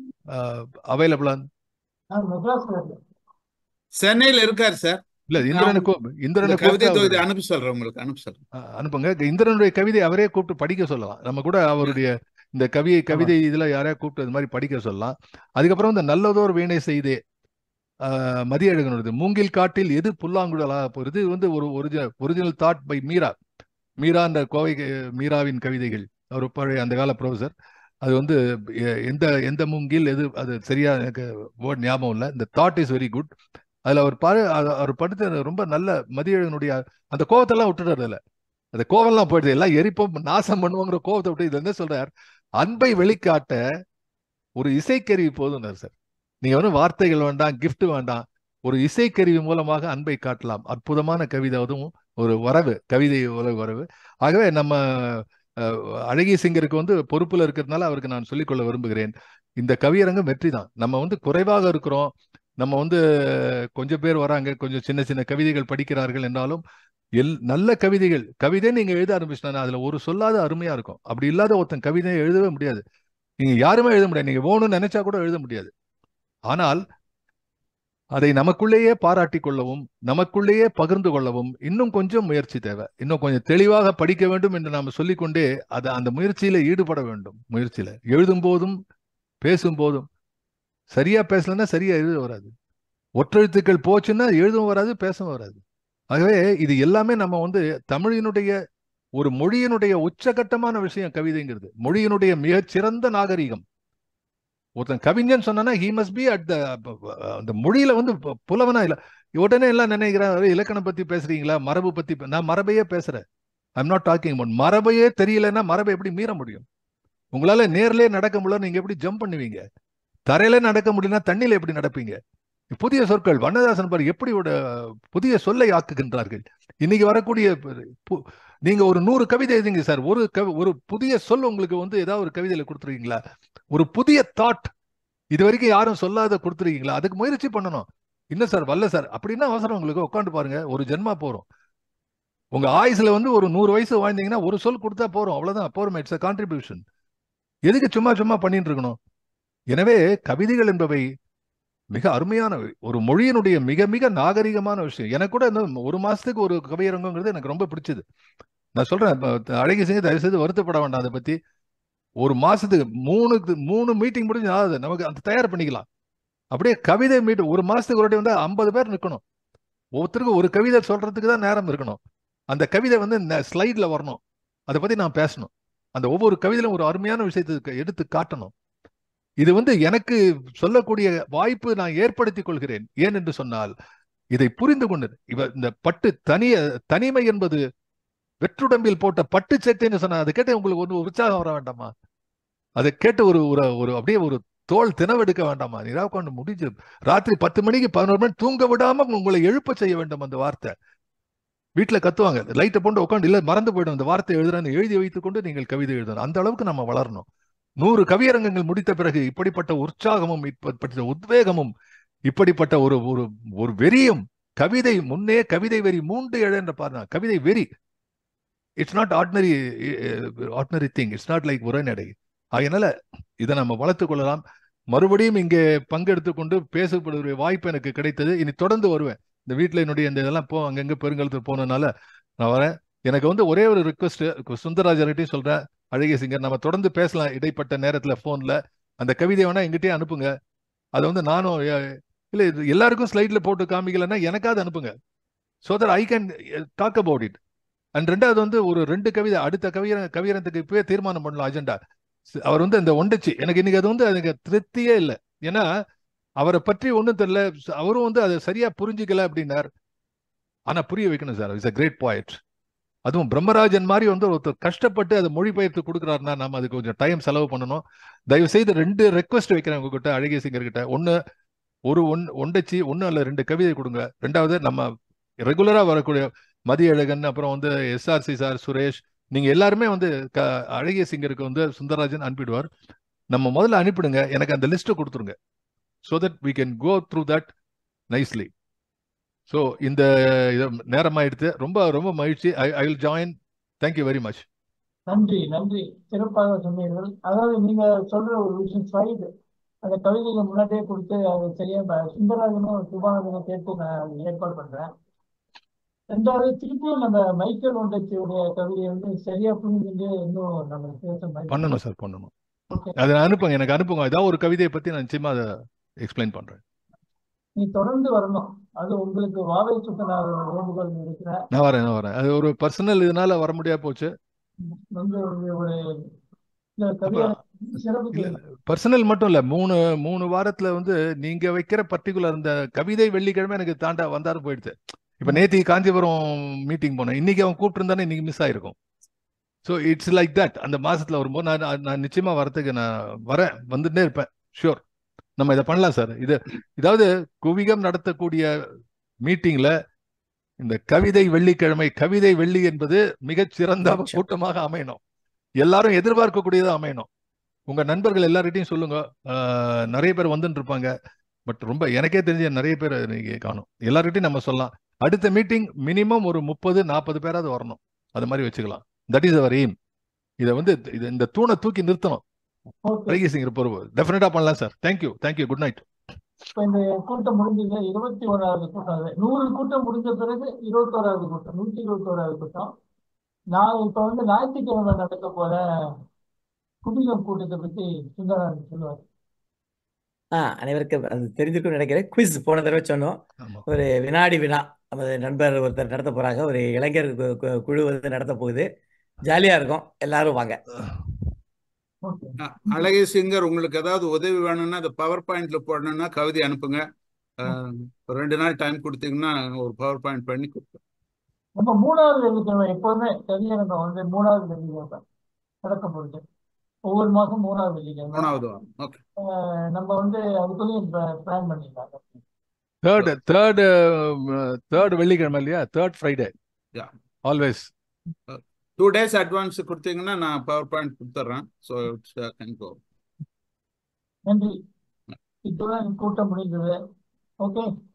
அவைலபிளா நான் மெட்ராஸ்ல இருக்கேன் சென்னையில இருக்காரு சார் இல்ல இந்திரனுக்கு இந்த இந்திரனை கவிதை கூப்பிட்டு தொகுதி அவரு- அனுப்பி சொல்றேன் உங்களுக்கு அனுப்பி சொல்றேன் அஹ் அனுப்புங்க இந்திரனுடைய கவிதை அவரே கூப்பிட்டு படிக்க சொல்லலாம் நம்ம கூட அவருடைய இந்த கவியை கவிதை இதுல யாரையா கூப்பிட்டு அது மாதிரி படிக்க சொல்லலாம் அதுக்கப்புறம் இந்த நல்லதோர் வீணை செய்தே ஆஹ் மதியழகனுடையது மூங்கில் காட்டில் எது புல்லாங்குழலாக போகிறது இது வந்து ஒரு original original thought by Meera Meera என்ற கோவை மீராவின் கவிதைகள் அவர் பழைய அந்த கால ப்ரொஃபசர் அது வந்து எ- எந்த எந்த மூங்கில் எது அது சரியா எனக்கு வேர்ட் ஞாபகம் இல்லை இந்த தாட் இஸ் வெரி குட் அதுல அவர் பாரு அது- அவர் படுத்த ரொம்ப நல்ல மதியழகனுடைய அந்த கோவத்தெல்லாம் விட்டுறாரு அதுல அந்த கோவம்லாம் போயிடுது எல்லாம் எரிப்போம் நாசம் பண்ணுவோங்கிற கோவத்தை விட்டு இதுல என்ன சொல்றார் அன்பை வெளிக்காட்ட ஒரு இசைக்கருவி போதும்னார் சார் நீங்க வந்து வார்த்தைகள் வேண்டாம் gift வேண்டாம் ஒரு இசைக்கருவி மூலமாக அன்பை காட்டலாம் அற்புதமான கவிதை அதுவும் ஒரு வரவு கவிதை உலக வரவு ஆகவே நம்ம அஹ், அழகிய சிங்கருக்கு வந்து பொறுப்புல இருக்கிறதுனால அவருக்கு நான் சொல்லிக்கொள்ள விரும்புகிறேன் இந்த கவியரங்கம் வெற்றி தான் நம்ம வந்து குறைவாக இருக்கிறோம் நம்ம வந்து கொஞ்சம் பேர் வராங்க கொஞ்சம் சின்ன சின்ன கவிதைகள் படிக்கிறார்கள் என்றாலும் எல் நல்ல கவிதைகள் கவிதை நீங்க எழுத ஆரம்பிச்சிட்டா அதுல ஒரு சொல்லாத அருமையா இருக்கும் அப்படி இல்லாத ஒருத்தன் கவிதையை எழுதவே முடியாது நீங்க யாருமே எழுத முடியாது நீங்க வேணும்னு நினைச்சா கூட எழுத முடியாது ஆனால் அதை நமக்குள்ளேயே பாராட்டி கொள்ளவும் நமக்குள்ளேயே பகிர்ந்து கொள்ளவும் இன்னும் கொஞ்சம் முயற்சி தேவை இன்னும் கொஞ்சம் தெளிவாக படிக்க வேண்டும் என்று நாம் சொல்லிக்கொண்டே அது அந்த முயற்சியில ஈடுபட வேண்டும் முயற்சியில எழுதும் போதும் பேசும் போதும் சரியா பேசலன்னா சரியா எழுத வராது ஒற்றெழுத்துக்கள் போச்சுன்னா எழுதவும் வராது பேசவும் வராது ஆகவே இது எல்லாமே நம்ம வந்து தமிழினுடைய ஒரு மொழியினுடைய உச்சகட்டமான விஷயம் கவிதைங்கிறது மொழியினுடைய மிகச்சிறந்த நாகரீகம் ஒருத்தன் கவிஞன் சொன்னா he must be at the அந்த மொழியில வந்து பு- புலவனா இல்ல உடனே எல்லாம் நினைக்கிறான் இலக்கணம் பத்தி பேசுறீங்களா மரபு பத்தி பே-" நான் மரபையே பேசுறேன் ஐம் நாட் டாக்கிங் about மரபையே தெரியலன்னா மரபை எப்படி மீற முடியும் உங்களால நேர்லயே நடக்க முடியல நீங்க எப்படி ஜம்ப் பண்ணுவீங்க தரையில நடக்க முடியலன்னா தண்ணியில எப்படி நடப்பீங்க புதிய சொற்கள் வண்ணதாசன் பாரு எப்படி ஒரு புதிய சொல்லை ஆக்குகின்றார்கள் இன்னைக்கு வரக்கூடிய பு- நீங்க ஒரு நூறு கவிதை எழுதுங்க சார் ஒரு கவி ஒரு புதிய சொல் உங்களுக்கு வந்து ஏதாவது ஒரு கவிதையில கொடுத்துருக்கீங்களா ஒரு புதிய தாட் இது வரைக்கும் யாரும் சொல்லாத கொடுத்துருக்கீங்களா அதுக்கு முயற்சி பண்ணணும் என்ன சார் வரல சார் அப்படின்னா அவசரம் உங்களுக்கு உட்காந்து பாருங்க ஒரு ஜென்மா போறோம் உங்க ஆயுசுல வந்து ஒரு நூறு வயசு வாழ்ந்தீங்கன்னா ஒரு சொல் கொடுத்தா போறோம் அவ்வளவுதான் போறோம் இட்ஸ் அ கான்ட்ரிபியூஷன் எதுக்கு சும்மா சும்மா பண்ணிட்டு இருக்கணும் எனவே கவிதைகள் என்பவை மிக அருமையானவை ஒரு மொழியினுடைய மிக மிக நாகரிகமான விஷயம் எனக்கு கூட இந்த ஒரு மாசத்துக்கு ஒரு கவியரங்கங்கிறது எனக்கு ரொம்ப பிடிச்சது நான் சொல்றேன் இப்ப அழகி சிங்க தயவு செய்து வருத்தப்பட வேண்டாம் அதை பத்தி ஒரு மாசத்துக்கு மூணு மூணு மீட்டிங் முடிஞ்சு ஆகுது நமக்கு அந்த தயார் பண்ணிக்கலாம் அப்படியே கவிதை மீட் ஒரு மாசத்துக்கு ஒரு வாட்டி வந்து ஐம்பது பேர் நிற்கணும் ஒவ்வொருத்தருக்கும் ஒரு கவிதை சொல்றதுக்கு தான் நேரம் இருக்கணும் அந்த கவிதை வந்து ஸ்லைட்ல வரணும் அதை பத்தி நான் பேசணும் அந்த ஒவ்வொரு கவிதையிலும் ஒரு அருமையான விஷயத்தை எடுத்து காட்டணும் இது வந்து எனக்கு சொல்லக்கூடிய வாய்ப்பு நான் ஏற்படுத்திக் கொள்கிறேன் ஏன் என்று சொன்னால் இதை புரிந்து கொண்டு இவ இந்த பட்டு தனிய தனிமை என்பது வெற்றுடம்பில் போட்ட பட்டு சட்டைன்னு சொன்னா அதை கேட்டு உங்களுக்கு ஒரு உற்சாகம் வர வேண்டாமா அதை கேட்டு ஒரு ஒரு ஒரு அப்படியே ஒரு தோல் தினவெடுக்க வேண்டாமா நீரா கொண்டு முடிஞ்சு ராத்திரி பத்து மணிக்கு பதினோரு மணி தூங்க விடாம உங்களை எழுப்ப செய்ய வேண்டும் அந்த வார்த்தை வீட்டுல கத்துவாங்க லைட்டை போட்டு உட்காந்து இல்ல மறந்து போயிடும் அந்த வார்த்தை எழுதுறேன்னு எழுதி வைத்துக் கொண்டு நீங்கள் கவிதை எழுதணும் அந்த அளவுக்கு நம்ம வளரணும் நூறு கவியரங்கங்கள் முடித்த பிறகு இப்படிப்பட்ட உற்சாகமும் இப்படிப்பட்ட உத்வேகமும் இப்படிப்பட்ட ஒரு ஒரு ஒரு வெறியும் கவிதை முன்னே கவிதை வெறி மூன்று ஏழு என்ற பாருங்க கவிதை வெறி it's not ordinary ordinary thing it's not like உரைநடை அதனால இதை நம்ம வளர்த்து கொள்ளலாம் மறுபடியும் இங்கே பங்கெடுத்துக் கொண்டு பேசப்படுகிற வாய்ப்பு எனக்கு கிடைத்தது இனி தொடர்ந்து வருவேன் இந்த வீட்டில் என்னுடைய இந்த இதெல்லாம் போ அங்கங்க பெருங்கலத்துக்கு போனதுனால நான் வரேன் எனக்கு வந்து ஒரே ஒரு ரிக்வஸ்ட் சுந்தரராஜர்கிட்டையும் சொல்றேன் அழகிய சிங்கர் நம்ம தொடர்ந்து பேசலாம் இடைப்பட்ட நேரத்துல போன்ல அந்த கவிதை வேணா எங்கிட்டே அனுப்புங்க அதை வந்து நானும் இல்ல இது எல்லாருக்கும் ஸ்லைட்ல போட்டு காமிக்கலன்னா எனக்காவது அனுப்புங்க so that I can talk about it and ரெண்டாவது வந்து ஒரு ரெண்டு கவிதை அடுத்த கவியர கவியரத்துக்கு இப்பவே தீர்மானம் பண்ணலாம் அஜெண்டா அவர் வந்து அந்த ஒண்டச்சு எனக்கு இன்னைக்கு அது வந்து எனக்கு திருப்தியே இல்லை ஏன்னா அவரை பற்றி ஒன்றும் தெரியல அவரும் வந்து அதை சரியா புரிஞ்சுக்கல அப்படின்னார் ஆனா புரிய வைக்கணும் sir it's a great point அதுவும் பிரம்மராஜன் மாதிரி வந்து ஒருத்தர் கஷ்டப்பட்டு அதை மொழிபெயர்த்து கொடுக்குறாருன்னா நம்ம அதுக்கு கொஞ்சம் டைம் செலவு பண்ணணும் தயவு செய்து ரெண்டு ரெக்வஸ்ட் வைக்கிறேன் உங்ககிட்ட அழகிய சிங்கர் கிட்ட ஒன்னு ஒரு ஒன் ஒண்டச்சி ஒன்னு அல்ல ரெண்டு கவிதை கொடுங்க ரெண்டாவது நம்ம ரெகுலரா வரக்கூடிய மதிய அழகன் அப்புறம் வந்து எஸ்ஆர்சி சார் சுரேஷ் நீங்க எல்லாருமே வந்து க அழகிய சிங்கருக்கு வந்து சுந்தரராஜன் அனுப்பிடுவார் நம்ம முதல்ல அனுப்பிடுங்க எனக்கு அந்த லிஸ்ட்டை கொடுத்துருங்க so that we can go through that nicely so இந்த நேரமாயிடுத்து ரொம்ப ரொம்ப மகிழ்ச்சி I I will join thank you very much நன்றி நன்றி சிறப்பாக சொன்னீர்கள் அதாவது நீங்க சொல்ற ஒரு விஷயம் ஸ்லைடு அந்த கவிதைகளை முன்னாடியே கொடுத்து அது சரியா சுந்தரராஜனும் சுபானந்தனும் கேட்டு நான் ஏற்பாடு பண்றேன் ரெண்டாவது திருப்பியும் நம்ம மைக்கேல் ஒண்டச்சியுடைய கவிதையை வந்து சரியா புரிஞ்சுட்டு இன்னும் நம்ம பேச பண்ணணும் சார் பண்ணணும் அதை அனுப்புங்க எனக்கு அனுப்புங்க ஏதாவது ஒரு கவிதையை பத்தி நான் நிச்சயமா அதை எக்ஸ்பிளைன் பண்றேன் நீ தொடர்ந்து வரணும் அது உங்களுக்கு வாவை சுத்தனார் வேண்டுகோள் இருக்கிறேன் நான் வரேன் நான் வரேன் அது ஒரு பர்சனல் இதனால வர முடியா போச்சு வந்து ஒரு கவிதை சிறப்பு பர்சனல் மட்டும் இல்ல மூணு மூணு வாரத்துல வந்து நீங்க வைக்கிற பர்டிகுலர் இந்த கவிதை வெள்ளிக்கிழமை எனக்கு தாண்டா வந்தாரு போயிடுது இப்ப நேத்தி காஞ்சிபுரம் மீட்டிங் போனேன் இன்னைக்கு அவன் கூப்பிட்டு இருந்தானே இன்னைக்கு மிஸ் ஆயிருக்கும் ஸோ இட்ஸ் லைக் தட் அந்த மாசத்துல வரும்போது நான் நான் நிச்சயமா வரத்துக்கு நான் வரேன் வந்துட்டே இருப்பேன் ஷியோர் நம்ம இதை பண்ணலாம் சார் இது இதாவது குவிகம் நடத்தக்கூடிய மீட்டிங்ல இந்த கவிதை வெள்ளிக்கிழமை கவிதை வெள்ளி என்பது மிகச் சிறந்த கூட்டமாக அமையணும் எல்லாரும் எதிர்பார்க்கக்கூடியதா அமையணும் உங்க நண்பர்கள் எல்லார்கிட்டையும் சொல்லுங்க நிறைய பேர் வந்துட்டு இருப்பாங்க பட் ரொம்ப எனக்கே தெரிஞ்ச நிறைய பேர் நீங்க காணும் எல்லார்கிட்டையும் நம்ம சொல்லலாம் அடுத்த மீட்டிங் மினிமம் ஒரு முப்பது நாற்பது பேராவது வரணும் அது மாதிரி வச்சுக்கலாம் தட் இஸ் அவர் எய்ம் இதை வந்து இது இந்த தூணை தூக்கி நிறுத்தணும் ரகி சிங்கர் பொறுப்பு டெஃபினட்டா பண்ணலாம் sir thank you thank you good night இப்போ இந்த கூட்டம் முடிஞ்சது இருபத்தி ஓராவது கூட்டம் அது நூறு கூட்டம் முடிஞ்ச பிறகு இருபத்தோராவது கூட்டம் நூற்றி இருபத்தோராவது கூட்டம் நான் இப்போ வந்து ஞாயிற்றுக்கிழமை நடக்க போற குடிகம் கூட்டத்தை பற்றி சுந்தரன் சொல்லுவார் ஆ அனைவருக்கும் அது தெரிஞ்சிருக்கும்னு நினைக்கிறேன் குவிஸ் போன தடவை சொன்னோம் ஆமா ஒரு வினாடி வினா நமது நண்பர் ஒருத்தர் நடத்த போறாங்க ஒரு இளைஞர் கு- கு- குழு வந்து நடத்த போகுது ஜாலியா இருக்கும் எல்லாரும் வாங்க ஓகே அ- அழகே சிங்கர் உங்களுக்கு ஏதாவது உதவி வேணும்னா அந்த பவர் பாயிண்ட்ல போடணும்னா கவிதை அனுப்புங்க அஹ், ஒரு ரெண்டு நாள் டைம் கொடுத்தீங்கன்னா ஒரு பவர் பாயிண்ட் பண்ணி கொடுப்பேன் நம்ம மூணாவது வெள்ளிக்கிழமை எப்போதுமே கவியரங்கம் வந்து மூணாவது வெள்ளிக்கிழமை நடக்கப்படுது ஒவ்வொரு மாசம் மூணாவது வெள்ளிக்கிழமை மூணாவது வாரம் ஓகே அஹ் நம்ம வந்து அதுக்குள்ளேயும் பிளான் பண்ணிடலாம் தேர்ட் தேர்ட் தேர்ட் வெள்ளிக்கிழமை இல்லையா third Friday yeah always two days advance கொடுத்தீங்கன்னா நான் பவர் பாயிண்ட் கொடுத்துட்றேன் ஸோ இட்ஸ் கேன் கோ நன்றி இத்துடன் கூட்டம் முடிந்தது ஓகே